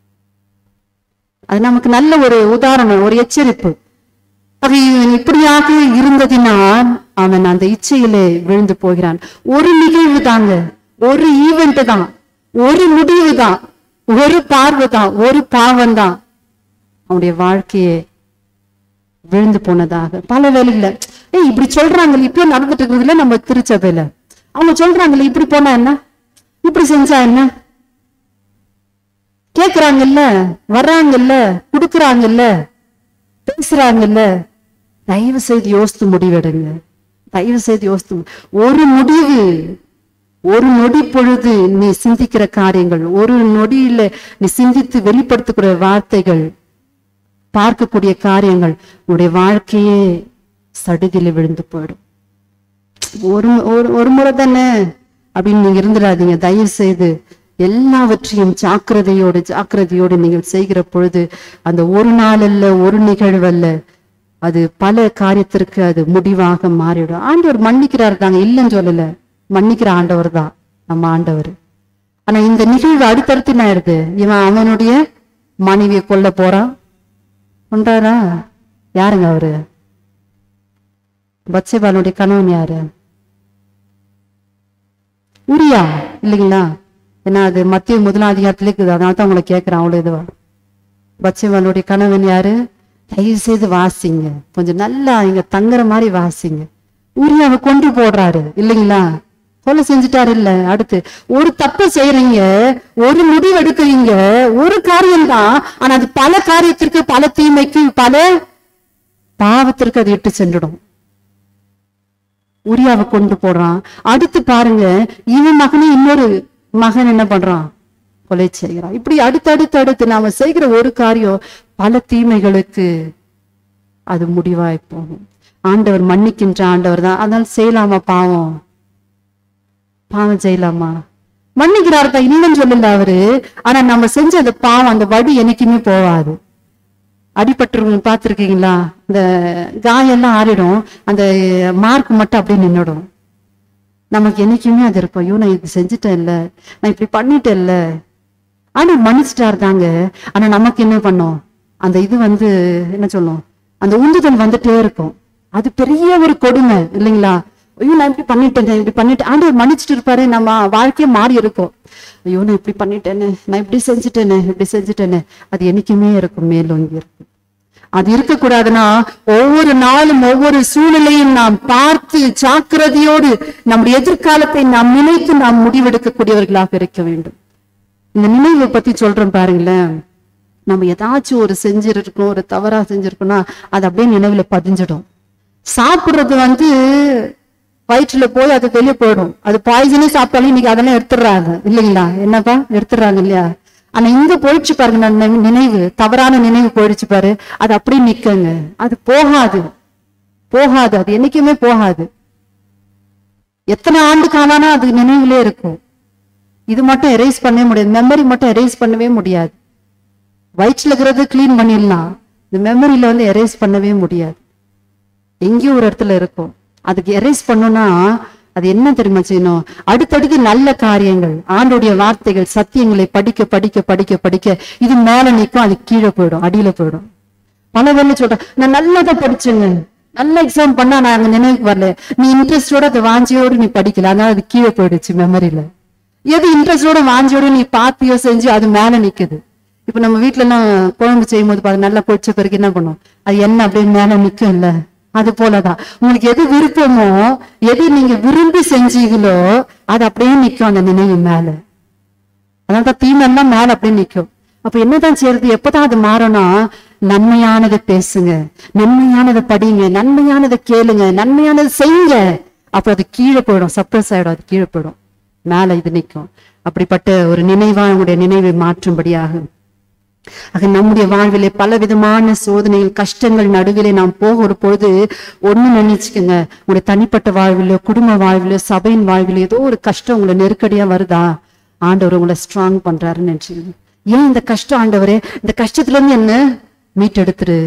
அது நமக்கு நல்ல ஒரு உதாரணம் ஒரு எச்சரிப்பு அது இவன் இப்படியாக இருந்ததினால் அவன் அந்த இச்சையிலே விழுந்து போகிறான் ஒரு நிகழ்வு தாங்க ஒரு ஈவெண்ட் தான் ஒரு முடிவு தான் ஒரு பார்வை தான் ஒரு பாவம் தான் அவனுடைய வாழ்க்கையே விழுந்து போனதாக பல வேலையில ஏய் இப்படி சொல்றாங்க இப்பயும் நடந்துட்டு இருக்குதுல நம்ம திருச்சபையில அவங்க சொல்றாங்கல்ல இப்படி போனா என்ன இப்படி செஞ்சா என்ன கேக்குறாங்கல்ல வர்றாங்கல்ல குடுக்குறாங்கல்ல பேசுறாங்கல்ல தயவு செய்து யோசித்து முடிவெடுங்க தயவு செய்து யோசித்து மு- ஒரு முடிவு ஒரு நொடி பொழுது நீ சிந்திக்கிற காரியங்கள் ஒரு நொடியில நீ சிந்தித்து வெளிப்படுத்தக்கூடிய வார்த்தைகள் பார்க்கக்கூடிய காரியங்கள் உன்னுடைய வாழ்க்கையே சடுதியில விழுந்து போயிடும் ஒரு ஒரு ஒரு முறை தானே அப்படின்னு நீங்க இருந்துடாதீங்க தயவு செய்து எல்லாவற்றையும் ஜாக்கிரதையோடு ஜாக்கிரதையோடு நீங்கள் செய்கிற பொழுது அந்த ஒரு நாள் அல்ல ஒரு நிகழ்வு அல்ல அது பல காரியத்திற்கு அது முடிவாக மாறிடும் ஆண்டவர் மன்னிக்கிறார் தாங்க இல்லைன்னு சொல்லல மன்னிக்கிற ஆண்டவர் தான் நம்ம ஆண்டவர் ஆனா இந்த நிகழ்வு அடுத்தடுத்து என்ன ஆயிடுது இவன் அவனுடைய மனைவியை கொல்ல போறான் கொண்டாரா யாருங்க அவரு பத்சேபாலுடைய கணவன் யாரு உரியா இல்லைங்களா ஏன்னா அது மத்திய முதலாம் அதிகாரத்துல இருக்குது அதனால தான் உங்களை கேட்கிறேன் அவ்வளவு இதுவா பத்சேபாலுடைய கணவன் யாரு தயவு செய்து வாசிங்க கொஞ்சம் நல்லா இங்க தங்குற மாதிரி வாசிங்க உரியாவை கொன்று போடுறாரு இல்லைங்களா கொலை செஞ்சுட்டாரு இல்ல அடுத்து ஒரு தப்பு செய்யறீங்க ஒரு முடிவு எடுக்கிறீங்க ஒரு காரியம் தான் ஆனா அது பல காரியத்திற்கு பல தீமைக்கு பல பாவத்திற்கு அது இட்டு சென்றுடும் உரியாவை கொண்டு போடுறான் அடுத்து பாருங்க இவன் மகனே இன்னொரு மகன் என்ன பண்றான் கொலை செய்கிறான் இப்படி அடுத்தடுத்து அடுத்து நாம செய்கிற ஒரு காரியம் பல தீமைகளுக்கு அது முடிவாய் போகும் ஆண்டவர் மன்னிக்கின்ற ஆண்டவர் தான் அதனால செய்யலாமா பாவம் பாவம் செய்யலாமா மன்னிக்கிறார் தான் இல்லைன்னு சொல்லல அவரு ஆனா நம்ம செஞ்ச அந்த பாவம் அந்த வடி என்னைக்குமே போகாது அடிபட்டுருவங்க பார்த்துருக்கீங்களா இந்த காயெல்லாம் ஆறிடும் அந்த மார்க் மட்டும் அப்படியே நின்னுடும் நமக்கு என்னைக்குமே அது இருக்கும் ஐயோ நான் இது செஞ்சுட்டேன் இல்ல நான் இப்படி பண்ணிட்டேன் இல்ல ஆனா மன்னிச்சிட்டார் தாங்க ஆனா நமக்கு என்ன பண்ணோம் அந்த இது வந்து என்ன சொல்லும் அந்த உந்துதல் வந்துட்டே இருக்கும் அது பெரிய ஒரு கொடுமை இல்லைங்களா ஐயோ நான் இப்படி பண்ணிட்டேன் இப்படி பண்ணிட்டேன் ஆண்டவர் மன்னிச்சிட்டு இருப்பாரு நம்ம வாழ்க்கையே மாறி இருக்கும் ஐயோ நான் இப்படி பண்ணிட்டேனே நான் இப்படி செஞ்சுட்டேனே இப்படி செஞ்சுட்டேனே அது என்னைக்குமே இருக்கும் மேலோங்கி இருக்கும் அது இருக்கக்கூடாதுன்னா ஒவ்வொரு நாளும் ஒவ்வொரு சூழ்நிலையும் நாம் பார்த்து ஜாக்கிரதையோடு நம்முடைய எதிர்காலத்தை நாம் நினைத்து நாம் முடிவெடுக்கக்கூடியவர்களாக இருக்க வேண்டும் இந்த நினைவை பத்தி சொல்றேன் பாருங்களேன் நம்ம ஏதாச்சும் ஒரு செஞ்சிருக்கோம் ஒரு தவறா செஞ்சிருக்கோம்னா அது அப்படியே நினைவுல பதிஞ்சிடும் சாப்பிடுறது வந்து வயிற்றுல போய் அது வெளியே போயிடும் அது பாய்சனே சாப்பிட்டாலும் இன்னைக்கு அதெல்லாம் எடுத்துடுறாங்க இல்லைங்களா என்னப்பா எடுத்துடுறாங்க இல்லையா ஆனா இங்க போயிடுச்சு பாருங்க நான் நினை- நினைவு தவறான நினைவு போயிடுச்சு பாரு அது அப்படியே நிக்கங்க அது போகாது போகாது அது என்னைக்குமே போகாது எத்தனை ஆண்டு காலானா அது நினைவுலே இருக்கும் இது மட்டும் எரேஸ் பண்ணவே முடியாது மெமரி மட்டும் எரேஸ் பண்ணவே முடியாது வயிற்றுல இருக்கிறது க்ளீன் பண்ணிடலாம் இந்த மெமரியில வந்து எரேஸ் பண்ணவே முடியாது எங்கேயோ ஒரு இடத்துல இருக்கும் அதுக்கு எரேஸ் பண்ணோம்னா அது என்ன தெரியுமா செய்யணும் அடுத்தடுத்து நல்ல காரியங்கள் ஆண்டுடைய வார்த்தைகள் சத்தியங்களை படிக்க படிக்க படிக்க படிக்க இது மேல நிற்கும் அது கீழே போயிடும் அடியில போயிடும் பல வேலை சொல்றேன் நான் நல்லா தான் படிச்சேங்க நல்ல எக்ஸாம் பண்ணா நான் அங்க நினைவுக்கு வரல நீ இன்ட்ரெஸ்டோட அதை வாஞ்சியோடு நீ படிக்கல அதனால அது கீழே போயிடுச்சு மெமரியில எது இன்ட்ரெஸ்டோட வாஞ்சியோட நீ பார்த்தியோ செஞ்சு அது மேல நிக்குது இப்ப நம்ம வீட்ல எல்லாம் குழம்பு செய்யும் போது பாரு நல்லா பொரிச்ச பிறகு என்ன பண்ணும் அது என்ன அப்படியே மேல நிக்கும் இல்ல அது போலதான் உங்களுக்கு எது விருப்பமோ எது நீங்க விரும்பி செஞ்சீங்களோ அது அப்படியே நிக்கும் அந்த நினைவு மேல அதனாலதான் தீமெல்லாம் மேல அப்படியே நிக்கும் அப்ப என்னதான் செய்யறது எப்பதான் அது மாறணும் நன்மையானதை பேசுங்க நன்மையானதை படிங்க நன்மையானதை கேளுங்க நன்மையானதை செய்யுங்க அப்ப அது கீழே போயிடும் சப்ரஸ் ஆயிடும் அது கீழே போயிடும் மேல இது நிக்கும் அப்படிப்பட்ட ஒரு நினைவா உங்களுடைய நினைவை மாற்றும்படியாக ஆக நம்முடைய வாழ்விலே பல விதமான சோதனைகள் கஷ்டங்கள் நடுவிலே நாம் போகிற பொழுது ஒண்ணு நினைச்சுக்கோங்க உங்களுடைய தனிப்பட்ட வாழ்விலோ குடும்ப வாழ்விலோ சபையின் வாழ்விலோ ஏதோ ஒரு கஷ்டம் உங்களை நெருக்கடியா வருதா ஆண்டவர் உங்களை ஸ்ட்ராங் பண்றாருன்னு நினைச்சுக்கோங்க ஏன் இந்த கஷ்டம் ஆண்டவரே இந்த கஷ்டத்துல இருந்து என்ன மீட்டெடுத்துரு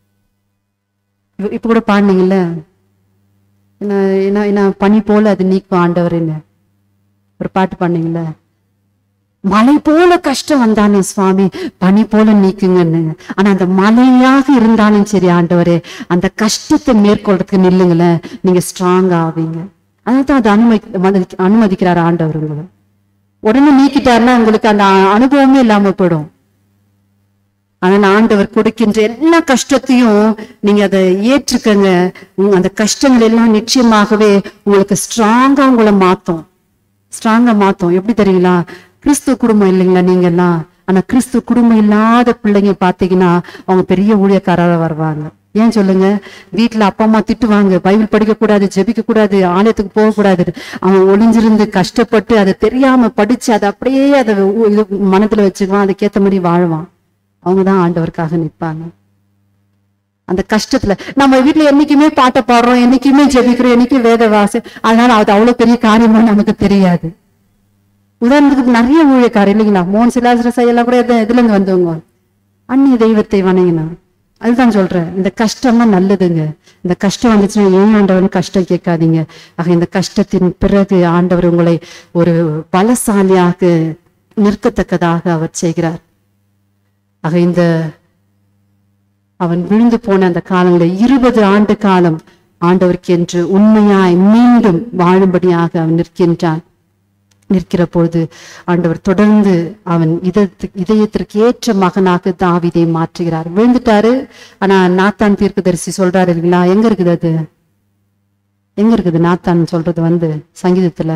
இப்ப- இப்ப கூட பாடுனீங்கல்ல என்ன என்ன என்ன பனி போல அது நீக்கும் ஆண்டவரேன்னு ஒரு பாட்டு பாடுனீங்கல்ல மலை போல கஷ்டம் வந்தாலும் சுவாமி பனி போல நீக்குங்கன்னு ஆனா அந்த மலையாக இருந்தாலும் சரி ஆண்டவரே அந்த கஷ்டத்தை மேற்கொள்றதுக்கு நில்லுங்களேன் நீங்க ஸ்ட்ராங் ஆவீங்க அதான் அது அனுமதி மதி- அனுமதிக்கிறார் ஆண்டவர் உங்களை உடனே நீக்கிட்டாருன்னா உங்களுக்கு அந்த அ- அனுபவமே இல்லாம போயிடும் ஆனா ஆண்டவர் கொடுக்கின்ற எல்லா கஷ்டத்தையும் நீங்க அதை ஏற்றுக்கங்க உங்க அந்த கஷ்டங்கள் எல்லாம் நிச்சயமாகவே உங்களுக்கு ஸ்ட்ராங்கா உங்களை மாத்தும் ஸ்ட்ராங்கா மாத்தும் எப்படி தெரியுங்களா கிறிஸ்து குடும்பம் இல்லைங்களா நீங்க எல்லாம் ஆனா கிறிஸ்து குடும்பம் இல்லாத பிள்ளைங்க பாத்தீங்கன்னா அவங்க பெரிய ஊழியக்காரரா வருவாங்க ஏன் சொல்லுங்க வீட்டுல அப்பா அம்மா திட்டுவாங்க பைபிள் படிக்க கூடாது ஜெபிக்க கூடாது ஆலயத்துக்கு போக கூடாது அவன் ஒளிஞ்சிருந்து கஷ்டப்பட்டு அதை தெரியாம படிச்சு அதை அப்படியே அதை உ- இது மனத்துல வச்சுக்குவான் அதுக்கேத்த மாதிரி வாழ்வான் அவங்கதான் ஆண்டவருக்காக நிற்பாங்க அந்த கஷ்டத்துல நம்ம வீட்டுல என்னைக்குமே பாட்டை பாடுறோம் என்னைக்குமே ஜெபிக்கிறோம் என்னைக்கும் வேத வாசி அதனால அது அவ்வளவு பெரிய காரியமா நமக்கு தெரியாது உதாரணத்துக்கு நிறைய ஊழியக்காரர் இல்லைங்களா மோகன் சிலாசரஸ் எல்லாம் கூட எது- இதுல இருந்து வந்தவங்க அந்நிய தெய்வத்தை வணங்கினா அதுதான் சொல்றேன் இந்த கஷ்டம்லாம் நல்லதுங்க இந்த கஷ்டம் வந்துச்சுன்னா ஏன் ஆண்டவன் கஷ்டம் கேட்காதீங்க ஆக இந்த கஷ்டத்தின் பிறகு ஆண்டவர் உங்களை ஒரு பலசாலியாக நிற்கத்தக்கதாக அவர் செய்கிறார் ஆக இந்த அவன் விழுந்து போன அந்த காலங்களில் இருபது ஆண்டு காலம் ஆண்டவருக்கு என்று உண்மையாய் மீண்டும் வாழும்படியாக அவன் நிற்கின்றான் நிற்கிற பொழுது ஆண்டவர் தொடர்ந்து அவன் இதயத்துக்கு இதயத்திற்கு ஏற்ற மகனாக தாவீதை மாற்றுகிறார் விழுந்துட்டாரு ஆனா நாத்தான் தீர்க்கதரிசி சொல்றாரு இல்லைங்களா எங்க இருக்குது அது எங்க இருக்குது நாத்தான் சொல்றது வந்து சங்கீதத்துல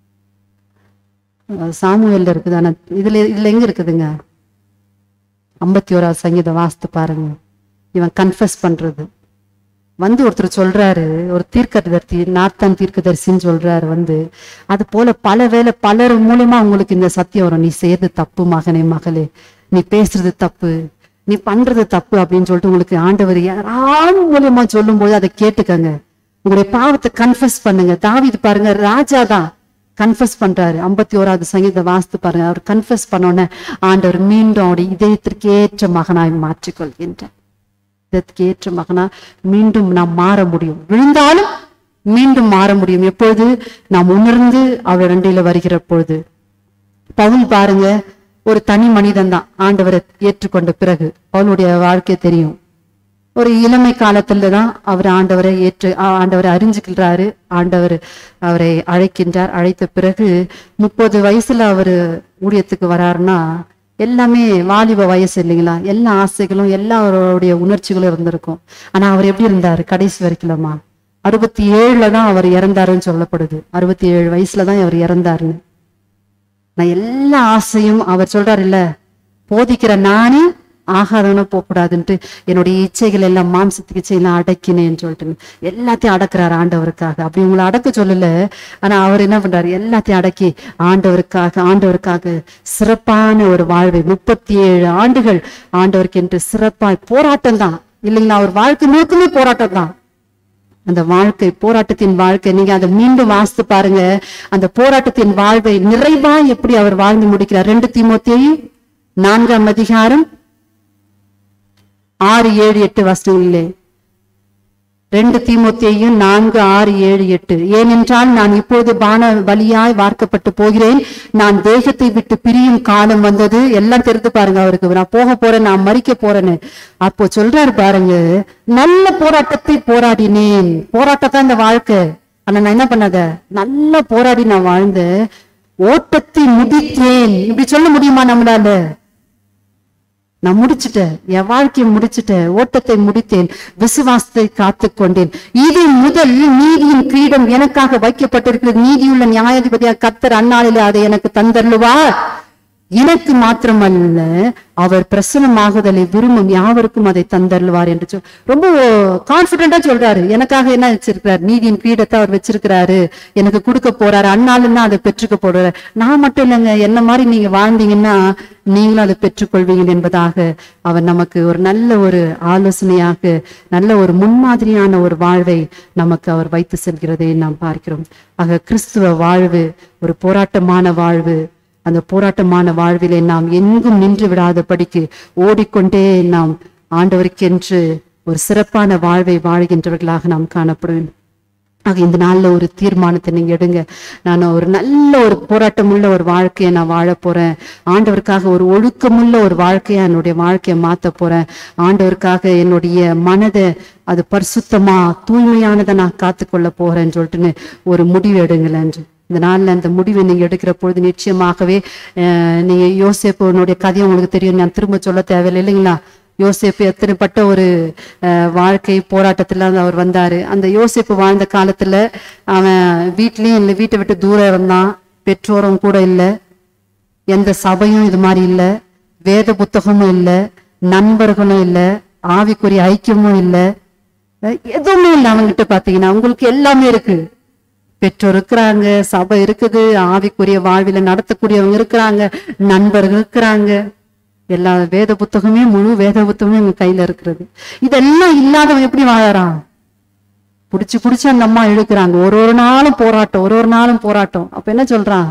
அஹ் சாமுவேல்ல இருக்குது ஆனா இதுல இதுல எங்க இருக்குதுங்க ஐம்பத்தி ஓராவது சங்கீதம் வாசித்து பாருங்க இவன் கன்ஃபஸ் பண்றது வந்து ஒருத்தர் சொல்றாரு ஒரு தீர்க்கதரிசி நாத்தான் தீர்க்கதரிசின்னு சொல்றாரு வந்து அது போல பல வேளை பலர் மூலியமா உங்களுக்கு இந்த சத்தியம் வரும் நீ செய்யறது தப்பு மகனே மகளே நீ பேசுறது தப்பு நீ பண்றது தப்பு அப்படின்னு சொல்லிட்டு உங்களுக்கு ஆண்டவர் யாராவது மூலியமா சொல்லும் போது அதை கேட்டுக்கங்க உங்களுடைய பாவத்தை கன்ஃபஸ் பண்ணுங்க தாவீது பாருங்க ராஜா தான் கன்ஃபஸ் பண்றாரு ஐம்பத்தி ஓராவது சங்கீத வாசித்து பாருங்க அவர் கன்ஃபஸ் பண்ணோன்னே ஆண்டவர் மீண்டும் அவருடைய இதயத்திற்கு ஏற்ற மகனாய் மாற்றிக்கொள்கின்றார் இதற்கு ஏற்ற மகனா மீண்டும் நாம் மாற முடியும் விழுந்தாலும் மீண்டும் மாற முடியும் எப்பொழுது நாம் உணர்ந்து அவர் ரெண்டில வருகிற பொழுது பவுல் பாருங்க ஒரு தனி மனிதன் தான் ஆண்டவரை ஏற்றுக்கொண்ட பிறகு பவுலுடைய வாழ்க்கை தெரியும் ஒரு இளமை காலத்துல தான் அவர் ஆண்டவரை ஏற்று ஆ- ஆண்டவரை அறிஞ்சுக்கிறாரு ஆண்டவர் அவரை அழைக்கின்றார் அழைத்த பிறகு முப்பது வயசுல அவர் ஊழியத்துக்கு வராருன்னா எல்லாமே வாலிப வயசு இல்லைங்களா எல்லா ஆசைகளும் எல்லா அவருடைய உணர்ச்சிகளும் இருந்திருக்கும் ஆனா அவர் எப்படி இருந்தாரு கடைசி வரைக்கும்மா அறுபத்தி ஏழுல தான் அவர் இறந்தாருன்னு சொல்லப்படுது அறுபத்தி ஏழு வயசுல தான் அவர் இறந்தாருன்னு நான் எல்லா ஆசையும் அவர் சொல்றாரு இல்ல போதிக்கிற நானே ஆகாதவனும் போகக்கூடாதுன்ட்டு என்னுடைய இச்சைகள் எல்லாம் மாம்சத்துக்கு இச்சையெல்லாம் அடக்கினேன்னு சொல்லிட்டு எல்லாத்தையும் அடக்குறாரு ஆண்டவருக்காக அப்படி உங்களை அடக்க சொல்லல ஆனா அவர் என்ன பண்றாரு எல்லாத்தையும் அடக்கி ஆண்டவருக்காக ஆண்டவருக்காக சிறப்பான ஒரு வாழ்வை முப்பத்தி ஏழு ஆண்டுகள் ஆண்டவருக்கு என்று சிறப்பாய் போராட்டம் தான் இல்லைங்களா அவர் வாழ்க்கை நோக்கமே போராட்டம் தான் அந்த வாழ்க்கை போராட்டத்தின் வாழ்க்கை நீங்க அதை மீண்டும் வாசித்து பாருங்க அந்த போராட்டத்தின் வாழ்வை நிறைவா எப்படி அவர் வாழ்ந்து முடிக்கிறார் ரெண்டு தீமோத்தேயு நான்காம் அதிகாரம் ஆறு ஏழு எட்டு வசனங்களிலே ரெண்டு தீமோத்தேயும் நான்கு ஆறு ஏழு எட்டு ஏனென்றால் நான் இப்பொழுது பான பலியாய் வார்க்கப்பட்டு போகிறேன் நான் தேகத்தை விட்டு பிரியும் காலம் வந்தது எல்லாம் தெரிந்து பாருங்க அவருக்கு நான் போக போறேன் நான் மறிக்க போறேன்னு அப்போ சொல்றாரு பாருங்க நல்ல போராட்டத்தை போராடினேன் போராட்டம் தான் இந்த வாழ்க்கை ஆனா நான் என்ன பண்ணாத நல்ல போராடி நான் வாழ்ந்தேன் ஓட்டத்தை முடித்தேன் இப்படி சொல்ல முடியுமா நம்மளால நான் முடிச்சிட்டேன் என் வாழ்க்கையை முடிச்சிட்டேன் ஓட்டத்தை முடித்தேன் விசுவாசத்தை காத்து கொண்டேன் இது முதல் நீதியின் கிரீடம் எனக்காக வைக்கப்பட்டிருக்கிறது நீதியுள்ள நியாயாதிபதியா கத்தர் அந்நாளிலே அதை எனக்கு தந்தருளுவார் எனக்கு மாத்திரமல்ல அவர் பிரசனமாகுதலை விரும்பும் யாவருக்கும் அதை தந்தருள்வார் என்று சொல் ரொம்ப கான்பிடண்டா சொல்றாரு எனக்காக என்ன வச்சிருக்கிறார் நீதியின் கிரீடத்தை அவர் வச்சிருக்கிறாரு எனக்கு கொடுக்க போறாரு அந்நாளுன்னா அதை பெற்றுக்க போறாரு நான் மட்டும் இல்லைங்க என்ன மாதிரி நீங்க வாழ்ந்தீங்கன்னா நீங்களும் அதை பெற்றுக்கொள்வீங்க என்பதாக அவர் நமக்கு ஒரு நல்ல ஒரு ஆலோசனையாக நல்ல ஒரு முன்மாதிரியான ஒரு வாழ்வை நமக்கு அவர் வைத்து செல்கிறதை நாம் பார்க்கிறோம் ஆக கிறிஸ்துவ வாழ்வு ஒரு போராட்டமான வாழ்வு அந்த போராட்டமான வாழ்விலே நாம் எங்கும் நின்று விடாதபடிக்கு ஓடிக்கொண்டே நாம் ஆண்டவருக்கென்று ஒரு சிறப்பான வாழ்வை வாழ்கின்றவர்களாக நாம் காணப்படுவோம் ஆக இந்த நாள்ல ஒரு தீர்மானத்தை நீங்க எடுங்க நான் ஒரு நல்ல ஒரு போராட்டமுள்ள ஒரு வாழ்க்கையை நான் வாழ போறேன் ஆண்டவருக்காக ஒரு ஒழுக்கமுள்ள ஒரு வாழ்க்கையா என்னுடைய வாழ்க்கையை மாத்த போறேன் ஆண்டவருக்காக என்னுடைய மனதை அது பரிசுத்தமா தூய்மையானதை நான் காத்துக்கொள்ள போறேன்னு சொல்லிட்டுன்னு ஒரு முடிவு எடுங்களேன் இந்த நாள்ல அந்த முடிவை நீங்க எடுக்கிற பொழுது நிச்சயமாகவே அஹ், நீங்க யோசேப்புனுடைய கதையை உங்களுக்கு தெரியும் நான் திரும்ப சொல்ல தேவையில்லை இல்லைங்களா யோசேப்பு எத்தனைப்பட்ட ஒரு அஹ், வாழ்க்கை போராட்டத்துல வந்து அவர் வந்தாரு அந்த யோசேப்பு வாழ்ந்த காலத்துல அவன் வீட்லயும் இல்லை வீட்டை விட்டு தூரம் இருந்தான் பெற்றோரும் கூட இல்லை எந்த சபையும் இது மாதிரி இல்லை வேத புத்தகமும் இல்லை நண்பர்களும் இல்லை ஆவிக்குரிய ஐக்கியமும் இல்லை அஹ், எதுவுமே இல்லை அவங்ககிட்ட பாத்தீங்கன்னா உங்களுக்கு எல்லாமே இருக்கு பெற்றோர் இருக்கிறாங்க சபை இருக்குது ஆவிக்குரிய வாழ்வில நடத்தக்கூடியவங்க இருக்கிறாங்க நண்பர்கள் இருக்கிறாங்க எல்லா வேத புத்தகமே முழு வேத புத்தகமே எங்க கையில இருக்கிறது இதெல்லாம் இல்லாதவன் எப்படி வாழறான் புடிச்சு புடிச்சு அந்த அம்மா இழுக்கிறாங்க ஒரு ஒரு நாளும் போராட்டம் ஒரு ஒரு நாளும் போராட்டம் அப்ப என்ன சொல்றான்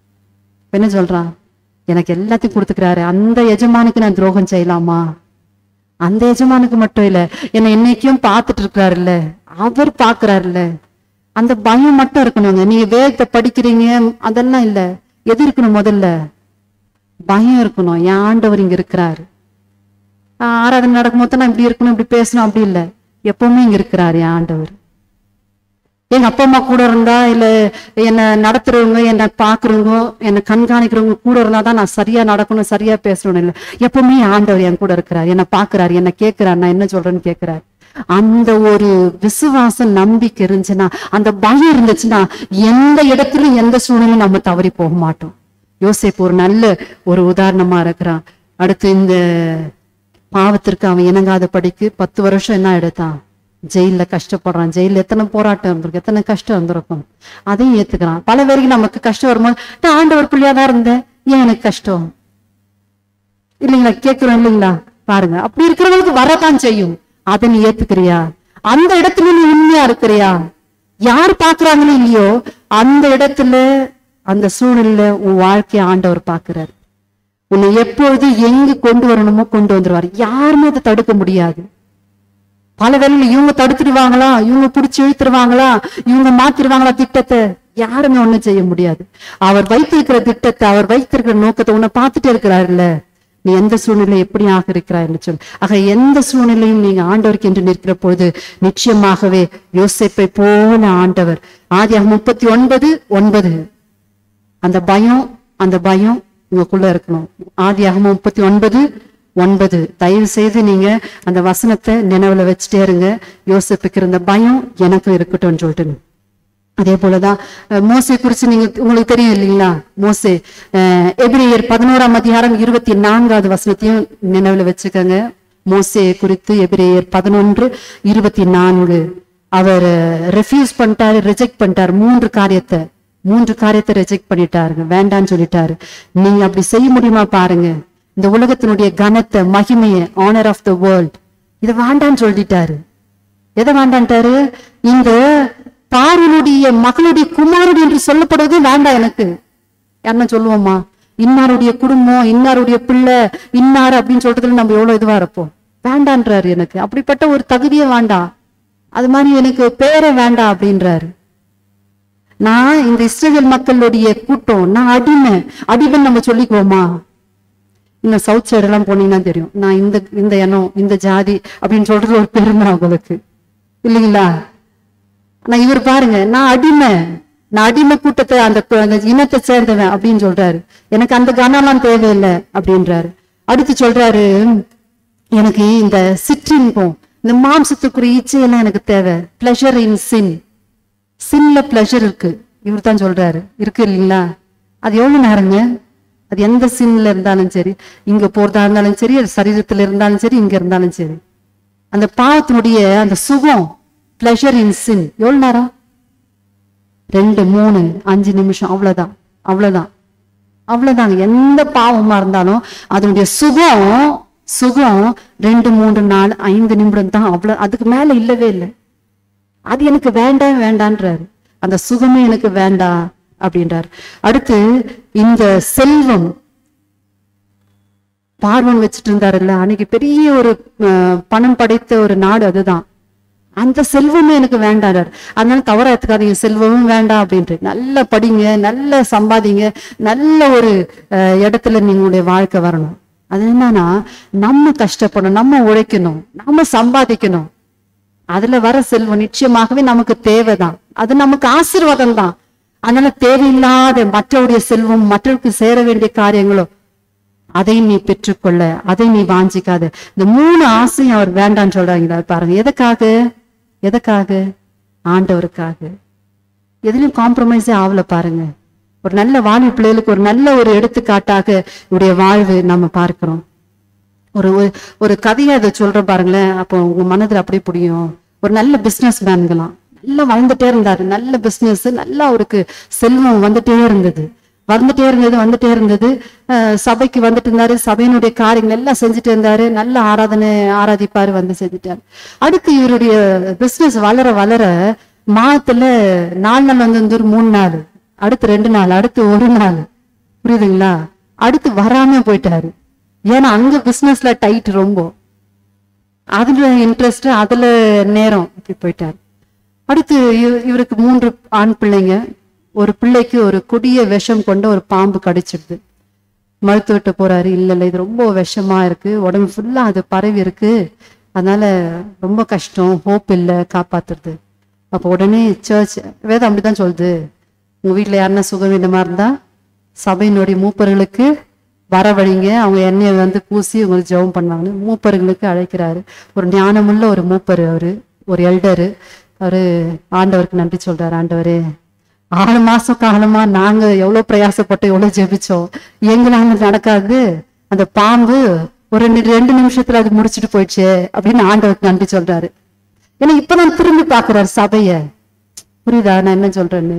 அப்ப என்ன சொல்றான் எனக்கு எல்லாத்தையும் கொடுத்துக்கிறாரு அந்த எஜமானுக்கு நான் துரோகம் செய்யலாமா அந்த எஜமானுக்கு மட்டும் இல்ல என்னை என்னைக்கும் பார்த்துட்டு இருக்கிறாருல்ல அவர் பாக்குறாருல்ல அந்த பயம் மட்டும் இருக்கணுங்க நீங்க வேதத்தை படிக்கிறீங்க அதெல்லாம் இல்ல எது இருக்கணும் முதல்ல பயம் இருக்கணும் என் ஆண்டவர் இங்க இருக்கிறாரு ஆஹ் ஆராதனை நடக்கும்போது நான் இப்படி இருக்கணும் இப்படி பேசணும் அப்படி இல்ல எப்பவுமே இங்க இருக்கிறாரு என் ஆண்டவர் எங்க அப்பா அம்மா கூட இருந்தா இல்ல என்ன நடத்துறவங்க என்ன பாக்குறவங்க என்ன கண்காணிக்கிறவங்க கூட இருந்தா தான் நான் சரியா நடக்கணும் சரியா பேசணும் இல்ல எப்பவுமே ஆண்டவர் என் கூட இருக்கிறார் என்ன பாக்குறாரு என்ன கேட்கிறாரு நான் என்ன சொல்றேன்னு கேட்கிறாரு அந்த ஒரு விசுவாச நம்பிக்கை இருந்துச்சுன்னா அந்த பயம் இருந்துச்சுன்னா எந்த இடத்துலயும் எந்த சூழ்நிலையும் நம்ம தவறி போக மாட்டோம் யோசேப்பு ஒரு நல்ல ஒரு உதாரணமா இருக்கிறான் அடுத்து இந்த பாவத்திற்கு அவன் இணங்காத படிக்கு பத்து வருஷம் என்ன எடுத்தான் ஜெயில்ல கஷ்டப்படுறான் ஜெயில்ல எத்தனை போராட்டம் இருந்திருக்கு எத்தனை கஷ்டம் இருந்திருக்கும் அதையும் ஏத்துக்கிறான் பல பேருக்கு நமக்கு கஷ்டம் வரும்போது நான் ஆண்டவர் பிள்ளையா தான் இருந்தேன் ஏன் எனக்கு கஷ்டம் இல்லைங்களா கேட்கிறோம் இல்லைங்களா பாருங்க அப்படி இருக்கிறவங்களுக்கு வரதான் செய்யும் அதை நீ ஏத்துக்கிறியா அந்த இடத்துல நீ உண்மையா இருக்கிறியா யார் பாக்குறாங்களோ இல்லையோ அந்த இடத்துல அந்த சூழல்ல உன் வாழ்க்கைய ஆண்டவர் பாக்குறாரு உன்னை எப்பொழுது எங்க கொண்டு வரணுமோ கொண்டு வந்துருவாரு யாருமே அதை தடுக்க முடியாது பல வேலையில இவங்க தடுத்துடுவாங்களா இவங்க பிடிச்சி இழுத்துருவாங்களா இவங்க மாத்திருவாங்களா திட்டத்தை யாருமே ஒண்ணும் செய்ய முடியாது அவர் வைத்திருக்கிற திட்டத்தை அவர் வைத்திருக்கிற நோக்கத்தை உன்னை பார்த்துட்டே இருக்கிறாருல்ல நீ எந்த சூழ்நிலை எப்படியாக இருக்கிறாய் என்று சொல் ஆக எந்த சூழ்நிலையும் நீங்க ஆண்டவருக்கு என்று நிற்கிற பொழுது நிச்சயமாகவே யோசேப்பை போல ஆண்டவர் ஆதியாக முப்பத்தி ஒன்பது ஒன்பது அந்த பயம் அந்த பயம் உங்களுக்குள்ள இருக்கணும் ஆதியாகமம் முப்பத்தி ஒன்பது ஒன்பது தயவு செய்து நீங்க அந்த வசனத்தை நினைவுல வச்சுட்டே இருங்க யோசிப்புக்கு இருந்த பயம் எனக்கும் இருக்கட்டும்னு சொல்லிட்டு அதே போலதான் அஹ், மோசே குறிச்சு நீங்க உங்களுக்கு தெரியும் இல்லைங்களா மோசே அஹ், எபிரேயர் பதினோராம் அதிகாரம் இருபத்தி நான்காவது வசனத்தையும் நினைவுல வச்சுக்கோங்க மோசே குறித்து எபிரேயர் பதினொன்று இருபத்தி நான்கு அவர் ரெஃப்யூஸ் பண்ணிட்டாரு ரிஜெக்ட் பண்ணிட்டாரு மூன்று காரியத்தை மூன்று காரியத்தை ரிஜெக்ட் பண்ணிட்டாருங்க வேண்டான்னு சொல்லிட்டாரு நீங்க அப்படி செய்ய முடியுமா பாருங்க இந்த உலகத்தினுடைய கனத்தை மகிமையை ஆனர் ஆஃப் த வேர்ல்ட் இதை வேண்டான்னு சொல்லிட்டாரு எதை வேண்டான்ட்டாரு இந்த பார்வனுடைய மகளுடைய குமாரன் என்று சொல்லப்படுவது வேண்டாம் எனக்கு யாருன்னா சொல்லுவோமா இன்னாருடைய குடும்பம் இன்னாருடைய பிள்ளை இன்னார் அப்படின்னு சொல்றதுல நம்ம எவ்வளவு இதுவா இருப்போம் வேண்டான்றாரு எனக்கு அப்படிப்பட்ட ஒரு தகுதியே வேண்டாம் அது மாதிரி எனக்கு பேரே வேண்டாம் அப்படின்றாரு நான் இந்த இஸ்ரேல் மக்களுடைய கூட்டம் நான் அடிமை அடிமைன்னு நம்ம சொல்லிக்குவோமா இன்னும் சவுத் சைடு எல்லாம் போனீங்கன்னா தெரியும் நான் இந்த இந்த இனம் இந்த ஜாதி அப்படின்னு சொல்றது ஒரு பெருமை அவங்களுக்கு இல்லைங்களா நான் இவர் பாருங்க நான் அடிமை நான் அடிமை கூட்டத்தை அந்த கு- அந்த இனத்தை சேர்ந்தவன் அப்படின்னு சொல்றாரு எனக்கு அந்த கனம்லாம் தேவையில்லை அப்படின்றாரு அடுத்து சொல்றாரு எனக்கு இந்த சிற்றின்பம் இந்த மாம்சத்துக்குரிய இச்சையெல்லாம் எனக்கு தேவை பிளஷர் இன் சின் சின்ல பிளஷர் இருக்கு இவர் தான் சொல்றாரு இருக்கு இல்லைங்களா அது எவ்வளவு நேரங்க அது எந்த சின்ல இருந்தாலும் சரி இங்க போறதா இருந்தாலும் சரி அது சரீரத்துல இருந்தாலும் சரி இங்க இருந்தாலும் சரி அந்த பாவத்தினுடைய அந்த சுகம் பிளஷர் இன் சின் எவ்வளவு நேரம் ரெண்டு மூணு அஞ்சு நிமிஷம் அவ்வளவுதான் அவ்வளவுதான் அவ்வளவுதாங்க எந்த பாவமா இருந்தாலும் அதனுடைய சுகம் சுகம் ரெண்டு மூன்று நாலு ஐந்து நிமிடம் தான் அவ்வளவு அதுக்கு மேல இல்லவே இல்லை அது எனக்கு வேண்டாம் வேண்டான்றாரு அந்த சுகமே எனக்கு வேண்டாம் அப்படின்றார் அடுத்து இந்த செல்வம் பார்வன் வச்சுட்டு இருந்தாருல்ல அன்னைக்கு பெரிய ஒரு அஹ், பணம் படைத்த ஒரு நாடு அதுதான் அந்த செல்வமே எனக்கு வேண்டாம் அதனால தவறா எடுத்துக்காதீங்க செல்வமும் வேண்டாம் அப்படின்ட்டு நல்லா படிங்க நல்லா சம்பாதிங்க நல்ல ஒரு அஹ், இடத்துல நீங்களுடைய வாழ்க்கை வரணும் அது என்னன்னா நம்ம கஷ்டப்படணும் நம்ம உழைக்கணும் நம்ம சம்பாதிக்கணும் அதுல வர செல்வம் நிச்சயமாகவே நமக்கு தேவைதான் அது நமக்கு ஆசீர்வாதம் தான் அதனால தேவையில்லாத மற்றவருடைய செல்வம் மற்றவருக்கு சேர வேண்டிய காரியங்களோ அதை நீ பெற்றுக்கொள்ள அதை நீ வாஞ்சிக்காத இந்த மூணு ஆசையும் அவர் வேண்டான்னு சொல்றாங்க பாருங்க எதுக்காக எதுக்காக ஆண்டவருக்காக எதுலயும் காம்ப்ரமைஸே ஆகல பாருங்க ஒரு நல்ல வாழ்வு பிள்ளைகளுக்கு ஒரு நல்ல ஒரு எடுத்துக்காட்டாக இவருடைய வாழ்வு நம்ம பார்க்கிறோம் ஒரு ஒரு- ஒரு கதையை அதை சொல்றேன் பாருங்களேன் அப்போ உங்க மனதுல அப்படியே புரியும் ஒரு நல்ல பிசினஸ் மேன்களாம் நல்லா வளர்ந்துட்டே இருந்தாரு நல்ல பிசினஸ் நல்லா அவருக்கு செல்வம் வந்துட்டே இருந்தது வந்துட்டே இருந்தது வந்துட்டே இருந்தது அஹ் சபைக்கு வந்துட்டு இருந்தாரு சபையினுடைய காரியங்கள் எல்லாம் செஞ்சுட்டு இருந்தாரு நல்ல ஆராதனை ஆராதிப்பாரு வந்து செஞ்சுட்டாரு அடுத்து இவருடைய பிசினஸ் வளர வளர மாதத்துல நாலு நாள் வந்து வந்து மூணு நாள் அடுத்து ரெண்டு நாள் அடுத்து ஒரு நாள் புரியுதுங்களா அடுத்து வராம போயிட்டாரு ஏன்னா அங்க பிசினஸ்ல டைட் ரொம்ப அதுல இன்ட்ரெஸ்ட் அதுல நேரம் இப்படி போயிட்டாரு அடுத்து இவ- இவருக்கு மூன்று ஆண் பிள்ளைங்க ஒரு பிள்ளைக்கு ஒரு கொடிய விஷம் கொண்ட ஒரு பாம்பு கடிச்சிடுது மருத்துவர்கிட்ட போறாரு இல்ல இல்ல இது ரொம்ப விஷமா இருக்கு உடம்பு ஃபுல்லா அது பரவி இருக்கு அதனால ரொம்ப கஷ்டம் ஹோப் இல்ல காப்பாத்துறது அப்போ உடனே சர்ச் வேதம் அப்படிதான் சொல்லுது உங்க வீட்டுல யாருன்னா சுகவீனமா இருந்தா சபையினுடைய மூப்பர்களுக்கு வரவழிங்க அவங்க எண்ணெயை வந்து பூசி உங்களுக்கு ஜெபம் பண்ணுவாங்க மூப்பர்களுக்கு அழைக்கிறாரு ஒரு ஞானமுள்ள ஒரு மூப்பர் அவரு ஒரு எல்டரு அவரு ஆண்டவருக்கு நன்றி சொல்றாரு ஆண்டவரே ஆறு மாசம் காலமா நாங்க எவ்வளவு பிரயாசப்பட்டு எவ்வளவு ஜெபிச்சோம் எங்களால நடக்காது அந்த பாம்பு ஒரு ரெண்டு ரெண்டு நிமிஷத்துல அது முடிச்சிட்டு போயிடுச்சு அப்படின்னு ஆண்டவருக்கு நன்றி சொல்றாரு ஏன்னா இப்பதான் திரும்பி பாக்குறாரு சபைய புரியுதா நான் என்ன சொல்றேன்னு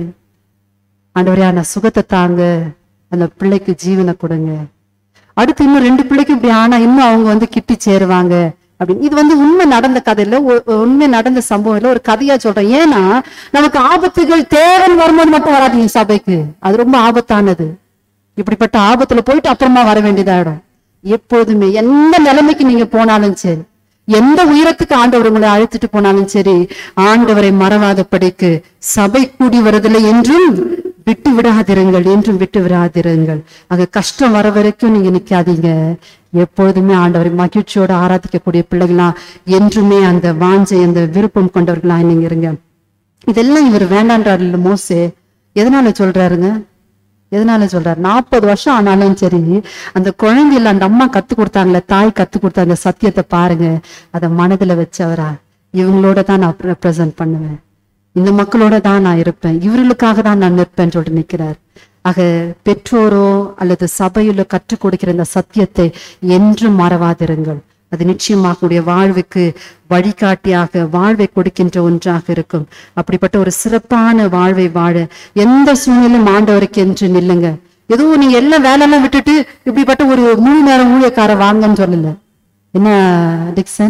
ஆண்டவரே அந்த சுகத்தை தாங்க அந்த பிள்ளைக்கு ஜீவனை கொடுங்க அடுத்து இன்னும் ரெண்டு பிள்ளைக்கு இப்படி ஆனா இன்னும் அவங்க வந்து கிட்டி சேருவாங்க அப்படின்னு இது வந்து உண்மை நடந்த கதை இல்ல ஒ- ஒ- உண்மை நடந்த சம்பவம் இல்ல ஒரு கதையா சொல்றேன் ஏன்னா நமக்கு ஆபத்துகள் தேவன் வரும்போது மட்டும் வராதீங்க சபைக்கு அது ரொம்ப ஆபத்தானது இப்படிப்பட்ட ஆபத்துல போயிட்டு அப்புறமா வர வேண்டியதாயிடும் எப்போதுமே எந்த நிலைமைக்கு நீங்க போனாலும் சரி எந்த உயரத்துக்கு ஆண்டவர் உங்களை அழைத்துட்டு போனாலும் சரி ஆண்டவரை மறவாதபடிக்கு சபை கூடி வருதில்லை என்றும் விட்டு விடாதிருங்கள் என்றும் விட்டு விடாதிருங்கள் அங்க கஷ்டம் வர வரைக்கும் நீங்க நிக்காதீங்க எப்பொழுதுமே ஆண்டவரை மகிழ்ச்சியோட ஆராதிக்கக்கூடிய பிள்ளைகளா என்றுமே அந்த வாஞ்சை அந்த விருப்பம் கொண்டவர்களா நீங்க இருங்க இதெல்லாம் இவர் வேண்டான்றாரு இல்ல மோசே எதனால சொல்றாருங்க எதனால சொல்றாரு நாற்பது வருஷம் ஆனாலும் சரி அந்த குழந்தையில அந்த அம்மா கத்து கொடுத்தாங்களே தாய் கத்து கொடுத்த அந்த சத்தியத்தை பாருங்க அதை மனதுல வச்சவரா இவங்களோட தான் நான் ரெப்ரசன்ட் பண்ணுவேன் இந்த மக்களோட தான் நான் இருப்பேன் இவர்களுக்காக தான் நான் நிற்பேன்னு சொல்லிட்டு நிக்கிறார் ஆக பெற்றோரோ அல்லது சபையிலோ கற்றுக் கொடுக்கிற இந்த சத்தியத்தை என்றும் மறவாதிருங்கள் அது நிச்சயமாக உடைய வாழ்வுக்கு வழிகாட்டியாக வாழ்வை கொடுக்கின்ற ஒன்றாக இருக்கும் அப்படிப்பட்ட ஒரு சிறப்பான வாழ்வை வாழ எந்த சூழ்நிலையும் ஆண்டவருக்கு என்று நில்லுங்க ஏதோ நீங்க எல்லா வேலையெல்லாம் விட்டுட்டு இப்படிப்பட்ட ஒரு முழு நேரம் ஊழியக்கார வாங்கன்னு சொல்லல என்ன டிக்சன்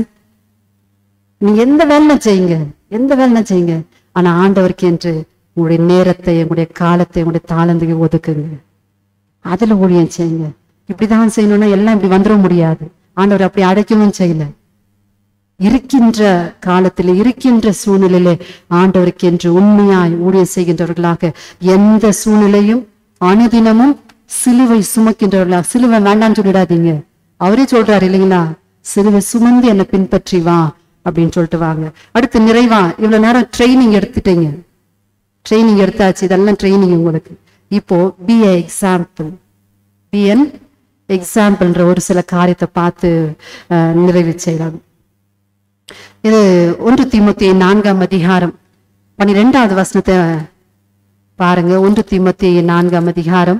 நீங்க எந்த வேலை செய்யுங்க எந்த வேலை செய்யுங்க ஆனா ஆண்டவருக்கு என்று உங்களுடைய நேரத்தை உங்களுடைய காலத்தை உங்களுடைய தாளந்தையை ஒதுக்குங்க அதுல ஊழியம் செய்யுங்க இப்படிதான் செய்யணும்னா எல்லாம் இப்படி வந்துட முடியாது ஆண்டவர் அப்படி அடைக்கவும் செய்யல இருக்கின்ற காலத்தில் இருக்கின்ற சூழ்நிலையிலே ஆண்டவருக்கு என்று உண்மையாய் ஊழியம் செய்கின்றவர்களாக எந்த சூழ்நிலையும் அனுதினமும் சிலுவை சுமக்கின்றவர்களாக சிலுவை வேண்டாம்னு சொல்லிடாதீங்க அவரே சொல்றாரு இல்லைங்களா சிலுவை சுமந்து என்னை பின்பற்றி வா அப்படின்னு சொல்லிட்டு வாங்க அடுத்து நிறைவா இவ்வளவு நேரம் ட்ரைனிங் எடுத்துட்டீங்க ட்ரைனிங் எடுத்தாச்சு இதெல்லாம் ட்ரைனிங் உங்களுக்கு இப்போ பி எக்ஸாம்பிள் பி என் எக்ஸாம்பிள்ன்ற ஒரு சில காரியத்தை பார்த்து அஹ், நிறைவு செய்யலாம் இது ஒன்று தீமோத்தி நான்காம் அதிகாரம் பன்னிரெண்டாவது வசனத்தை பாருங்க ஒன்று தீமோத்தி நான்காம் அதிகாரம்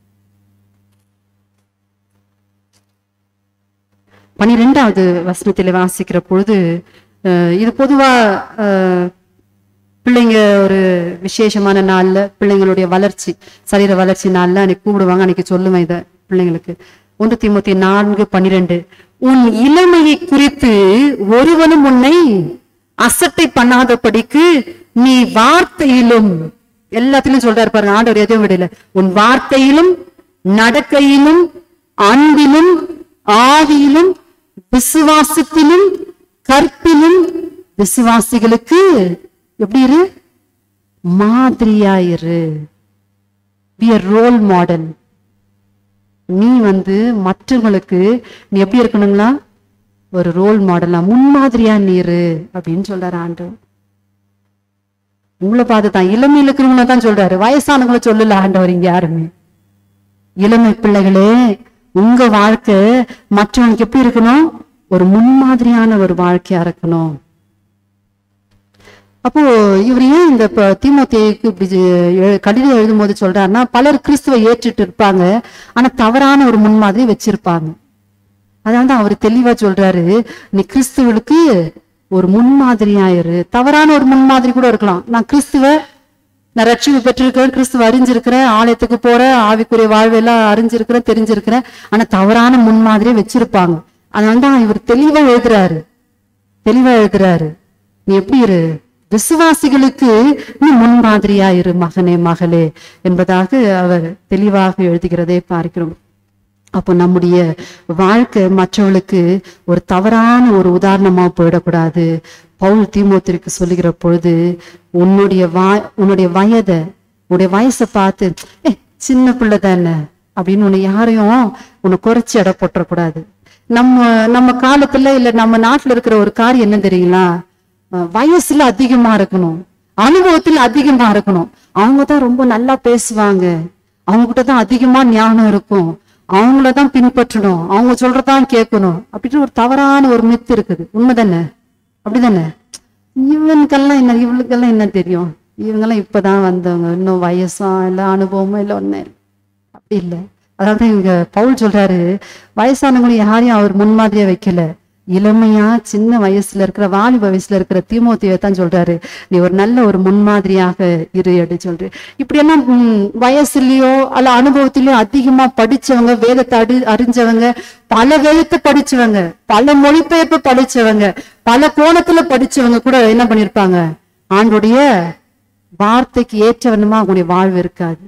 பனிரெண்டாவது வசனத்தில் வாசிக்கிற பொழுது அஹ், இது பொதுவா அஹ், பிள்ளைங்க ஒரு விசேஷமான நாள்ல பிள்ளைங்களுடைய வளர்ச்சி சரீர வளர்ச்சி நாள்ல அன்னைக்கு கூப்பிடுவாங்க அன்னைக்கு சொல்லுவேன் இத பிள்ளைங்களுக்கு ஒன்று தீமோத்தி நான்கு பனிரெண்டு உன் இளமையை குறித்து ஒருவனும் உன்னை அசட்டை பண்ணாதபடிக்கு நீ வார்த்தையிலும் எல்லாத்திலும் சொல்றாரு பாருங்க ஆண்டவர் எதுவும் விடல உன் வார்த்தையிலும் நடக்கையிலும் அன்பிலும் ஆவியிலும் விசுவாசத்திலும் கற்பிலும் விசுவாசிகளுக்கு எப்படி இரு மாதிரியாயிரு பி a ரோல் மாடல் நீ வந்து மற்றவங்களுக்கு நீ எப்படி இருக்கணுங்களா ஒரு ரோல் மாடலா முன்மாதிரியா நீ இரு அப்படின்னு சொல்றாரு ஆண்டு உங்களை பார்த்து தான் இளமையில் இருக்கிறவங்கள தான் சொல்றாரு வயசானவங்கள சொல்லல ஆண்டவர் இங்க யாருமே இளமை பிள்ளைகளே உங்க வாழ்க்கை மற்றவனுக்கு எப்படி இருக்கணும் ஒரு முன்மாதிரியான ஒரு வாழ்க்கையா இருக்கணும் அப்போ இவர் ஏன் இந்த ப- தீமோத்தேயுக்கு இப்படி எ- கடிதம் எழுதும் போது சொல்றாருன்னா பலர் கிறிஸ்துவை ஏற்றுட்டு இருப்பாங்க ஆனா தவறான ஒரு முன்மாதிரி வச்சிருப்பாங்க அதனால தான் அவர் தெளிவா சொல்றாரு நீ கிறிஸ்துவனுக்கு ஒரு முன்மாதிரியாயிரு தவறான ஒரு முன்மாதிரி கூட இருக்கலாம் நான் கிறிஸ்துவ நான் ரட்சிப்பு பெற்றிருக்கிறேன் கிறிஸ்துவ அறிஞ்சிருக்கிறேன் ஆலயத்துக்கு போறேன் ஆவிக்குரிய வாழ்வெல்லாம் அறிஞ்சிருக்கிறேன் தெரிஞ்சிருக்கிறேன் ஆனா தவறான முன்மாதிரியை வச்சிருப்பாங்க அதனால தான் இவர் தெளிவா எழுதுறாரு தெளிவா எழுதுறாரு நீ எப்படி இரு விசுவாசிகளுக்கு நீ முன்மாதிரியா இரு மகனே மகளே என்பதாக அவர் தெளிவாக எழுதுகிறதை பார்க்கிறோம் அப்போ நம்முடைய வாழ்க்கை மற்றவர்களுக்கு ஒரு தவறான ஒரு உதாரணமா போயிடக்கூடாது பவுல் தீமோத்திற்கு சொல்லுகிற பொழுது உன்னுடைய வா உன்னுடைய வயதை உன்னுடைய வயசை பார்த்து ஏ சின்ன பிள்ளை தானே அப்படின்னு உன்னை யாரையும் உன்னை குறைச்சி எடை போட்டுறக்கூடாது நம்ம நம்ம காலத்துல இல்ல நம்ம நாட்டுல இருக்கிற ஒரு காரியம் என்ன தெரியுங்களா அஹ் வயசுல அதிகமா இருக்கணும் அனுபவத்துல அதிகமா இருக்கணும் அவங்க தான் ரொம்ப நல்லா பேசுவாங்க அவங்க கிட்ட தான் அதிகமா ஞானம் இருக்கும் அவங்கள தான் பின்பற்றணும் அவங்க சொல்றதான் கேட்கணும் அப்படின்னு ஒரு தவறான ஒரு மித்து இருக்குது உண்மைதானே அப்படிதானே இவனுக்கெல்லாம் என்ன இவளுக்கெல்லாம் என்ன தெரியும் இவங்கெல்லாம் இப்பதான் வந்தவங்க இன்னும் வயசும் இல்லை அனுபவமும் இல்லை ஒண்ணு அப்படி இல்லை அதாவது இங்க பவுல் சொல்றாரு வயசானவங்களை யாரையும் அவர் முன்மாதிரியா வைக்கல இளமையா சின்ன வயசுல இருக்கிற வாலிப வயசுல இருக்கிற தீமோத்தியை தான் சொல்றாரு நீ ஒரு நல்ல ஒரு முன்மாதிரியாக இரு அப்படின்னு சொல்ற இப்படி எல்லாம் ம், வயசுலயோ அல்ல அனுபவத்திலயோ அதிகமா படிச்சவங்க வேதத்தை அடி அறிஞ்சவங்க பல வேதத்தை படிச்சவங்க பல மொழிபெயர்ப்பு படிச்சவங்க பல கோணத்துல படிச்சவங்க கூட என்ன பண்ணிருப்பாங்க ஆண்டுடைய வார்த்தைக்கு ஏற்றவனமா அவங்களுடைய வாழ்வு இருக்காது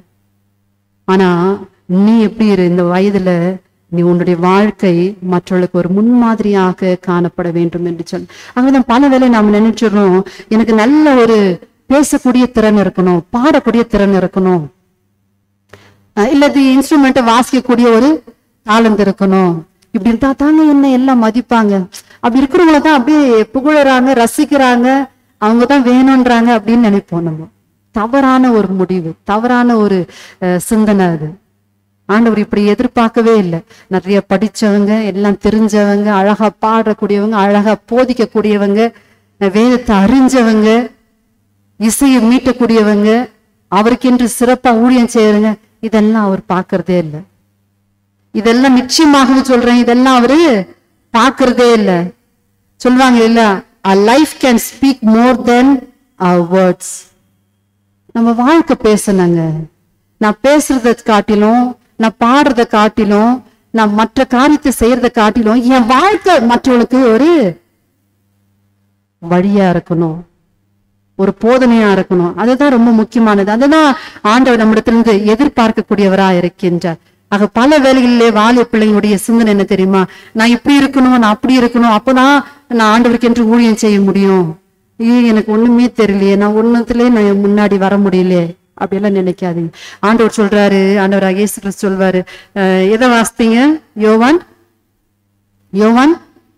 ஆனா நீ எப்படி இரு இந்த வயதுல நீ உன்னுடைய வாழ்க்கை மற்றவர்களுக்கு ஒரு முன்மாதிரியாக காணப்பட வேண்டும் என்று சொல் அங்கதான் பல வேளை நாம் நினைச்சிடுறோம் எனக்கு நல்ல ஒரு பேசக்கூடிய திறன் இருக்கணும் பாடக்கூடிய திறன் இருக்கணும் அஹ் இல்லது இன்ஸ்ட்ருமெண்ட்டை வாசிக்கக்கூடிய ஒரு தாளந்து இருக்கணும் இப்படி இருந்தா தாங்க என்ன எல்லாம் மதிப்பாங்க அப்படி இருக்கிறவங்கள தான் அப்படியே புகழறாங்க ரசிக்கிறாங்க அவங்க தான் வேணும்ன்றாங்க அப்படின்னு நினைப்போம் நம்ம தவறான ஒரு முடிவு தவறான ஒரு அஹ், சிந்தனை அது ஆண்டவர் இப்படி எதிர்பார்க்கவே இல்லை நிறைய படிச்சவங்க எல்லாம் தெரிஞ்சவங்க அழகா பாடக்கூடியவங்க அழகா போதிக்கக்கூடியவங்க அஹ், வேதத்தை அறிஞ்சவங்க இசையை மீட்டக்கூடியவங்க அவருக்கென்று சிறப்பா ஊழியம் செய்யறவங்க இதெல்லாம் அவர் பார்க்கறதே இல்லை இதெல்லாம் நிச்சயமாகவே சொல்றேன் இதெல்லாம் அவரு பார்க்கறதே இல்லை சொல்லுவாங்க இல்ல a life can speak more than our words நம்ம வாழ்க்கை பேசணுங்க நான் பேசுறத காட்டிலும் நான் பாடுறத காட்டிலும் நான் மற்ற காரியத்தை செய்யறத காட்டிலும் என் வாழ்க்கை மற்றவங்களுக்கு ஒரு வழியா இருக்கணும் ஒரு போதனையா இருக்கணும் அதுதான் ரொம்ப முக்கியமானது அதுதான் ஆண்டவர் நம்மிடத்திலிருந்து எதிர்பார்க்கக்கூடியவரா இருக்கின்றார் ஆக பல வேலைகளிலே வாலிய பிள்ளைங்களுடைய சிந்தனை என்ன தெரியுமா நான் இப்படி இருக்கணும் நான் அப்படி இருக்கணும் அப்பதான் நான் ஆண்டவருக்கு என்று ஊழியம் செய்ய முடியும் ஐயோ எனக்கு ஒண்ணுமே தெரியலையே நான் ஒண்ணுத்திலே நான் முன்னாடி வர முடியலையே அப்படியெல்லாம் நினைக்காதீங்க ஆண்டவர் சொல்றாரு ஆண்டவர் இயேசு கிறிஸ்து சொல்வாரு அஹ், எதை வாசித்தீங்க யோவான் யோவான்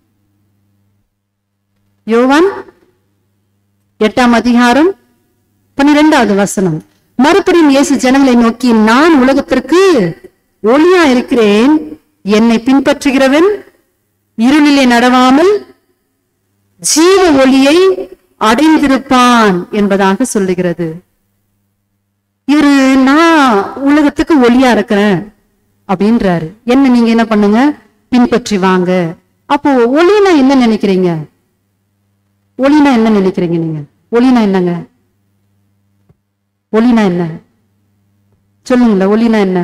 யோவான் எட்டாம் அதிகாரம் பன்னிரெண்டாவது வசனம் மறுபடியும் இயேசு ஜனங்களை நோக்கி நான் உலகத்திற்கு ஒளியா இருக்கிறேன் என்னை பின்பற்றுகிறவன் இருளிலே நடவாமல் ஜீவ ஒளியை அடைந்திருப்பான் என்பதாக சொல்லுகிறது இவரு நான் உலகத்துக்கு ஒளியா இருக்கிறேன் அப்படின்றாரு என்ன நீங்க என்ன பண்ணுங்க பின்பற்றி வாங்க அப்போ ஒளினா என்ன நினைக்கிறீங்க ஒளினா என்ன நினைக்கிறீங்க நீங்க ஒளினா என்னங்க ஒளினா என்ன சொல்லுங்களேன் ஒளினா என்ன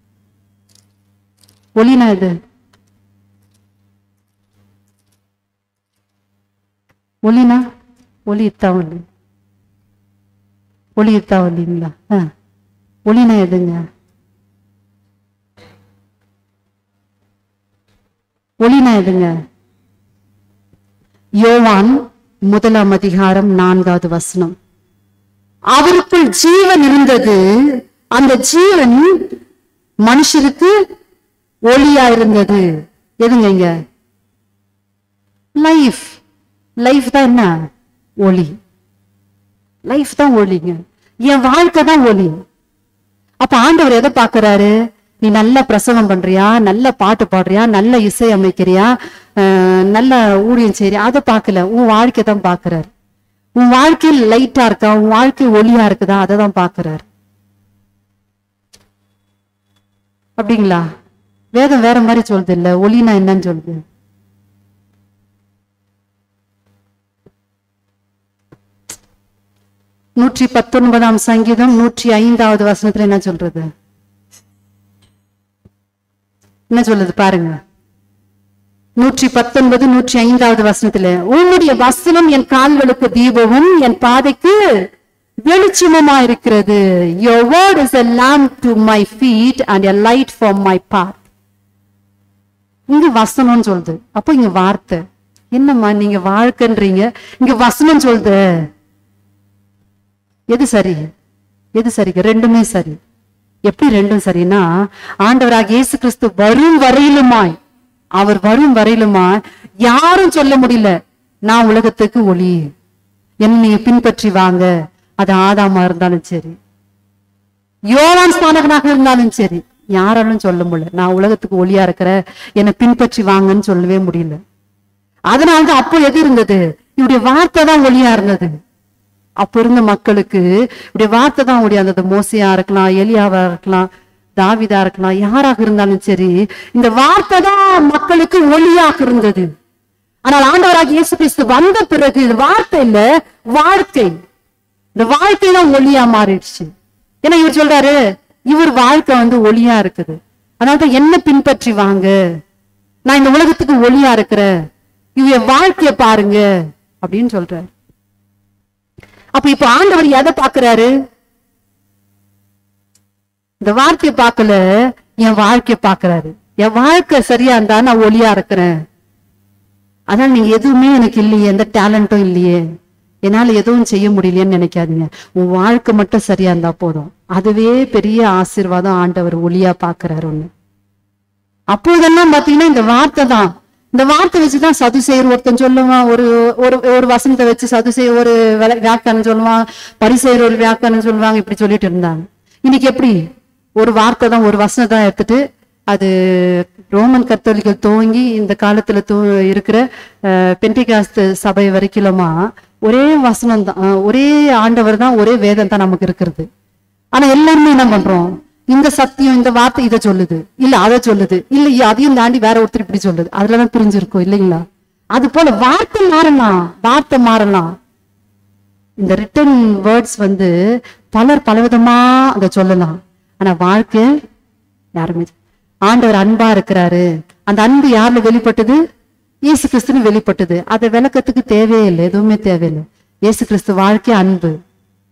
ஒளினா இது ஒளினா ஒளி இத்தாவல்லி ஒளி இத்தாவல்லிங்களா ஆ ஒளினா எதுங்க ஒளினா எதுங்க யோவான் முதலாம் அதிகாரம் நான்காவது வசனம் அவருக்குள் ஜீவன் இருந்தது அந்த ஜீவன் மனுஷருக்கு ஒளியா இருந்தது எதுங்க இங்க லைஃப் லைஃப் தான் என்ன ஒளி லைஃப் தான் ஒளிங்க என் வாழ்க்கை தான் ஒளி அப்ப ஆண்டவர் எதை பாக்குறாரு நீ நல்ல பிரசவம் பண்றியா நல்ல பாட்டு பாடுறியா நல்ல இசை அமைக்கிறியா அஹ், நல்ல ஊழியம் செய்றியா அதை பார்க்கல உன் வாழ்க்கை தான் பாக்குறாரு உன் வாழ்க்கையில் லைட்டா இருக்கா உன் வாழ்க்கை ஒளியா இருக்குதா அதை தான் பாக்குறாரு அப்படிங்களா வேதம் வேற மாதிரி சொல்லுது இல்ல ஒளினா என்னன்னு சொல்லுது நூற்றி பத்தொன்பதாம் சங்கீதம் நூற்றி ஐந்தாவது வசனத்துல என்ன சொல்றது என்ன சொல்லுது பாருங்க நூற்றி பத்தொன்பது நூற்றி ஐந்தாவது வசனத்துல உன்னுடைய வசனம் என் கால்களுக்கு தீபமும் என் பாதைக்கு வெளிச்சமுமா இருக்கிறது your word is a lamp to my feet and a light for my path இங்க வசனம்னு சொல்லுது அப்போ இங்க வார்த்தை என்னம்மா நீங்க வாழ்க்கைன்றீங்க இங்க வசனம் சொல்லுது எது சரி எது சரிங்க ரெண்டுமே சரி எப்படி ரெண்டும் சரின்னா ஆண்டவராக இயேசு கிறிஸ்து வரும் வரையிலுமாய் அவர் வரும் வரையிலுமாய் யாரும் சொல்ல முடியல நான் உலகத்துக்கு ஒளி என்ன நீங்க பின்பற்றி வாங்க அது ஆதாமா இருந்தாலும் சரி யோவான் ஸ்நானகனாக இருந்தாலும் சரி யாராலும் சொல்ல முடியல நான் உலகத்துக்கு ஒளியா இருக்கிறேன் என்னை பின்பற்றி வாங்கன்னு சொல்லவே முடியல அதனாலதான் அப்போ எது இருந்தது இவருடைய வார்த்தை தான் ஒளியா இருந்தது அப்ப இருந்த மக்களுக்கு இப்படி வார்த்தை தான் ஓடி இருந்தது மோசையா இருக்கலாம் எலியாவா இருக்கலாம் தாவிதா இருக்கலாம் யாராக இருந்தாலும் சரி இந்த வார்த்தை தான் மக்களுக்கு ஒளியாக இருந்தது ஆனால் ஆண்டவராக இயேசு கிறிஸ்து வந்த பிறகு இது வார்த்தை இல்ல வாழ்க்கை இந்த வாழ்க்கை தான் ஒளியா மாறிடுச்சு ஏன்னா இவர் சொல்றாரு இவர் வாழ்க்கை வந்து ஒளியா இருக்குது அதனாலதான் என்ன பின்பற்றி வாங்க நான் இந்த உலகத்துக்கு ஒளியா இருக்கிறேன் இவ வாழ்க்கைய பாருங்க அப்படின்னு சொல்றாரு அப்ப இப்ப ஆண்டவர் எதை பாக்குறாரு இந்த வார்த்தையை பார்க்கல என் வாழ்க்கைய பாக்குறாரு என் வாழ்க்கை சரியா இருந்தா நான் ஒளியா இருக்கிறேன் அதான் நீங்க எதுவுமே எனக்கு இல்லையே எந்த டேலண்டும் இல்லையே என்னால எதுவும் செய்ய முடியலையேன்னு நினைக்காதீங்க உன் வாழ்க்கை மட்டும் சரியா இருந்தா போதும் அதுவே பெரிய ஆசீர்வாதம் ஆண்டவர் ஒளியா பாக்குறாரு ஒண்ணு அப்போதெல்லாம் பாத்தீங்கன்னா இந்த வார்த்தை தான் இந்த வார்த்தை வச்சுதான் சதுசெயர் ஒருத்தன் சொல்லுவான் ஒரு ஒரு ஒரு வசனத்தை வச்சு சதுசெயர் ஒரு விள- வியாக்கியானம் சொல்லுவான் பரிசெயர் ஒரு வியாக்கியானம் சொல்லுவாங்க இப்படி சொல்லிட்டு இருந்தாங்க இன்னைக்கு எப்படி ஒரு வார்த்தை தான் ஒரு வசனத்தை தான் எடுத்துட்டு அது ரோமன் கத்தோலிக்கல் துவங்கி இந்த காலத்துல தூ இருக்கிற பெண்டிகாஸ்து சபை வரைக்குமா ஒரே வசனம் தான் அஹ், ஒரே ஆண்டவர் தான் ஒரே வேதம் தான் நமக்கு இருக்கிறது ஆனா எல்லாருமே என்ன பண்றோம் இந்த சத்தியம் இந்த வார்த்தை இதை சொல்லுது இல்ல அதை சொல்லுது இல்ல இ- அதையும் தாண்டி வேற ஒருத்தர் இப்படி சொல்லுது அதுலதான் பிரிஞ்சிருக்கும் இல்லைங்களா அது போல வார்த்தை மாறலாம் வார்த்தை மாறலாம் இந்த ரிட்டன் வேர்ட்ஸ் வந்து பலர் பலவிதமா அதை சொல்லலாம் ஆனா வாழ்க்கை யாருமே ஆண்டவர் அன்பா இருக்கிறாரு அந்த அன்பு யாருல வெளிப்பட்டது இயேசு கிறிஸ்துன்னு வெளிப்பட்டது அதை விளக்கத்துக்கு தேவையே இல்லை எதுவுமே தேவையில்லை இயேசு கிறிஸ்து வாழ்க்கை அன்பு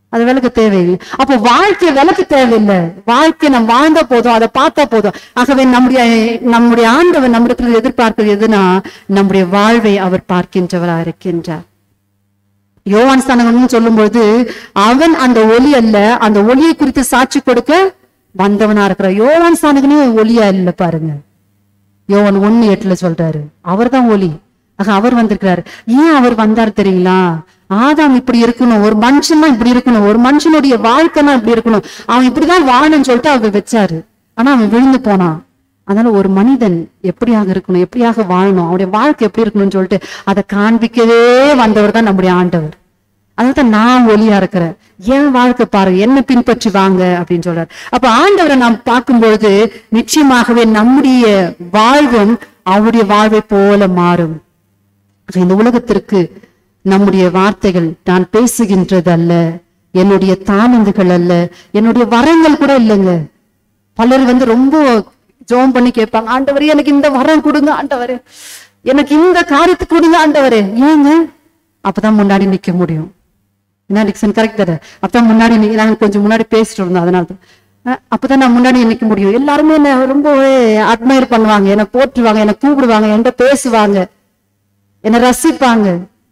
அது விளக்க தேவையில்லை அப்போ வாழ்க்கை விளக்க தேவையில்லை வாழ்க்கை நம்ம வாழ்ந்தா போதும் அதை பார்த்தா போதும் ஆகவே நம்முடைய நம்முடைய ஆண்டவர் நம்மிடத்தில் எதிர்பார்க்கிறது எதுனா நம்முடைய வாழ்வை அவர் பார்க்கின்றவராக இருக்கின்றார் யோவான் ஸ்தானங்கள்னு சொல்லும்போது அவன் அந்த ஒளி அல்ல அந்த ஒளியை குறித்து சாட்சி கொடுக்க வந்தவனா இருக்கிறார் யோவான் ஸ்தானகனே ஒளியா இல்ல பாருங்க யோவான் ஒண்ணு எட்டுல சொல்றாரு அவர்தான் ஒளி ஆக அவர் வந்திருக்கிறாரு ஏன் அவர் வந்தார் தெரியுங்களா ஆதாம் இப்படி இருக்கணும் ஒரு மனுஷன் இப்படி இருக்கணும் ஒரு மனுஷனுடைய வாழ்க்கைனா இப்படி இருக்கணும் அவன் இப்படிதான் வாழணும்னு சொல்லிட்டு அவர் வச்சாரு ஆனா அவன் விழுந்து போனான் அதனால ஒரு மனிதன் எப்படியாக இருக்கணும் எப்படியாக வாழணும் அவனுடைய வாழ்க்கை எப்படி இருக்கணும்னு சொல்லிட்டு அதை காண்பிக்கவே வந்தவர் தான் நம்முடைய ஆண்டவர் அதான் நான் ஒளியா இருக்கிறேன் என் வாழ்க்கை பாருங்க என்ன பின்பற்றி வாங்க அப்படின்னு சொல்றாரு அப்ப ஆண்டவரை நாம் பார்க்கும்பொழுது நிச்சயமாகவே நம்முடைய வாழ்வும் அவருடைய வாழ்வை போல மாறும் இந்த உலகத்திற்கு நம்முடைய வார்த்தைகள் நான் பேசுகின்றது அல்ல என்னுடைய தானந்துகள் அல்ல என்னுடைய வரங்கள் கூட இல்லைங்க பலர் வந்து ரொம்ப ஜோம் பண்ணி கேட்பாங்க ஆண்டவரே எனக்கு இந்த வரம் கொடுங்க ஆண்டவரே எனக்கு இந்த காரியத்தை கொடுங்க ஆண்டவரே ஏங்க அப்பதான் முன்னாடி நிக்க முடியும் என்ன டிக்சன் கரெக்ட் தானே அப்பதான் முன்னாடி நி- நாங்க கொஞ்சம் முன்னாடி பேசிட்டு இருந்தோம் அதனால தான் அஹ் அப்பதான் நான் முன்னாடி நிக்க முடியும் எல்லாருமே என்ன ரொம்பவே அட்மையர் பண்ணுவாங்க என்னை போற்றுவாங்க என்னை கூப்பிடுவாங்க என்கிட்ட பேசுவாங்க என்னை ரசிப்பாங்க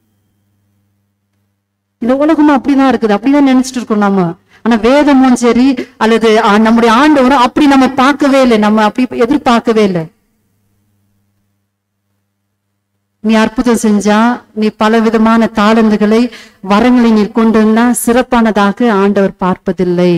இந்த உலகமும் அப்படிதான் இருக்குது அப்படிதான் நினைச்சிட்டு இருக்கோம் நம்ம ஆனா வேதமும் சரி அல்லது ஆ, நம்முடைய ஆண்டவரும் அப்படி நம்ம பார்க்கவே இல்லை நம்ம அப்படி எதிர்பார்க்கவே இல்லை நீ அற்புதம் செஞ்சா நீ பல விதமான தாளந்துகளை வரங்களை நீ கொண்டு வந்தா சிறப்பானதாக ஆண்டவர் பார்ப்பதில்லை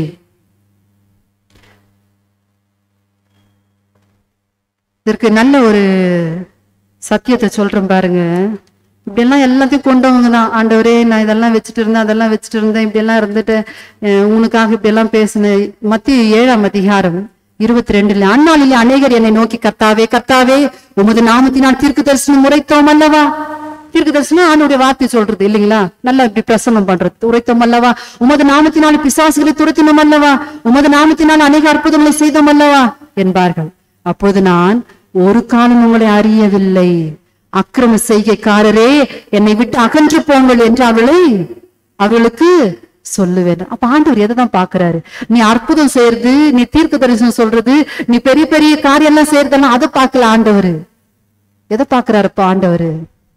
இதற்கு நல்ல ஒரு சத்தியத்தை சொல்றேன் பாருங்க இப்படியெல்லாம் எல்லாத்தையும் கொண்டவங்க தான் ஆண்டவரே நான் இதெல்லாம் வச்சுட்டு இருந்தேன் அதெல்லாம் வச்சுட்டு இருந்தேன் இப்படியெல்லாம் இருந்துட்டு அஹ், உனக்காக இப்படியெல்லாம் பேசினேன் மத்திய ஏழாம் அதிகாரம் இருபத்தி ரெண்டுல அந்நாளிலே அநேகர் என்னை நோக்கி கர்த்தாவே கர்த்தாவே உமது நாமத்தினால் தீர்க்கு தரிசனம் உரைத்தோம் அல்லவா தீர்க்க தரிசனம் ஆண்டுடைய வார்த்தை சொல்றது இல்லைங்களா நல்லா இப்படி பிரசனம் பண்றது உரைத்தோம் அல்லவா உமது நாமத்தினால் பிசாசுகளை துரத்தினோம் அல்லவா உமது நாமத்தினால் அநேக அற்புதங்களை செய்தோம் அல்லவா என்பார்கள் அப்போது நான் ஒரு காலம் உங்களை அறியவில்லை அக்கிரம செய்கைக்காரரே என்னை விட்டு அகன்று போங்கள் என்று அவளை அவளுக்கு சொல்லுவேன் அப்ப ஆண்டவர் எதை தான் பாக்குறாரு நீ அற்புதம் செய்யறது நீ தீர்க்க தரிசனம் சொல்றது நீ பெரிய பெரிய காரியம் எல்லாம் செய்யறதெல்லாம் அதை பார்க்கல ஆண்டவர் எதை பாக்குறாருப்பா ஆண்டவர்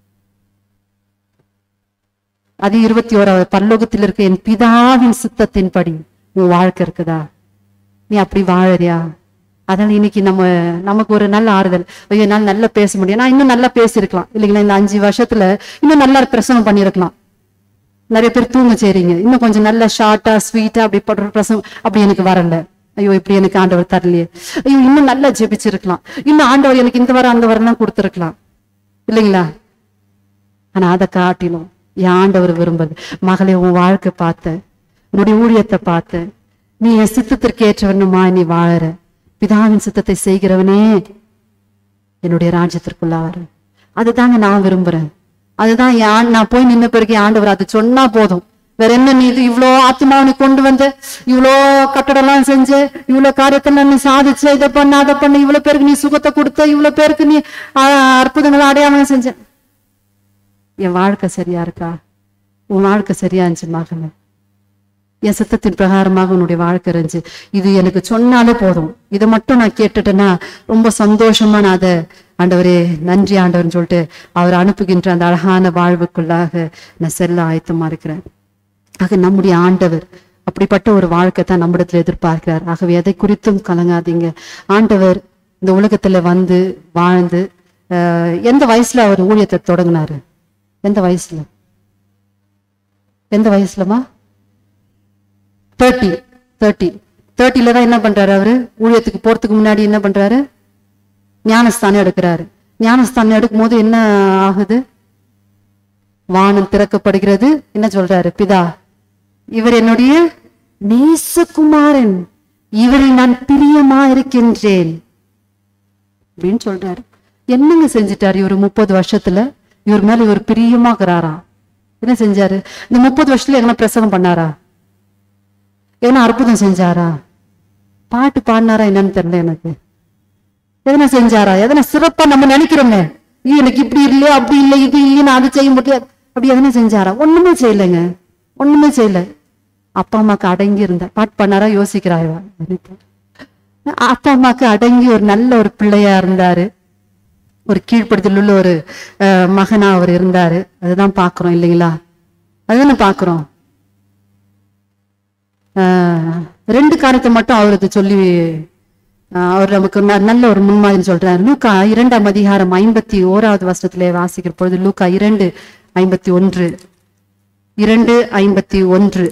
அது இருபத்தி ஓராவது பரலோகத்தில் இருக்க என் பிதாவின் சித்தத்தின்படி உன் வாழ்க்கை இருக்குதா நீ அப்படி வாழறியா அதனால இன்னைக்கு நம்ம நமக்கு ஒரு நல்ல ஆறுதல் ஐயோ என்னால் நல்லா பேச முடியும் நான் இன்னும் நல்லா பேசியிருக்கலாம் இல்லைங்களா இந்த அஞ்சு வருஷத்துல இன்னும் நல்லா பிரசவம் பண்ணியிருக்கலாம் நிறைய பேர் தூங்க செய்றீங்க இன்னும் கொஞ்சம் நல்ல ஷார்ட்டா ஸ்வீட்டா அப்படி படுற பிரசவம் அப்படி எனக்கு வரல ஐயோ இப்படி எனக்கு ஆண்டவர் தரலையே ஐயோ இன்னும் நல்லா ஜெபிச்சிருக்கலாம் இன்னும் ஆண்டவர் எனக்கு இந்த வாரம் அந்த வாரம் தான் கொடுத்துருக்கலாம் இல்லைங்களா ஆனா அதை காட்டிலும் என் ஆண்டவர் விரும்புது மகளே உன் வாழ்க்கை பார்த்த உன்னுடைய ஊழியத்தை பார்த்த நீ என் சித்தத்திற்கு ஏற்றவனுமா நீ வாழற பிதாவின் சித்தத்தை செய்கிறவனே என்னுடைய ராஜ்யத்திற்குள்ள வர அதுதாங்க நான் விரும்புறேன் அதுதான் என் ஆண்- நான் போய் நின்ன பிறகு என் ஆண்டவர் அது சொன்னா போதும் வேற என்ன நீ இது இவ்வளோ ஆத்மாவை நீ கொண்டு வந்த இவ்வளோ கட்டடம் எல்லாம் செஞ்ச இவ்வளோ காரியத்தெல்லாம் நீ சாதிச்ச இதை பண்ண அதை பண்ண இவ்வளவு பேருக்கு நீ சுகத்தை கொடுத்த இவ்வளவு பேருக்கு நீ ஆ, அற்புதங்களை அடையாமல் செஞ்ச என் வாழ்க்கை சரியா இருக்கா உன் வாழ்க்கை சரியா இருந்துச்சு மகனே என் சித்தத்தின் பிரகாரமாக உன்னுடைய வாழ்க்கை இருந்துச்சு இது எனக்கு சொன்னாலே போதும் இதை மட்டும் நான் கேட்டுட்டேன்னா ரொம்ப சந்தோஷமா நான் அதை ஆண்டவரே நன்றி ஆண்டவர்னு சொல்லிட்டு அவர் அனுப்புகின்ற அந்த அழகான வாழ்வுக்குள்ளாக நான் செல்ல ஆயத்தமா இருக்கிறேன் ஆக நம்முடைய ஆண்டவர் அப்படிப்பட்ட ஒரு வாழ்க்கை தான் நம்மிடத்துல எதிர்பார்க்கிறார் ஆகவே எதை குறித்தும் கலங்காதீங்க ஆண்டவர் இந்த உலகத்துல வந்து வாழ்ந்து ஆஹ், எந்த வயசுல அவர் ஊழியத்தை தொடங்கினாரு எந்த வயசுல எந்த வயசுலமா தேர்ட்டி தேர்ட்டி தேர்ட்டில தான் என்ன பண்றாரு அவரு ஊழியத்துக்கு போறதுக்கு முன்னாடி என்ன பண்றாரு ஞானஸ்தானம் எடுக்கிறாரு ஞானஸ்தானம் எடுக்கும் போது என்ன ஆகுது வானம் திறக்கப்படுகிறது என்ன சொல்றாரு பிதா இவர் என்னுடைய நேசகுமாரன் இவரில் நான் பிரியமா இருக்கின்றேன் அப்படின்னு சொல்றாரு என்னங்க செஞ்சுட்டாரு இவர் முப்பது வருஷத்துல இவர் மேல இவர் பிரியமாக்குறாராம் என்ன செஞ்சாரு இந்த முப்பது வருஷத்துல எங்கன்னா பிரசவம் பண்ணாரா எதனா அற்புதம் செஞ்சாரா பாட்டு பாடினாரா என்னன்னு தெரியல எனக்கு எதனா செஞ்சாரா எதனா சிறப்பா நம்ம நினைக்கிறோமே ஐயோ, எனக்கு இப்படி இல்லையா அப்படி இல்லை இது இல்லையா நான் அது செய்ய முடியாது அப்படி எதனா செஞ்சாரா ஒண்ணுமே செய்யலைங்க ஒண்ணுமே செய்யல அப்பா அம்மாக்கு அடங்கி இருந்தார் பாட்டு பண்ணாரா யோசிக்கிறாய்வா அப்பா அம்மாக்கு அடங்கி ஒரு நல்ல ஒரு பிள்ளையா இருந்தாரு ஒரு கீழ்ப்படுத்தல் உள்ள ஒரு அஹ், மகனா அவர் இருந்தாரு அதுதான் பாக்குறோம் இல்லைங்களா அதுதானே பாக்குறோம் ஆஹ், ரெண்டு காரியத்தை மட்டும் அவருக்கு சொல்லி ஆஹ், அவர் நமக்கு ந- நல்ல ஒரு முன்மாதிரி சொல்றாரு லூக்கா இரண்டாம் அதிகாரம் ஐம்பத்தி ஓராவது வருஷத்திலே வாசிக்கிற பொழுது லூக்கா இரண்டு ஐம்பத்தி ஒன்று இரண்டு ஐம்பத்தி ஒன்று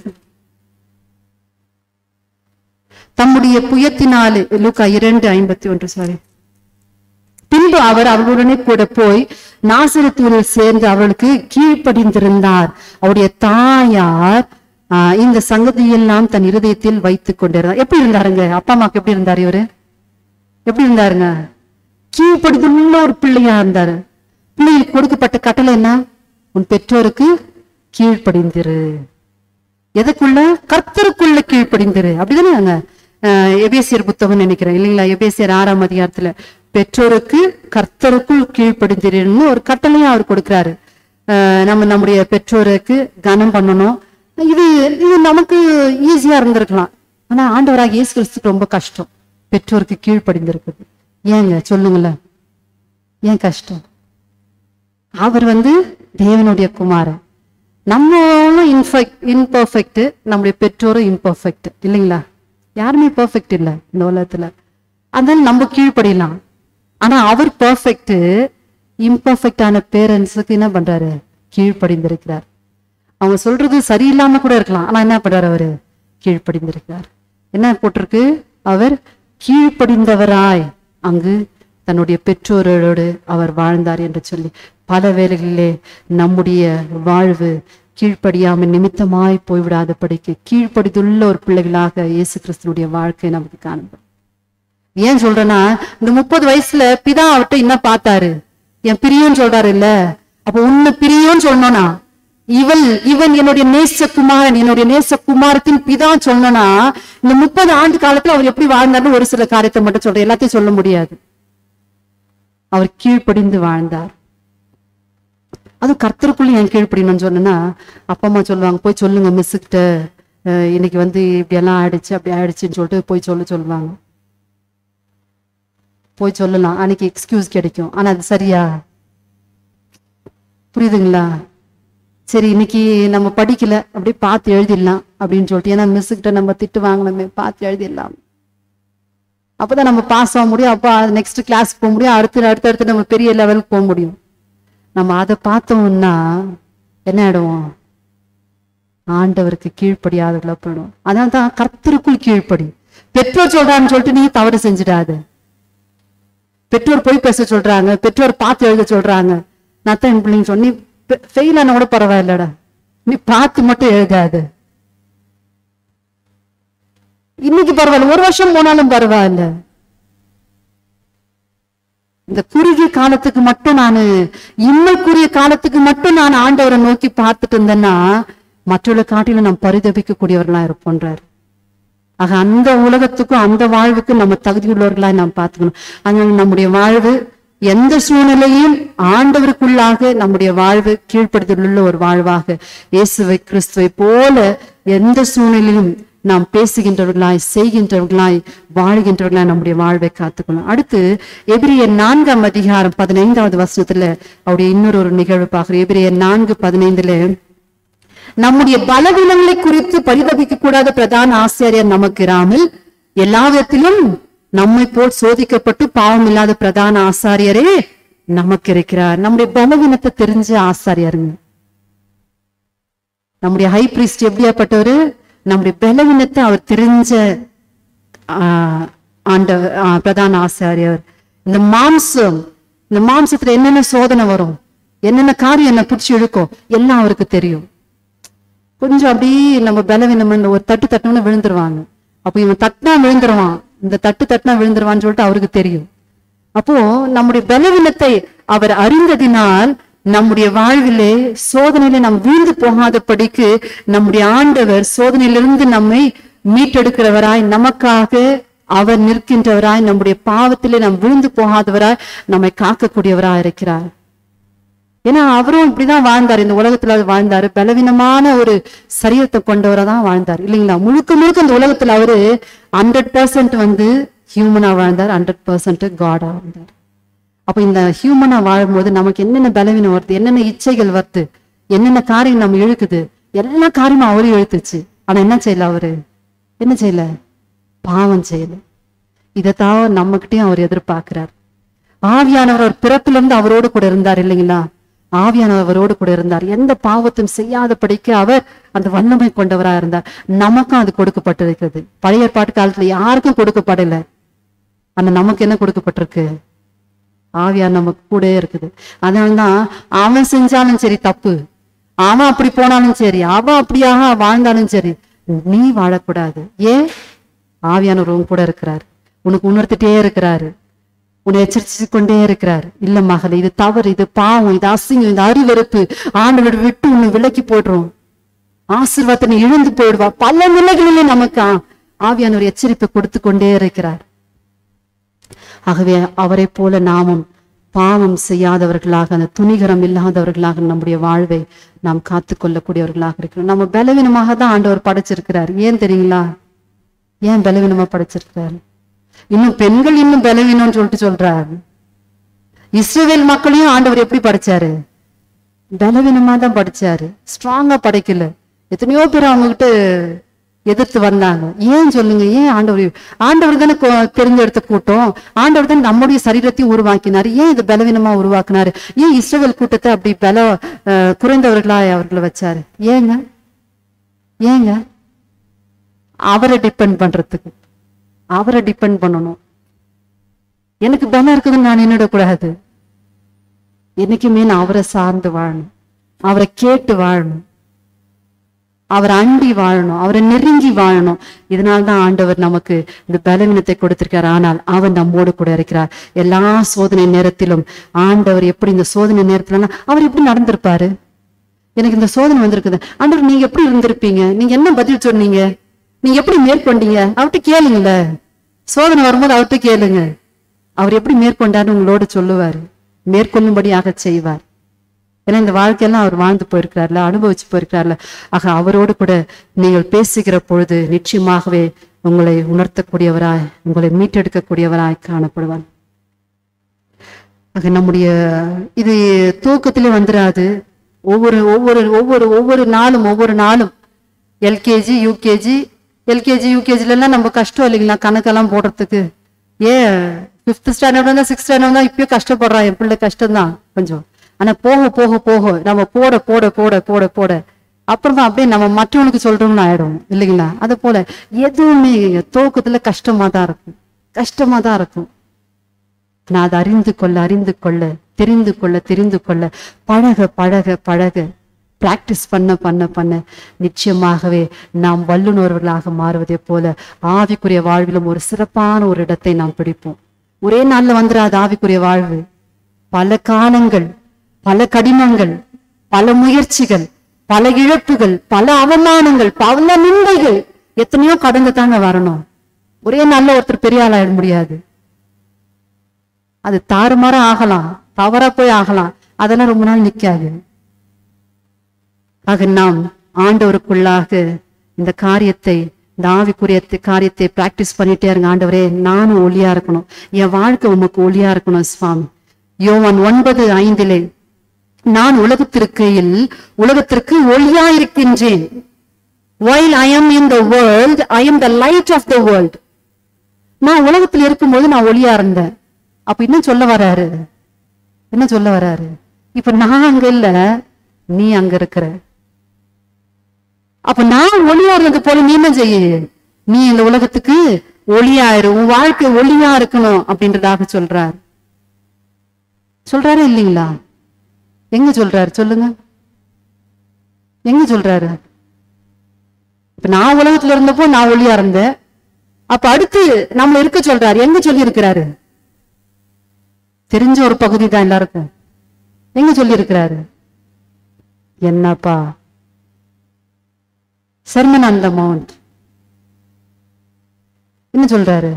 தம்முடைய புயத்தினாலே லூக்கா இரண்டு ஐம்பத்தி ஒன்று சாரி பின்பு அவர் அவர்களுடனே கூட போய் நாசரத்தூரில் சேர்ந்து அவர்களுக்கு கீழ்ப்படிந்திருந்தார் அவருடைய தாயார் ஆஹ், இந்த சங்கதியெல்லாம் தன் இருதயத்தில் வைத்துக் கொண்டிருந்தார் எப்படி இருந்தாருங்க அப்பா அம்மாக்கு எப்படி இருந்தார் இவரு எப்படி இருந்தாருங்க கீழ்ப்படிந்துள்ள ஒரு பிள்ளையா இருந்தாரு பிள்ளைகளுக்கு கொடுக்கப்பட்ட கட்டளை என்ன உன் பெற்றோருக்கு கீழ்ப்படிந்திரு எதுக்குள்ள கர்த்தருக்குள்ள கீழ்ப்படிந்திரு அப்படிதானே அஹ், எபேசியர் புத்தகம் நினைக்கிறேன் இல்லைங்களா எபேசியர் ஆறாம் அதிகாரத்துல பெற்றோருக்கு கர்த்தருக்குள் கீழ்ப்படிந்திருன்னு ஒரு கட்டளையும் அவர் கொடுக்கிறாரு அஹ், நம்ம நம்முடைய பெற்றோருக்கு கனம் பண்ணணும் இது இது நமக்கு ஈஸியா இருந்திருக்கலாம் ஆனா ஆண்டவராக இயேசு கிறிஸ்துக்கு ரொம்ப கஷ்டம் பெற்றோருக்கு கீழ்ப்படிந்திருக்குது ஏங்க சொல்லுங்களேன் ஏன் கஷ்டம் அவர் வந்து தேவனுடைய குமாரன் நம்மளும் இன்ஃபெக்ட் இன்பர்ஃபெக்ட் நம்முடைய பெற்றோரும் இம்பர்ஃபெக்ட் இல்லைங்களா யாருமே பெர்ஃபெக்ட் இல்லை இந்த உலகத்துல அதனால நம்ம கீழ்ப்படியலாம் ஆனா அவர் பெர்ஃபெக்ட் இம்பர்ஃபெக்டான பேரண்ட்ஸுக்கு என்ன பண்றாரு கீழ்ப்படிந்திருக்கிறார் அவங்க சொல்றது சரியில்லாம கூட இருக்கலாம் ஆனா என்ன பண்றாரு அவரு கீழ்ப்படிந்திருக்கிறார் என்ன போட்டிருக்கு அவர் கீழ்ப்படிந்தவராய் அங்கு தன்னுடைய பெற்றோரோடு அவர் வாழ்ந்தார் என்று சொல்லி பல வேளைகளிலே நம்முடைய வாழ்வு கீழ்ப்படியாமல் நிமித்தமாய் போய்விடாதபடிக்கு கீழ்ப்படிதுள்ள ஒரு பிள்ளைகளாக இயேசு கிறிஸ்துனுடைய வாழ்க்கை நமக்கு காணப்படும் ஏன் சொல்றேன்னா இந்த முப்பது வயசுல பிதா அவர்கிட்ட என்ன பார்த்தாரு என் பிரியன்னு சொல்றாரு இல்ல அப்ப உன்னை பிரியோன்னு சொல்லணும்னா இவள் இவன் என்னுடைய நேசகுமாரன் என்னுடைய நேசகுமாரத்தின் பிதா சொல்லணும்னா இந்த முப்பது ஆண்டு காலத்துல அவர் எப்படி வாழ்ந்தார்னு ஒரு சில காரியத்தை மட்டும் சொல்றேன் எல்லாத்தையும் சொல்ல முடியாது அவர் கீழ்ப்படிந்து வாழ்ந்தார் அது கர்த்தருக்குள்ள என் கீழ்ப்படினு சொன்னேன்னா அப்பா அம்மா சொல்லுவாங்க போய் சொல்லுங்க மிஸ்ஸுக்கிட்ட இன்னைக்கு வந்து இப்படி எல்லாம் ஆயிடுச்சு அப்படி ஆயிடுச்சுன்னு சொல்லிட்டு போய் சொல்ல சொல்லுவாங்க போய் சொல்லலாம் அன்னைக்கு எக்ஸ்கியூஸ் கிடைக்கும் ஆனா அது சரியா புரியுதுங்களா சரி இன்னைக்கு நம்ம படிக்கல அப்படியே பார்த்து எழுதிடலாம் அப்படின்னு சொல்லிட்டு ஏன்னா மிஸ்ஸுக்கிட்ட நம்ம திட்டு வாங்கணுமே பார்த்து எழுதிடலாம் அப்பதான் நம்ம பாஸ் ஆக முடியும் அப்போ நெக்ஸ்ட் கிளாஸ் போக முடியும் அடுத்து அடுத்து அடுத்து நம்ம பெரிய லெவலுக்கு போக முடியும் நம்ம அதை பார்த்தோம்னா என்ன ஆயிடுவோம் ஆண்டவருக்கு கீழ்ப்படியாதவர்களா போயிடும் அதனால தான் கர்த்தருக்குள் கீழ்ப்படி பெற்றோர் சொல்றான்னு சொல்லிட்டு நீ தவறு செஞ்சிடாத பெற்றோர் போய் பேச சொல்றாங்க பெற்றோர் பார்த்து எழுத சொல்றாங்க நான் தான் என் பிள்ளைங்க சொன்னி ஃபெயில் ஆன கூட பரவாயில்லடா நீ பார்த்து மட்டும் எழுதாது இன்னைக்கு பரவாயில்ல ஒரு வருஷம் போனாலும் பரவாயில்ல இந்த குறுகிய காலத்துக்கு மட்டும் நான் இன்னைக்குரிய காலத்துக்கு மட்டும் நான் ஆண்டவரை நோக்கி பார்த்துட்டு இருந்தேன்னா மற்றவர்களை காட்டிலும் நாம் பரிதபிக்க கூடியவர்களா இருப்போன்றார் ஆக அந்த உலகத்துக்கும் அந்த வாழ்வுக்கும் நம்ம தகுதியுள்ளவர்களா நாம் பார்த்துக்கணும் அதனால நம்முடைய வாழ்வு எந்த சூழ்நிலையும் ஆண்டவருக்குள்ளாக நம்முடைய வாழ்வு கீழ்ப்படுத்தலுள்ள ஒரு வாழ்வாக இயேசுவை கிறிஸ்துவை போல எந்த சூழ்நிலையிலும் நாம் பேசுகின்றவர்களாய் செய்கின்றவர்களாய் வாழ்கின்றவர்களாய் நம்முடைய வாழ்வை காத்துக்கணும் அடுத்து எபிரியர் நான்காம் அதிகாரம் பதினைந்தாவது வருஷத்துல அவருடைய இன்னொரு ஒரு நிகழ்வு பார்க்கிறோம் எபிரியர் நான்கு பதினைந்துல நம்முடைய பலவீனங்களை குறித்து பரிதபிக்க கூடாத பிரதான ஆசிரியர் நமக்கு இராமல் எல்லா விதத்திலும் நம்மை போல் சோதிக்கப்பட்டு பாவம் இல்லாத பிரதான ஆசாரியரே நமக்கு இருக்கிறார் நம்முடைய பலவீனத்தை தெரிஞ்ச ஆசாரியருங்க நம்முடைய ஹை பிரிஸ்ட் எப்படியாப்பட்டவரு நம்முடைய பலவீனத்தை அவர் தெரிஞ்ச ஆஹ், ஆண்ட ஆஹ், பிரதான ஆசாரியர் இந்த மாம்சம் இந்த மாம்சத்துல என்னென்ன சோதனை வரும் என்னென்ன காரியம் என்ன பிடிச்சி இழுக்கும் எல்லாம் அவருக்கு தெரியும் கொஞ்சம் அப்படியே நம்ம பலவீனம் ஒரு தட்டு தட்டணும்னு விழுந்துருவாங்க அப்போ இவன் தட்டினா விழுந்துருவான் இந்த தட்டு தட்டினா விழுந்துருவான்னு சொல்லிட்டு அவருக்கு தெரியும் அப்போ நம்முடைய பலவீனத்தை அவர் அறிந்ததினால் நம்முடைய வாழ்விலே சோதனையில நாம் வீழ்ந்து போகாதபடிக்கு நம்முடைய ஆண்டவர் சோதனையிலிருந்து நம்மை மீட்டெடுக்கிறவராய் நமக்காக அவர் நிற்கின்றவராய் நம்முடைய பாவத்திலே நாம் விழுந்து போகாதவராய் நம்மை காக்கக்கூடியவராய் இருக்கிறார் ஏன்னா அவரும் இப்படிதான் வாழ்ந்தார் இந்த உலகத்துல வாழ்ந்தாரு பலவீனமான ஒரு சரீரத்தை கொண்டவரா தான் வாழ்ந்தார் இல்லைங்களா முழுக்க முழுக்க இந்த உலகத்துல அவரு ஹண்ட்ரட் பர்சன்ட் வந்து ஹியூமனா வாழ்ந்தார் ஹண்ட்ரட் பர்சன்ட் காடா வாழ்ந்தார் அப்ப இந்த ஹியூமனா வாழும்போது நமக்கு என்னென்ன பலவீனம் வருது என்னென்ன இச்சைகள் வருது என்னென்ன காரியம் நம்ம இழுக்குது எல்லா காரியமும் அவரும் இழுத்துச்சு ஆனா என்ன செய்யல அவரு என்ன செய்யல பாவம் செய்யல இதைத்தான் நம்மகிட்டயும் அவர் எதிர்பார்க்கிறார் ஆவியானவர் அவர் பிறப்பிலிருந்து அவரோடு கூட இருந்தார் இல்லைங்களா ஆவியானவர் அவரோடு கூட இருந்தார் எந்த பாவத்தையும் செய்யாதபடிக்கு அவர் அந்த வல்லமை கொண்டவரா இருந்தார் நமக்கும் அது கொடுக்கப்பட்டிருக்கிறது பழைய ஏற்பாட்டு காலத்துல யாருக்கும் கொடுக்கப்படல ஆனா நமக்கு என்ன கொடுக்கப்பட்டிருக்கு ஆவியார் நமக்கு கூடயே இருக்குது அதனாலதான் அவன் செஞ்சாலும் சரி தப்பு அவன் அப்படி போனாலும் சரி அவன் அப்படியாக வாழ்ந்தாலும் சரி நீ வாழக்கூடாது ஏன் ஆவியானவர் உன் கூட இருக்கிறார் உனக்கு உணர்த்திட்டே இருக்கிறாரு உன்னை எச்சரிச்சு கொண்டே இருக்கிறார் இல்ல மகளே இது தவறு இது பாவம் இது அசிங்கம் இது அருவருப்பு ஆண்டவர் விட்டு உன்னை விலக்கி போடுறோம் ஆசீர்வாதத்தை நீ இழந்து போயிடுவா பல நிலைகளிலே நமக்கு ஆ- ஆவியானவர் எச்சரிப்பை கொடுத்து கொண்டே இருக்கிறார் ஆகவே அவரை போல நாமும் பாவம் செய்யாதவர்களாக அந்த துணிகரம் இல்லாதவர்களாக நம்முடைய வாழ்வை நாம் காத்து கொள்ளக்கூடியவர்களாக இருக்கிறோம் நம்ம பலவீனமாக தான் ஆண்டவர் படைச்சிருக்கிறார் ஏன் தெரியுங்களா ஏன் பலவீனமா படைச்சிருக்கிறார் இன்னும் பெண்கள் இன்னும் பலவீனம்னு சொல்லிட்டு சொல்றாரு இஸ்ரவேல் மக்களையும் ஆண்டவர் எப்படி படைச்சாரு பலவீனமா தான் படிச்சாரு ஸ்ட்ராங்கா படைக்கல எத்தனையோ பேர் அவங்க கிட்ட எதிர்த்து வந்தாங்க ஏன் சொல்லுங்க ஏன் ஆண்டவர் ஆண்டவர் தானே கொ- தெரிஞ்செடுத்த கூட்டம் ஆண்டவர் தான் நம்முடைய சரீரத்தையும் உருவாக்கினாரு ஏன் இது பலவீனமா உருவாக்குனாரு ஏன் இஸ்ரவேல் கூட்டத்தை அப்படி பல அஹ், குறைந்தவர்களா அவர்களை வச்சாரு ஏங்க ஏங்க அவரை டிபெண்ட் பண்றதுக்கு அவரை டிபெண்ட் பண்ணணும் எனக்கு பலம் இருக்குதுன்னு நான் நின்றுடக்கூடாது என்னைக்குமே நான் அவரை சார்ந்து வாழணும் அவரை கேட்டு வாழணும் அவரை அண்டி வாழணும் அவரை நெருங்கி வாழணும் இதனால தான் ஆண்டவர் நமக்கு இந்த பலவீனத்தை கொடுத்திருக்கார் ஆனால் அவர் நம்மோடு கூட இருக்கிறார் எல்லா சோதனை நேரத்திலும் ஆண்டவர் எப்படி இந்த சோதனை நேரத்துல அவர் எப்படி நடந்திருப்பாரு எனக்கு இந்த சோதனை வந்திருக்குது ஆண்டவர் நீங்க எப்படி இருந்திருப்பீங்க நீங்க என்ன பதில் சொன்னீங்க நீங்க எப்படி மேற்கொண்டீங்க அவர்கிட்ட கேளுங்கள சோதனை வரும்போது அவர்கிட்ட கேளுங்க அவர் எப்படி மேற்கொண்டாருன்னு உங்களோட சொல்லுவாரு மேற்கொள்ளும்படியாக செய்வார் ஏன்னா இந்த வாழ்க்கையெல்லாம் அவர் வாழ்ந்து போயிருக்கிறார்ல அனுபவிச்சு போயிருக்கிறார்ல ஆக அவரோடு கூட நீங்கள் பேசுகிற பொழுது நிச்சயமாகவே உங்களை உணர்த்தக்கூடியவராய் உங்களை மீட்டெடுக்கக்கூடியவராய் காணப்படுவார் ஆக நம்முடைய இது தூக்கத்திலே வந்துராது ஒவ்வொரு ஒவ்வொரு ஒவ்வொரு ஒவ்வொரு நாளும் ஒவ்வொரு நாளும் எல்கேஜி யூகேஜி எல்கேஜி யூகேஜில எல்லாம் நம்ம கஷ்டம் இல்லைங்களா கணக்கெல்லாம் போடுறதுக்கு ஏன் ஃபிஃப்த் ஸ்டாண்டர்ட் வந்தா சிக்ஸ்த் ஸ்டாண்டர்ட் வந்தா இப்பயும் கஷ்டப்படுறான் என் பிள்ளை கஷ்டம்தான் கொஞ்சம் ஆனா போக போக போக நம்ம போட போட போட போட போட அப்புறமா அப்படியே நம்ம மற்றவனுக்கு சொல்றோம்னு ஆயிடும் இல்லைங்களா அது போல எதுவுமே துவக்கத்துல கஷ்டமா தான் இருக்கும் கஷ்டமா தான் இருக்கும் நான் அதை அறிந்து கொள்ள அறிந்து கொள்ள தெரிந்து கொள்ள தெரிந்து கொள்ள பழக பழக பழக பிராக்டிஸ் பண்ண பண்ண பண்ண நிச்சயமாகவே நாம் வல்லுநர்களாக மாறுவதை போல ஆவிக்குரிய வாழ்விலும் ஒரு சிறப்பான ஒரு இடத்தை நாம் பிடிப்போம் ஒரே நாள்ல வந்துடாது ஆவிக்குரிய வாழ்வு பல காலங்கள் பல கடினங்கள் பல முயற்சிகள் பல இழப்புகள் பல அவமானங்கள் பல நிந்தைகள் எத்தனையோ கடந்து தாங்க வரணும் ஒரே நாள்ல ஒருத்தர் பெரிய ஆளாயிட முடியாது அது தாறுமாறா ஆகலாம் தவறா போய் ஆகலாம் அதெல்லாம் ரொம்ப நாள் நிக்காது ஆக நாம் ஆண்டவருக்குள்ளாக இந்த காரியத்தை இந்த ஆவிக்குரிய காரியத்தை பிராக்டிஸ் பண்ணிட்டே இருங்க ஆண்டவரே நானும் ஒளியா இருக்கணும் என் வாழ்க்கை உமக்கு ஒளியா இருக்கணும் சுவாமி யோவான் ஒன்பது ஐந்திலே நான் உலகத்திற்கையில் உலகத்திற்கு ஒளியா இருக்கின்றேன் while I am in the world, I am the light of the world. நான் உலகத்தில் இருக்கும்போது நான் ஒளியா இருந்தேன் அப்ப என்ன சொல்ல வராரு என்ன சொல்ல வராரு இப்ப நான் அங்க இல்ல நீ அங்க இருக்கிற அப்ப நான் ஒளியா இருந்தது போல நீ என்ன செய்ய நீ இந்த உலகத்துக்கு ஒளியாயிரு உன் வாழ்க்கை ஒளியா இருக்கணும் அப்படின்றதாக சொல்றார் சொல்றாரு இல்லைங்களா எங்க சொல்றாரு சொல்லுங்க எங்க சொல்றாரு இப்ப நான் உலகத்துல இருந்தப்போ நான் ஒளியா இருந்தேன் அப்ப அடுத்து நம்மள இருக்க சொல்றாரு எங்க சொல்லி இருக்கிறாரு தெரிஞ்ச ஒரு பகுதி தான் எல்லாருக்கும் எங்க சொல்லி இருக்கிறாரு என்னப்பா சர்மன் அந்த மவுண்ட் என்ன சொல்றாரு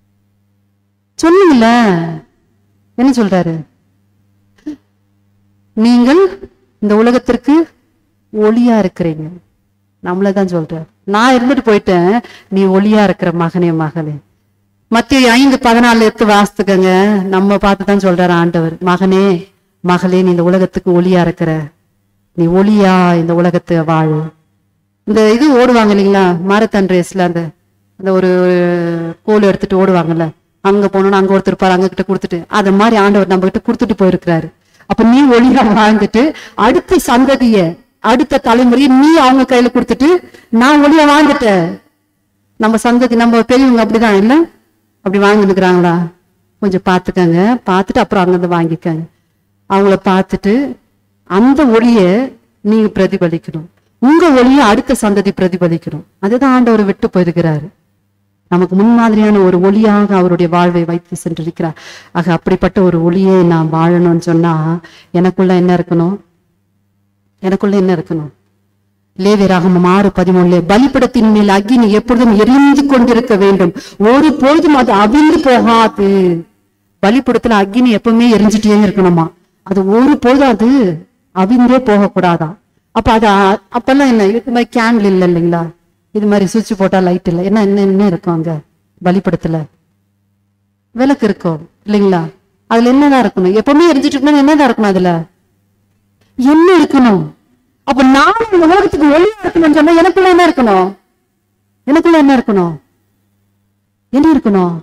சொல்லுங்கள என்ன சொல்றாரு நீங்கள் இந்த உலகத்திற்கு ஒளியா இருக்கிறீங்க நம்மள தான் சொல்றார் நான் இருந்துட்டு போயிட்டேன் நீ ஒளியா இருக்கிற மகனே மகளே மத்திய ஐந்து பதினாலு எடுத்து வாசித்துக்கங்க நம்ம பார்த்து தான் சொல்றாரு ஆண்டவர் மகனே மகளே நீ இந்த உலகத்துக்கு ஒளியா இருக்கிற நீ ஒளியா இந்த உலகத்தை வாழு இந்த இது ஓடுவாங்க இல்லைங்களா மாரத்தான் ரேஸ்ல அந்த அந்த ஒரு கோல் எடுத்துட்டு ஓடுவாங்கல்ல அங்க போனோம்னா அங்க ஒருத்தர் இருப்பாரு அங்க கிட்ட கொடுத்துட்டு அது மாதிரி ஆண்டவர் நம்ம கிட்ட கொடுத்துட்டு போயிருக்கிறாரு அப்ப நீ ஒளியா வாழ்ந்துட்டு அடுத்த சந்ததிய அடுத்த தலைமுறையை நீ அவங்க கையில கொடுத்துட்டு நான் ஒளியா வாழ்ந்துட்டேன் நம்ம சந்ததி நம்ம பெரியவங்க அப்படிதான் இல்ல அப்படி வாங்கினுக்குறாங்களா கொஞ்சம் பார்த்துக்கங்க பார்த்துட்டு அப்புறம் அங்கிருந்து வாங்கிக்கங்க அவங்கள பார்த்துட்டு அந்த ஒளிய நீங்க பிரதிபலிக்கணும் உங்க ஒளியை அடுத்த சந்ததி பிரதிபலிக்கணும் அதுதான் ஆண்டவர் விட்டு போயிருக்கிறாரு நமக்கு முன்மாதிரியான ஒரு ஒளியாக அவருடைய வாழ்வை வைத்து சென்றிருக்கிறார் ஆக அப்படிப்பட்ட ஒரு ஒளியை நான் வாழணும்னு சொன்னா எனக்குள்ள என்ன இருக்கணும் எனக்குள்ள என்ன இருக்கணும் லேவியராகமம் ஆறு பதிமூணுல பலிபடத்தின் மேல் அக்கினி எப்பொழுதும் எரிந்து கொண்டிருக்க வேண்டும் ஒரு பொழுதும் அது அவிழ்ந்து போகாது பலிபடத்துல அக்கினி எப்பவுமே எரிஞ்சிட்டே இருக்கணுமா அது ஒரு பொழுதும் அது அவிந்தே போகக்கூடாதாம் அப்ப அது அ- அப்பெல்லாம் என்ன இது மாதிரி கேண்டில் இல்லை இல்லைங்களா இது மாதிரி சுவிட்ச் போட்டா லைட் இல்லை என்ன என்ன என்ன இருக்கும் அங்க பலிபடத்துல விளக்கு இருக்கும் இல்லைங்களா அதுல என்னதான் இருக்கணும் எப்பவுமே எரிஞ்சிட்டு இருக்கணும் என்னதான் இருக்கணும் அதுல என்ன இருக்கணும் அப்ப நான் இந்த உலகத்துக்கு ஒளியா இருக்கணும்னு சொன்னா எனக்குள்ள என்ன இருக்கணும் எனக்குள்ள என்ன இருக்கணும் என்ன இருக்கணும்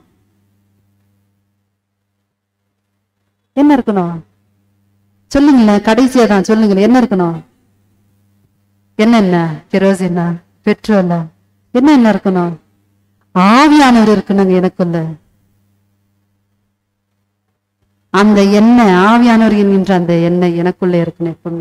என்ன இருக்கணும் சொல்லுங்களேன் கடைசியா தான் சொல்லுங்களேன் என்ன இருக்கணும் என்ன என்ன கெரோசினா பெட்ரோலா என்ன என்ன இருக்கணும் ஆவியானவர் இருக்கணுங்க எனக்குள்ள அந்த எண்ணெய் ஆவியானவர் என்கின்ற அந்த எண்ணெய் எனக்குள்ள இருக்கணும் எப்பவுமே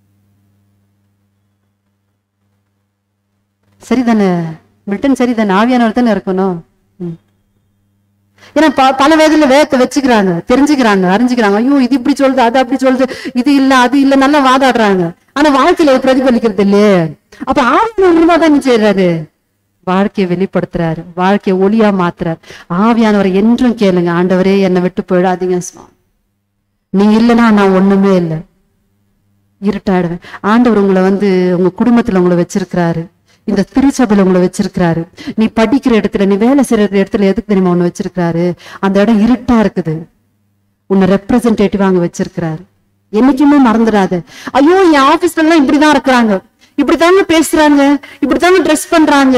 சரிதானே மில்டன் சரிதானே ஆவியானவர் தானே இருக்கணும் ம். ஏன்னா ப- பல வேதியில வேகத்தை வச்சுக்கிறாங்க தெரிஞ்சுக்கிறாங்க அறிஞ்சுக்கிறாங்க ஐயோ இது இப்படி சொல்லுது அது அப்படி சொல்லுது இது இல்ல அது இல்ல நல்லா வாதாடுறாங்க ஆனா வாழ்க்கையில அது பிரதிபலிக்கிறது இல்லையே அப்ப ஆவியானவர் தான் என்ன செய்யறாரு வாழ்க்கையை வெளிப்படுத்துறாரு வாழ்க்கையை ஒளியா மாத்துறாரு ஆவியானவரை என்றும் கேளுங்க ஆண்டவரே என்னை விட்டு போயிடாதீங்க சுவாமி நீங்க இல்லைன்னா நான் ஒண்ணுமே இல்லை இருட்டாடுவேன் ஆண்டவர் உங்களை வந்து உங்க குடும்பத்துல உங்களை வச்சிருக்கிறாரு இந்த திருச்சபையில உங்களை வச்சிருக்கிறாரு நீ படிக்கிற இடத்துல நீ வேலை செய்யற இடத்துல எதுக்கு தெரியுமா உன்னை வச்சிருக்கிறாரு அந்த இடம் இருட்டா இருக்குது உன்னை ரெப்ரசன்டேட்டிவா அங்க வச்சிருக்கிறாரு என்னைக்குமே மறந்துடாத ஐயோ என் ஆபீஸ்ல எல்லாம் இப்படிதான் இருக்கிறாங்க இப்படித்தாங்க பேசுறாங்க இப்படித்தாங்க ட்ரெஸ் பண்றாங்க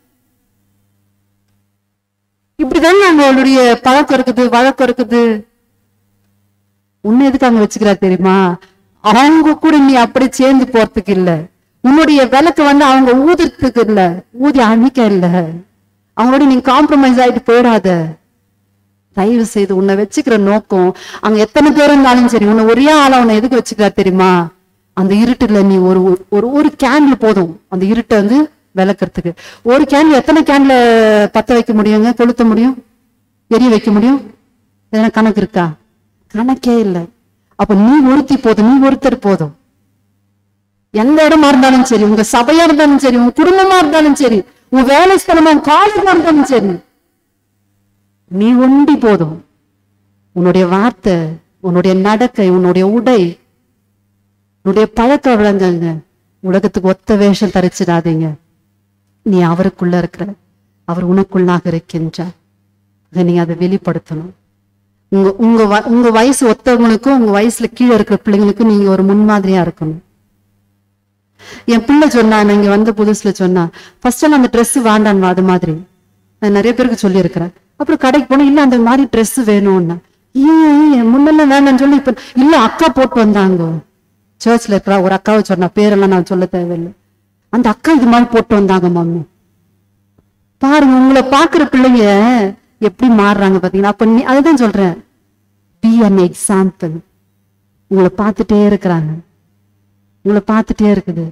இப்படிதாங்க அவங்களுடைய பழக்கம் இருக்குது வழக்கம் இருக்குது உன்னை எதுக்கு அங்க வச்சுக்கிறார் தெரியுமா அவங்க கூட நீ அப்படி சேர்ந்து போறதுக்கு இல்ல உன்னுடைய விளக்கு வந்து அவங்க ஊதுறதுக்கு இல்ல ஊதி அணிக்க இல்ல அவங்களோட நீ காம்ப்ரமைஸ் ஆயிட்டு போயிடாத தயவு செய்து உன்னை வச்சுக்கிற நோக்கம் அங்க எத்தனை பேர் இருந்தாலும் சரி உன்னை ஒரே ஆளா உன்னை எதுக்கு வச்சுக்கிறார் தெரியுமா அந்த இருட்டுல நீ ஒரு ஒரு ஒரு கேன்ல போதும் அந்த இருட்டை வந்து விளக்குறதுக்கு ஒரு கேன்ல எத்தனை கேன்ல பத்த வைக்க முடியுங்க கொளுத்த முடியும் எரிய வைக்க முடியும் எதனா கணக்கு இருக்கா கணக்கே இல்லை அப்ப நீ ஒருத்தி போதும் நீ ஒருத்தர் போதும் எந்த இடமா இருந்தாலும் சரி உங்க சபையா இருந்தாலும் சரி உங்க குடும்பமா இருந்தாலும் சரி உங்க வேலை ஸ்தலமா உங்க காலேஜா இருந்தாலும் சரி நீ ஒண்டி போதும் உன்னுடைய வார்த்தை உன்னுடைய நடக்கை உன்னுடைய உடை உன்னுடைய பழக்க வழங்கங்க உலகத்துக்கு ஒத்த வேஷம் தரிச்சிடாதீங்க நீ அவருக்குள்ள இருக்கிற அவர் உனக்குள்ளாக இருக்கின்றார் அதை நீங்க அதை வெளிப்படுத்தணும் உங்க உங்க வ- உங்க வயசு ஒத்தவங்களுக்கும் உங்க வயசுல கீழே இருக்கிற பிள்ளைங்களுக்கும் நீங்க ஒரு முன்மாதிரியா இருக்கணும் என் பிள்ளை சொன்னா நான் இங்க வந்த புதுசுல சொன்னா ஃபர்ஸ்ட் எல்லாம் அந்த Dress வேண்டான்னு அது மாதிரி நான் நிறைய பேருக்கு சொல்லியிருக்கிறேன் அப்புறம் கடைக்கு போனா இல்ல அந்த மாதிரி Dress வேணும்னா ஏன் ஏன் முன்னெல்லாம் வேண்டாம்னு சொல்லி இப்ப இல்ல அக்கா போட்டு வந்தாங்க சர்ச்ல இருக்கிற ஒரு அக்காவை சொன்னா பேரெல்லாம் நான் சொல்ல தேவையில்லை அந்த அக்கா இது மாதிரி போட்டு வந்தாங்க மம்மி பாருங்க உங்களை பாக்குற பிள்ளைங்க எப்படி மாறுறாங்க பாத்தீங்கன்னா அப்ப நீ அதுதான் சொல்றேன் பி அன் எக்ஸாம்பிள் உங்களை பார்த்துட்டே இருக்கிறாங்க உங்களை பார்த்துட்டே இருக்குது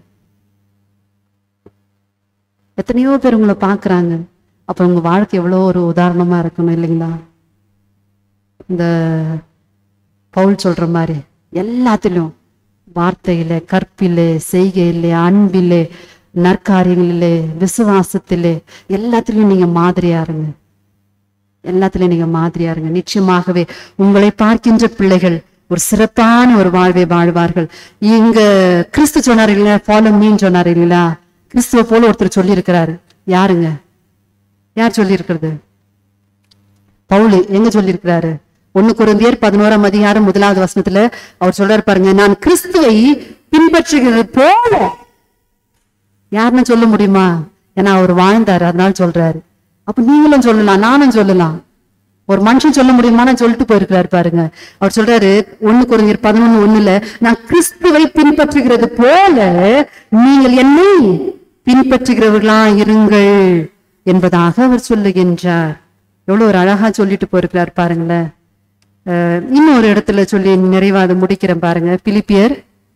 எத்தனையோ பேர் உங்களை பார்க்கறாங்க அப்ப உங்க வாழ்க்கை எவ்வளோ ஒரு உதாரணமா இருக்கணும் இல்லைங்களா இந்த பவுல் சொல்ற மாதிரி எல்லாத்திலும் வார்த்தையில கற்பிலே செய்கையிலே அன்பிலே நற்காரியங்களிலே விசுவாசத்திலே எல்லாத்திலையும் நீங்க மாதிரியா இருங்க எல்லாத்துலயும் நீங்க மாதிரியா இருங்க நிச்சயமாகவே உங்களை பார்க்கின்ற பிள்ளைகள் ஒரு சிறப்பான ஒரு வாழ்வை வாழ்வார்கள் இங்க கிறிஸ்து சொன்னார் இல்லையா ஃபாலோ மீன் சொன்னார் இல்லையா கிறிஸ்துவ போல ஒருத்தர் சொல்லி இருக்கிறாரு யாருங்க யார் சொல்லி இருக்கிறது பவுலு எங்க சொல்லியிருக்கிறாரு ஒண்ணு குருந்தியர் பதினோராம் அதிகாரம் முதலாவது வசனத்துல அவர் சொல்றாரு பாருங்க நான் கிறிஸ்துவை பின்பற்றுகிறது போல யாருன்னு சொல்ல முடியுமா ஏன்னா அவர் வாழ்ந்தாரு அதனால சொல்றாரு அப்ப நீங்களும் சொல்லலாம் நானும் சொல்லலாம் ஒரு மனுஷன் சொல்ல முடியுமான்னு சொல்லிட்டு போயிருக்கிறாரு பாருங்க அவர் சொல்றாரு ஒண்ணு குறைஞர் பதினொன்னு ஒண்ணுல நான் கிறிஸ்துவை பின்பற்றுகிறது போல நீங்கள் என்னை பின்பற்றுகிறவர்களா இருங்கள் என்பதாக அவர் சொல்லுகின்றார் எவ்வளவு ஒரு அழகா சொல்லிட்டு போயிருக்கிறார் பாருங்களேன் அஹ் இன்னொரு இடத்துல சொல்லி நிறைவாத முடிக்கிறேன் பாருங்க பிலிப்பியர்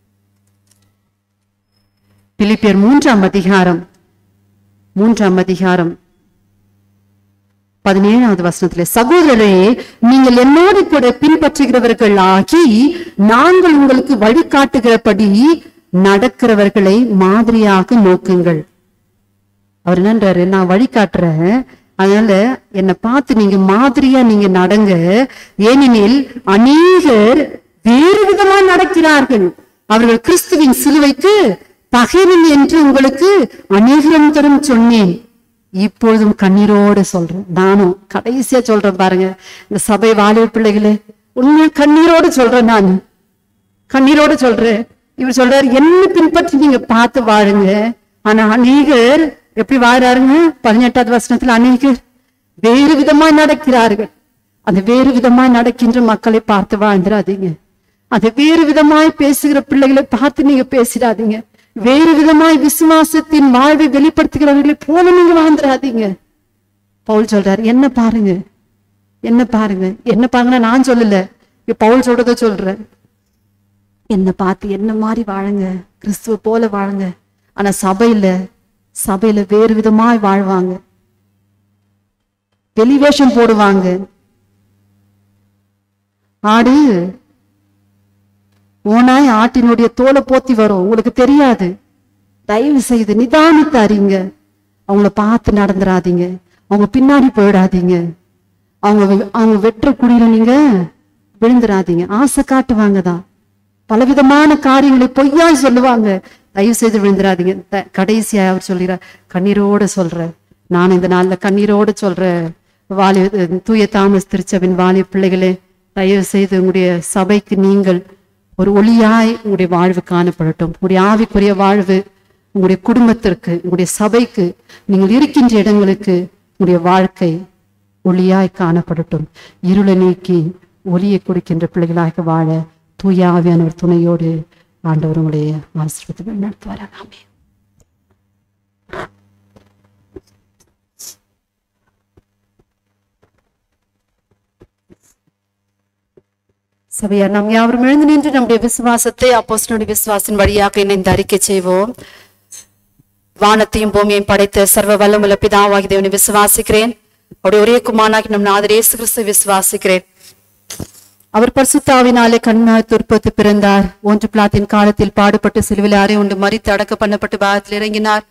பிலிப்பியர் மூன்றாம் அதிகாரம் மூன்றாம் அதிகாரம் பதினேழாவது வசனத்திலே சகோதரரே நீங்கள் என்னோடு கூட பின்பற்றுகிறவர்கள் ஆகி நாங்கள் உங்களுக்கு வழிகாட்டுகிறபடி நடக்கிறவர்களை மாதிரியாக நோக்குங்கள் அவர் என்னன்றாரு நான் வழிகாட்டுறேன் அதனால என்னை பார்த்து நீங்க மாதிரியா நீங்க நடங்க ஏனெனில் அநேகர் வேறு விதமா நடக்கிறார்கள் அவர்கள் கிறிஸ்துவின் சிலுவைக்கு பகைவன் என்று உங்களுக்கு அநேகரம் தரும் சொன்னேன் இப்பொழுதும் கண்ணீரோடு சொல்றேன் நானும் கடைசியா சொல்றேன் பாருங்க இந்த சபை வாலிப பிள்ளைகளே உண்மை கண்ணீரோடு சொல்றேன் நான் கண்ணீரோடு சொல்றேன் இவர் சொல்றாரு என்ன பின்பற்றி நீங்க பார்த்து வாழுங்க ஆனா அநேகர் எப்படி வாழறாருங்க பதினெட்டாவது வசனத்துல அநேகர் வேறு விதமாய் நடக்கிறார்கள் அந்த வேறு விதமாய் நடக்கின்ற மக்களை பார்த்து வாழ்ந்துடாதீங்க அது வேறு விதமாய் பேசுகிற பிள்ளைகளை பார்த்து நீங்க பேசிடாதீங்க வேறு விதமாய் விசுவாசத்தின் வாழ்வை வெளிப்படுத்துகிறவர்களை போல நீங்க வாழ்ந்துடாதீங்க பவுல் சொல்றாரு என்ன பாருங்க என்ன பாருங்க என்ன பாருங்கன்னா நான் சொல்லல இங்க பவுல் சொல்றத சொல்றேன் என்ன பார்த்து என்ன மாதிரி வாழுங்க கிறிஸ்துவ போல வாழுங்க ஆனா சபையில சபையில வேறு விதமாய் வாழ்வாங்க வெளிவேஷம் போடுவாங்க ஆடு ஓனாய் ஆட்டினுடைய தோலை போத்தி வரும் உங்களுக்கு தெரியாது தயவு செய்து நிதானித்து அறிங்க அவங்கள பார்த்து நடந்துடாதீங்க அவங்க பின்னாடி போயிடாதீங்க அவங்க வெ- அவங்க வெட்டுற குடியில நீங்க விழுந்துடாதீங்க ஆசை காட்டுவாங்க தான் பலவிதமான காரியங்களை பொய்யாய் சொல்லுவாங்க தயவு செய்து விழுந்துடாதீங்க த- கடைசியா அவர் சொல்கிறார் கண்ணீரோட சொல்றேன் நான் இந்த நாள்ல கண்ணீரோட சொல்றேன் வாலி தூய தாமஸ் திருச்சபின் வாலி பிள்ளைகளே தயவு செய்து உங்களுடைய சபைக்கு நீங்கள் ஒரு ஒளியாய் உங்களுடைய வாழ்வு காணப்படட்டும் உங்களுடைய ஆவிக்குரிய வாழ்வு உங்களுடைய குடும்பத்திற்கு உங்களுடைய சபைக்கு நீங்கள் இருக்கின்ற இடங்களுக்கு உங்களுடைய வாழ்க்கை ஒளியாய் காணப்படட்டும் இருளை நீக்கி ஒளியை கொடுக்கின்ற பிள்ளைகளாக வாழ தூய ஆவியானவர் துணையோடு ஆண்டவர் உங்களுடைய ஆசிரியத்தை நடத்துவார் ஆமென் சபையார் நாம் யாவரும் எழுந்து நின்று நம்முடைய விசுவாசத்தை அப்போஸ்தலனுடைய விசுவாசின் வழியாக இணைந்து அறிக்கை செய்வோம் வானத்தையும் பூமியையும் படைத்த சர்வ வல்லமுள்ள பிதாவாகி தேவனை விசுவாசிக்கிறேன் அவருடைய ஒரே குமாரனாகி நம் நாதர் இயேசு கிறிஸ்து விசுவாசிக்கிறேன் அவர் பரிசுத்தாவினாலே கண்மாய் துற்பத்து பிறந்தார் ஒன்று பிளாத்தின் காலத்தில் பாடுபட்டு சிலுவில் அறை உண்டு மறித்து அடக்க பண்ணப்பட்டு பாகத்தில் இறங்கினார்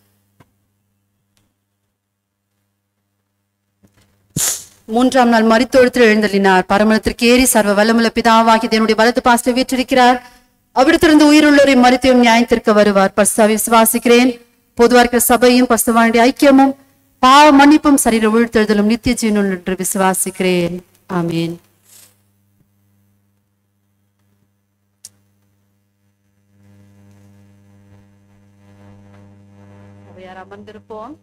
மூன்றாம் நாள் மரித்தொழுத்தில் எழுந்தள்ளினார் பரமளத்திற்கு ஏறி சர்வ வல்லமுள்ள பிதாவாகி என்னுடைய வலது பாசத்தை வீற்றிருக்கிறார் அவிடத்திலிருந்து உயிருள்ளோரை மறித்தையும் நியாயத்திற்கு வருவார் பரிசுத்தா விசுவாசிக்கிறேன் பொதுவா இருக்கிற சபையும் பரிசுத்தவானுடைய ஐக்கியமும் பாவ மன்னிப்பும் சரீர உழ்த்தெழுதலும் நித்திய ஜீவனும் என்று விசுவாசிக்கிறேன் ஆமீன் சபையார் அமர்ந்திருப்போம்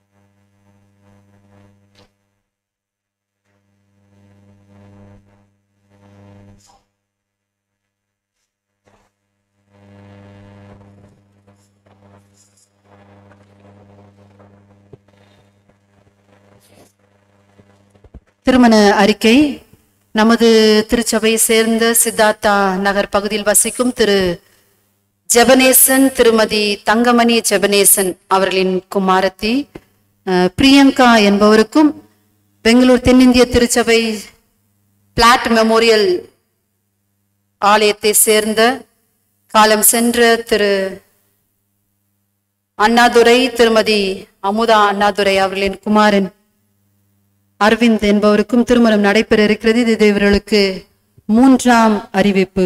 திருமண அறிக்கை நமது திருச்சபையை சேர்ந்த சித்தார்த்தா நகர் பகுதியில் வசிக்கும் திரு ஜெபனேசன் திருமதி தங்கமணி ஜெபனேசன் அவர்களின் குமாரத்தி அஹ், பிரியங்கா என்பவருக்கும் பெங்களூர் தென்னிந்திய திருச்சபை பிளாட் மெமோரியல் ஆலயத்தை சேர்ந்த காலம் சென்ற திரு அண்ணாதுரை திருமதி அமுதா அண்ணாதுரை அவர்களின் குமாரன் அரவிந்த் என்பவருக்கும் திருமணம் நடைபெற இருக்கிறது இது இவர்களுக்கு மூன்றாம் அறிவிப்பு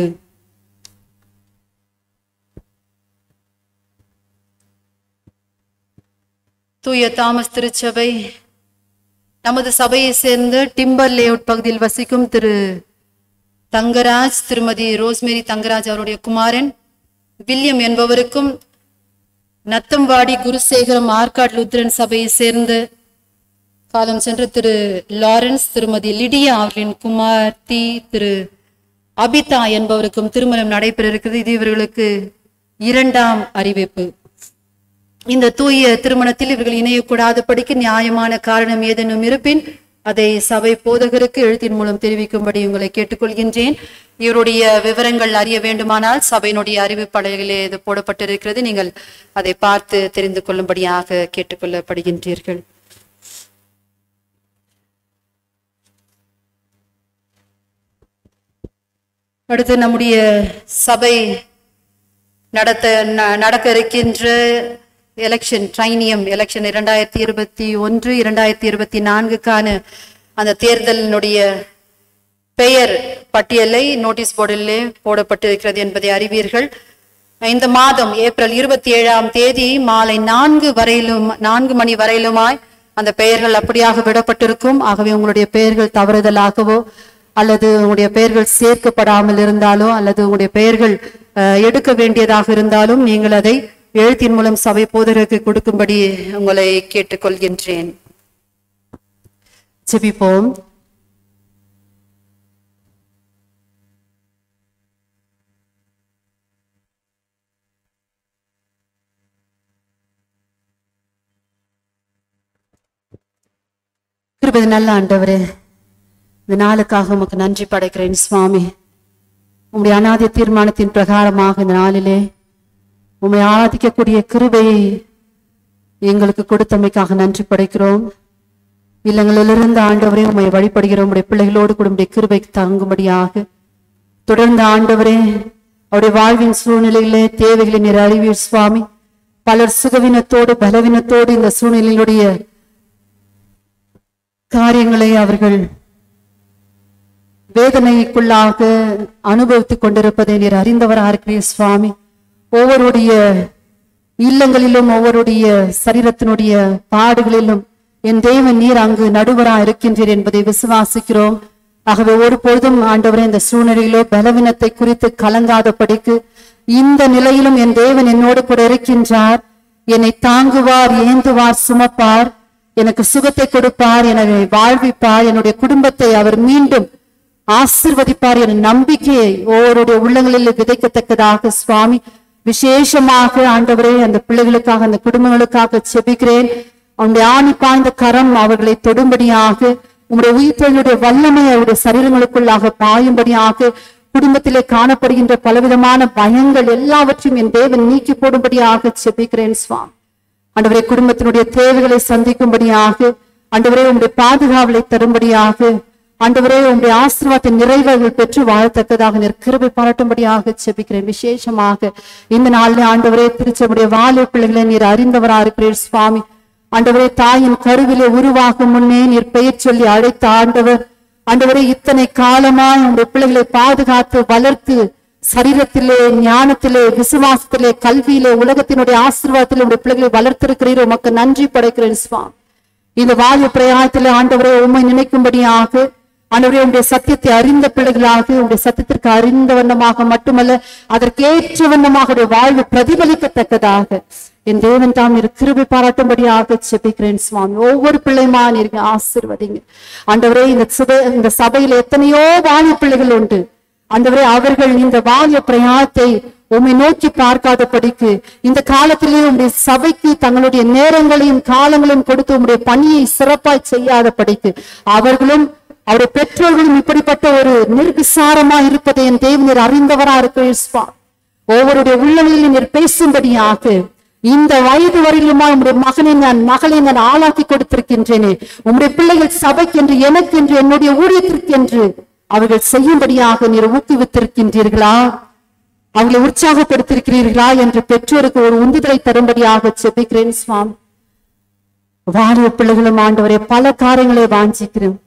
தூய தாமஸ் திருச்சபை நமது சபையை சேர்ந்த டிம்பர் லேஅவுட் பகுதியில் வசிக்கும் திரு தங்கராஜ் திருமதி ரோஸ்மேரி தங்கராஜ் அவருடைய குமாரன் வில்லியம் என்பவருக்கும் நத்தம்பாடி குருசேகரம் ஆற்காடு லுத்ரன் சபையை சேர்ந்த காலம் சென்ற திரு லாரன்ஸ் திருமதி லிடியா அவர்களின் குமார்த்தி திரு அபிதா என்பவருக்கும் திருமணம் நடைபெற இருக்கிறது இது இவர்களுக்கு இரண்டாம் அறிவிப்பு இந்த தூய திருமணத்தில் இவர்கள் இணையக்கூடாதபடிக்கு நியாயமான காரணம் ஏதேனும் இருப்பின் அதை சபை போதகருக்கு எழுத்தின் மூலம் தெரிவிக்கும்படி உங்களை கேட்டுக்கொள்கின்றேன் இவருடைய விவரங்கள் அறிய வேண்டுமானால் சபையினுடைய அறிவிப்பலையிலே இது போடப்பட்டிருக்கிறது நீங்கள் அதை பார்த்து தெரிந்து கொள்ளும்படியாக கேட்டுக்கொள்ளப்படுகின்றீர்கள் அடுத்து நம்முடைய சபை நடத்த ந- நடக்க இருக்கின்ற எலெக்ஷன் ட்ரைனியம் எலெக்ஷன் இரண்டாயிரத்தி இருபத்தி ஒன்று இரண்டாயிரத்தி இருபத்தி நான்குக்கான அந்த தேர்தலினுடைய பெயர் பட்டியலை நோட்டீஸ் போர்டிலே போடப்பட்டிருக்கிறது என்பதை அறிவீர்கள் இந்த மாதம் ஏப்ரல் இருபத்தி ஏழாம் தேதி மாலை நான்கு வரையிலும் நான்கு மணி வரையிலுமாய் அந்த பெயர்கள் அப்படியாக விடப்பட்டிருக்கும் ஆகவே உங்களுடைய பெயர்கள் தவறுதலாகவோ அல்லது உங்களுடைய பெயர்கள் சேர்க்கப்படாமல் இருந்தாலோ அல்லது உங்களுடைய பெயர்கள் அஹ், எடுக்க வேண்டியதாக இருந்தாலும் நீங்கள் அதை எழுத்தின் மூலம் சபை போதகருக்கு கொடுக்கும்படி உங்களை கேட்டுக்கொள்கின்றேன் ஜெபிப்போம் கிருபை நல்ல ஆண்டவரே இந்த நாளுக்காக உமக்கு நன்றி படைக்கிறேன் சுவாமி உம்முடைய அநாதி தீர்மானத்தின் பிரகாரமாக இந்த நாளிலே உம்மை ஆராதிக்கக்கூடிய கிருபையை எங்களுக்கு கொடுத்தமைக்காக நன்றி படைக்கிறோம் இல்லங்களிலிருந்து ஆண்டவரே உம்மை வழிபடுகிறோம் உடைய பிள்ளைகளோடு கூட உம்முடைய கிருபைக்கு தங்கும்படியாக தொடர்ந்து ஆண்டவரே அவருடைய வாழ்வின் சூழ்நிலையிலே தேவைகளை நீர் அறிவீர் சுவாமி பலர் சுகவினத்தோடு பலவீனத்தோடு இந்த சூழ்நிலையினுடைய காரியங்களை அவர்கள் வேதனைக்குள்ளாக அனுபவித்துக் கொண்டிருப்பதை நீர் அறிந்தவராக இருக்கிறீர் சுவாமி ஒவ்வொருடைய இல்லங்களிலும் ஒவ்வொருடைய சரீரத்தினுடைய பாடுகளிலும் என் தேவன் நீர் அங்கு நடுவரா இருக்கின்றீர் என்பதை விசுவாசிக்கிறோம் ஆகவே ஒரு பொழுதும் ஆண்டவரே இந்த சூழ்நிலையிலோ பலவீனத்தை குறித்து கலங்காதபடிக்கு இந்த நிலையிலும் என் தேவன் என்னோடு கூட இருக்கின்றார் என்னை தாங்குவார் ஏந்துவார் சுமப்பார் எனக்கு சுகத்தை கொடுப்பார் என்னை வாழ்விப்பார் என்னுடைய குடும்பத்தை அவர் மீண்டும் ஆசிர்வதிப்பார் என நம்பிக்கையை ஒவ்வொருடைய உள்ளங்களில் விதைக்கத்தக்கதாக சுவாமி விசேஷமாக ஆண்டவரே அந்த பிள்ளைகளுக்காக அந்த குடும்பங்களுக்காக செபிக்கிறேன் அவனுடைய ஆணி பாய்ந்த கரம் அவர்களை தொடும்படியாக உங்களுடைய உயிர்த்தெழுடைய வல்லமை அவருடைய சரீரங்களுக்குள்ளாக பாயும்படியாக குடும்பத்திலே காணப்படுகின்ற பலவிதமான பயங்கள் எல்லாவற்றையும் என் தேவன் நீக்கி போடும்படியாக செபிக்கிறேன் சுவாமி ஆண்டவரே குடும்பத்தினுடைய தேவைகளை சந்திக்கும்படியாக ஆண்டவரே உங்களுடைய பாதுகாவலை தரும்படியாக ஆண்டவரே உங்களுடைய ஆசீர்வாதத்தின் நிறைவுகள் பெற்று வாழத்தக்கதாக நீர் கிருபை பாராட்டும்படியாக செபிக்கிறேன் விசேஷமாக இந்த நாளில் ஆண்டவரே திருச்சபுடைய வாலிய பிள்ளைகளை நீர் அறிந்தவரா இருக்கிறீர் சுவாமி ஆண்டவரே தாயின் கருவிலே உருவாகும் முன்னே நீர் பெயர் சொல்லி அழைத்த ஆண்டவர் ஆண்டவரே இத்தனை காலமாய் உங்களுடைய பிள்ளைகளை பாதுகாத்து வளர்த்து சரீரத்திலே ஞானத்திலே விசுவாசத்திலே கல்வியிலே உலகத்தினுடைய ஆசீர்வாதத்திலே உங்களுடைய பிள்ளைகளை வளர்த்திருக்கிறீர் உமக்கு நன்றி படைக்கிறேன் சுவாமி இந்த வாயு பிரயாணத்திலே ஆண்டவரே உண்மை நினைக்கும்படியாக ஆண்டவரே உங்களுடைய சத்தியத்தை அறிந்த பிள்ளைகளாக உங்களுடைய சத்தியத்திற்கு அறிந்த வண்ணமாக மட்டுமல்ல அதற்கேற்ற வண்ணமாக உடைய வாழ்வு பிரதிபலிக்கத்தக்கதாக என் தேவன் தாம் இரு கிருபை பாராட்டும்படியாக செபிக்கிறேன் சுவாமி ஒவ்வொரு பிள்ளைமா நீங்க ஆசிர்வதிங்க ஆண்டவரே இந்த சுப இந்த சபையில எத்தனையோ வாலிய பிள்ளைகள் உண்டு ஆண்டவரே அவர்கள் இந்த வாலிய பிரயாணத்தை உம்மை நோக்கி பார்க்காதபடிக்கு இந்த காலத்திலே உம்முடைய சபைக்கு தங்களுடைய நேரங்களையும் காலங்களையும் கொடுத்து உம்முடைய பணியை சிறப்பாய் செய்யாதபடிக்கு அவர்களும் அவருடைய பெற்றோர்களும் இப்படிப்பட்ட ஒரு நிர்விசாரமா இருப்பதை என் தேவனர் அறிந்தவரா இருக்கிறீர் சுவாமி ஒவ்வொருடைய உள்ளங்களில் நீர் பேசும்படியாக இந்த வயது வரையிலுமா உம்முடைய மகனை நான் மகளை நான் ஆளாக்கி கொடுத்திருக்கின்றேனே உம்முடைய பிள்ளைகள் சபைக்கென்று எனக்கென்று என்னுடைய ஊழியத்திற்கென்று அவர்கள் செய்யும்படியாக நீர் ஊக்குவித்திருக்கின்றீர்களா அவர்களை உற்சாகப்படுத்திருக்கிறீர்களா என்று பெற்றோருக்கு ஒரு உந்துதலை தரும்படியாக செபிக்கிறேன் சுவாமி வாலிய பிள்ளைகளும் ஆண்டவரே பல காரியங்களை வாஞ்சிக்கிறோம்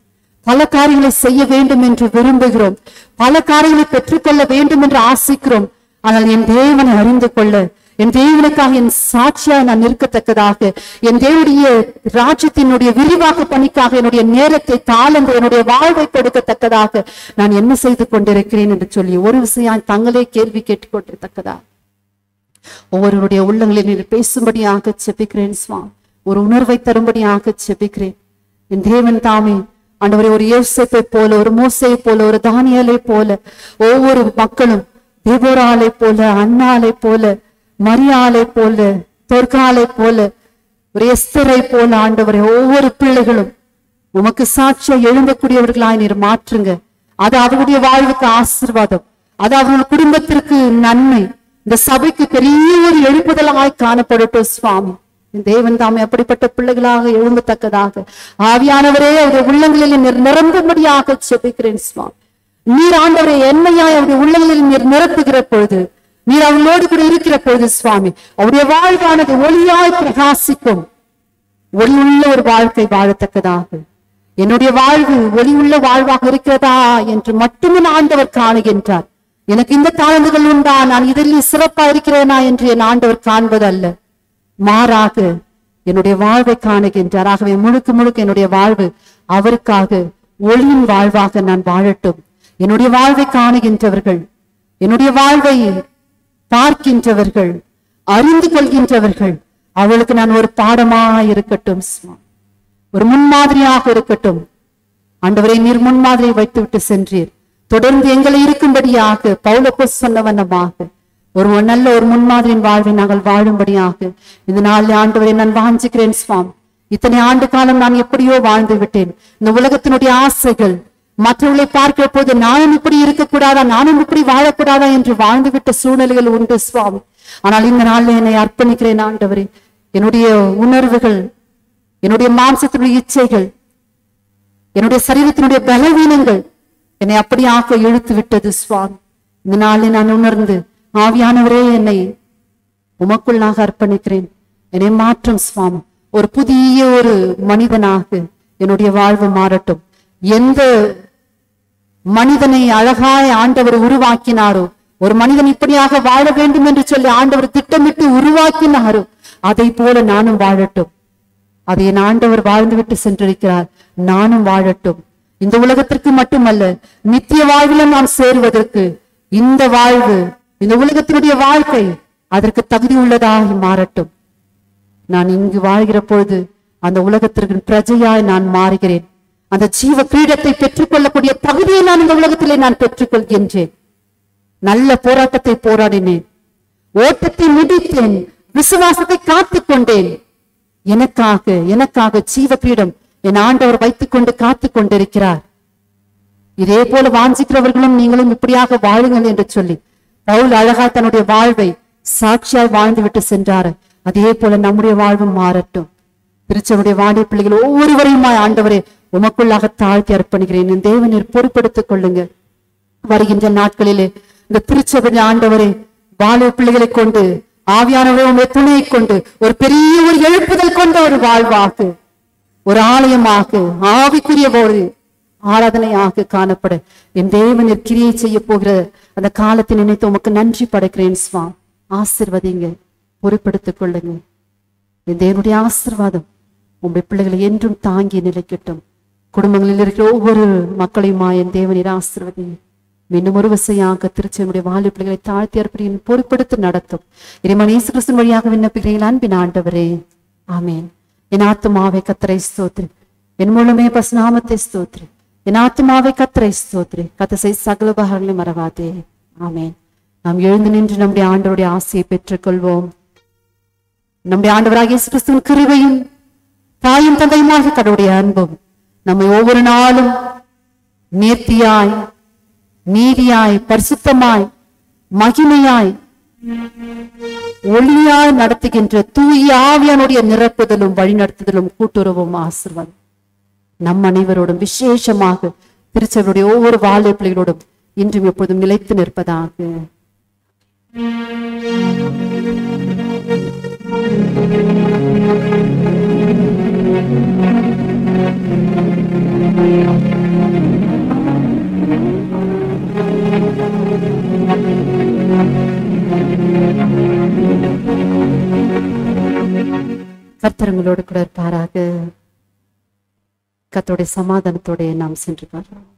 பல காரியங்களை செய்ய வேண்டும் என்று விரும்புகிறோம் பல காரியங்களை பெற்றுக்கொள்ள வேண்டும் என்று ஆசிக்கிறோம் ஆனால் என் தேவனை அறிந்து கொள்ள என் தேவனுக்காக என் சாட்சியாக நான் நிற்கத்தக்கதாக என் தேவனுடைய ராஜ்யத்தினுடைய விரிவாக்க பணிக்காக என்னுடைய நேரத்தை தாளந்து என்னுடைய வாழ்வை கொடுக்கத்தக்கதாக நான் என்ன செய்து கொண்டிருக்கிறேன் என்று சொல்லி ஒரு விஷயம் தங்களே கேள்வி கேட்டுக்கொண்டிருத்தக்கதா ஒவ்வொருவருடைய உள்ளங்களில் நீர் பேசும்படியாக செபிக்கிறேன் சுவாமி ஒரு உணர்வை தரும்படியாக செபிக்கிறேன் என் தேவன் தாமே ஆண்டவரே ஒரு யோசேப்பை போல ஒரு மோசையை போல ஒரு தானியலை போல ஒவ்வொரு மக்களும் தேவோராலை போல அண்ணாலை போல மரியாலை போல தொற்காலை போல ஒரு எஸ்தரை போல ஆண்டவரே ஒவ்வொரு பிள்ளைகளும் உமக்கு சாட்சியா எழும்பக்கூடியவர்களாய் நீர் மாற்றுங்க அது அவர்களுடைய வாழ்வுக்கு ஆசீர்வாதம் அது அவர்கள் குடும்பத்திற்கு நன்மை இந்த சபைக்கு பெரிய ஒரு எழுப்புதலாய் காணப்படட்டும் சுவாமி என் தேவன் தாமே அப்படிப்பட்ட பிள்ளைகளாக எழும்பத்தக்கதாக ஆவியானவரே அவருடைய உள்ளங்களில் நீர் நிரம்பும்படியாக செபிக்கிறேன் சுவாமி நீர் ஆண்டவரை என்னையாய் அவருடைய உள்ளங்களில் நீர் நிரப்புகிற பொழுது நீர் அவளோடு கூட இருக்கிற பொழுது சுவாமி அவருடைய வாழ்வானது ஒளியாய் பிரகாசிக்கும் ஒளி உள்ள ஒரு வாழ்க்கை வாழத்தக்கதாக என்னுடைய வாழ்வு ஒளி உள்ள வாழ்வாக இருக்கிறதா என்று மட்டுமே ஆண்டவர் காணுகின்றார் எனக்கு இந்த தாழ்ந்துகள் உண்டா நான் இதில் சிறப்பா இருக்கிறேனா என்று என் ஆண்டவர் காண்பதல்ல மாறாக என்னுடைய வாழ்வை காணுகின்றார் ஆகவே முழுக்க முழுக்க என்னுடைய வாழ்வு அவருக்காக ஒளியின் வாழ்வாக நான் வாழட்டும் என்னுடைய வாழ்வை காணுகின்றவர்கள் என்னுடைய வாழ்வை பார்க்கின்றவர்கள் அறிந்து கொள்கின்றவர்கள் அவளுக்கு நான் ஒரு பாடமா இருக்கட்டும் சுவாமி. ஒரு முன்மாதிரியாக இருக்கட்டும் ஆண்டவரை நீர் முன்மாதிரி வைத்துவிட்டு சென்றீர் தொடர்ந்து எங்களை இருக்கும்படியாக பவுலப்பு சொன்ன வண்ணமாக ஒரு நல்ல ஒரு முன்மாதிரியின் வாழ்வை நாங்கள் வாழும்படியாக இந்த நாளில் ஆண்டவரை நான் வாஞ்சிக்கிறேன் சுவாமி இத்தனை ஆண்டு காலம் நான் எப்படியோ வாழ்ந்து விட்டேன் இந்த உலகத்தினுடைய ஆசைகள் மற்றவர்களை பார்க்கிற போது நானும் இப்படி இருக்கக்கூடாதா நானும் இப்படி வாழக்கூடாதா என்று வாழ்ந்துவிட்ட சூழ்நிலைகள் உண்டு சுவாமி ஆனால் இந்த நாளில் என்னை அர்ப்பணிக்கிறேன் ஆண்டவரே என்னுடைய உணர்வுகள் என்னுடைய மாம்சத்தினுடைய இச்சைகள் என்னுடைய சரீரத்தினுடைய பலவீனங்கள் என்னை அப்படியாக இழுத்து விட்டது சுவாமி இந்த நாளில் நான் உணர்ந்து ஆவியானவரே என்னை உமக்குள்ளாக அர்ப்பணிக்கிறேன் என்னை மாற்றும் சுவாமி ஒரு புதிய ஒரு மனிதனாக என்னுடைய வாழ்வு மாறட்டும் எந்த மனிதனை அழகாய் ஆண்டவர் உருவாக்கினாரோ ஒரு மனிதன் இப்படியாக வாழ வேண்டும் என்று சொல்லி ஆண்டவர் திட்டமிட்டு உருவாக்கினாரோ அதை போல நானும் வாழட்டும் அதை என் ஆண்டவர் வாழ்ந்துவிட்டு சென்றிருக்கிறார் நானும் வாழட்டும் இந்த உலகத்திற்கு மட்டுமல்ல நித்திய வாழ்விலும் நாம் சேருவதற்கு இந்த வாழ்வு இந்த உலகத்தினுடைய வாழ்க்கை அதற்கு தகுதி உள்ளதாக மாறட்டும் நான் இங்கு வாழ்கிற பொழுது அந்த உலகத்திற்கு பிரஜையாய் நான் மாறுகிறேன் அந்த ஜீவ கிரீடத்தை பெற்றுக்கொள்ளக்கூடிய தகுதியை நான் இந்த உலகத்திலே நான் பெற்றுக்கொள்கின்றேன் நல்ல போராட்டத்தை போராடினேன் ஓட்டத்தை முடித்தேன் விசுவாசத்தை காத்துக் கொண்டேன் எனக்காக எனக்காக ஜீவ கிரீடம் என் ஆண்டவர் வைத்துக் கொண்டு காத்துக் கொண்டிருக்கிறார் இதே போல வாஞ்சிக்கிறவர்களும் நீங்களும் இப்படியாக வாழுங்கள் என்று சொல்லி பவுல் அழகா தன்னுடைய வாழ்வை சாட்சியாய் வாழ்ந்துவிட்டு சென்றாரு அதே போல நம்முடைய வாழ்வும் மாறட்டும் திருச்சனுடைய வாடிய பிள்ளைகள் ஒவ்வொருவரையுமாய் ஆண்டவரே உமக்குள்ளாக தாழ்த்தி அர்ப்பணிக்கிறேன் என் தேவனீர் பொறுப்படுத்திக் கொள்ளுங்க வருகின்ற நாட்களிலே இந்த திருச்சபை ஆண்டவரே வாலிப பிள்ளைகளை கொண்டு ஆவியானவரை உங்களுடைய துணையை கொண்டு ஒரு பெரிய ஒரு எழுப்புதல் கொண்ட ஒரு வாழ்வாக ஒரு ஆலயமாக ஆவிக்குரிய ஒரு ஆராதனையாக காணப்பட என் தேவன் கிரியை செய்ய போகிற அந்த காலத்தை நினைத்து உமக்கு நன்றி படைக்கிறேன் ஸ்வா ஆசிர்வதிங்க பொறுப்படுத்திக் கொள்ளுங்க என் தேவனுடைய ஆசிர்வாதம் உங்களுடைய பிள்ளைகளை என்றும் தாங்கி நிலைக்கட்டும் குடும்பங்களில் இருக்கிற ஒவ்வொரு மக்களையுமா என் தேவனீர் ஆசிர்வதிங்க மீண்டும் ஒரு விசையாக திருச்சியனுடைய வாலி பிள்ளைகளை தாழ்த்தி அர்ப்பணியின் பொறுப்படுத்தி நடத்தும் இறைமன் இயேசு கிறிஸ்துவின் வழியாக விண்ணப்பிக்கிறீர்கள் அன்பின் ஆண்டவரே ஆமேன் என் ஆத்துமாவை கத்தரை ஸ்தோத்ரி என் மூலமே பசுநாமத்தை ஸ்தோத்ரி என் ஆத்துமாவை கத்தரை ஸ்தோத்ரி கத்தசை சகல உபகாரங்களை மறவாதே ஆமேன் நாம் எழுந்து நின்று நம்முடைய ஆண்டவருடைய ஆசையை பெற்றுக்கொள்வோம் நம்முடைய ஆண்டவராக இயேசு கிறிஸ்துவின் கிருபையும் தாயும் தந்தையுமாக கடவுளுடைய அன்பும் நம்மை ஒவ்வொரு நாளும் நேர்த்தியாய் நீதியாய் பரிசுத்தமாய் மகிமையாய் ஒளியாய் நடத்துகின்ற தூய ஆவியானுடைய நிரப்புதலும் வழிநடத்துதலும் கூட்டுறவும் ஆசிர்வாதம் நம் அனைவரோடும் விசேஷமாக திருச்சபையுடைய ஒவ்வொரு வாழை பிள்ளைகளோடும் இன்றும் எப்பொழுதும் நிலைத்து நிற்பதாக கர்த்தரங்களோடு கூட இருப்பாராக கர்த்தருடைய சமாதானத்தோட நாம் சென்று வரோம்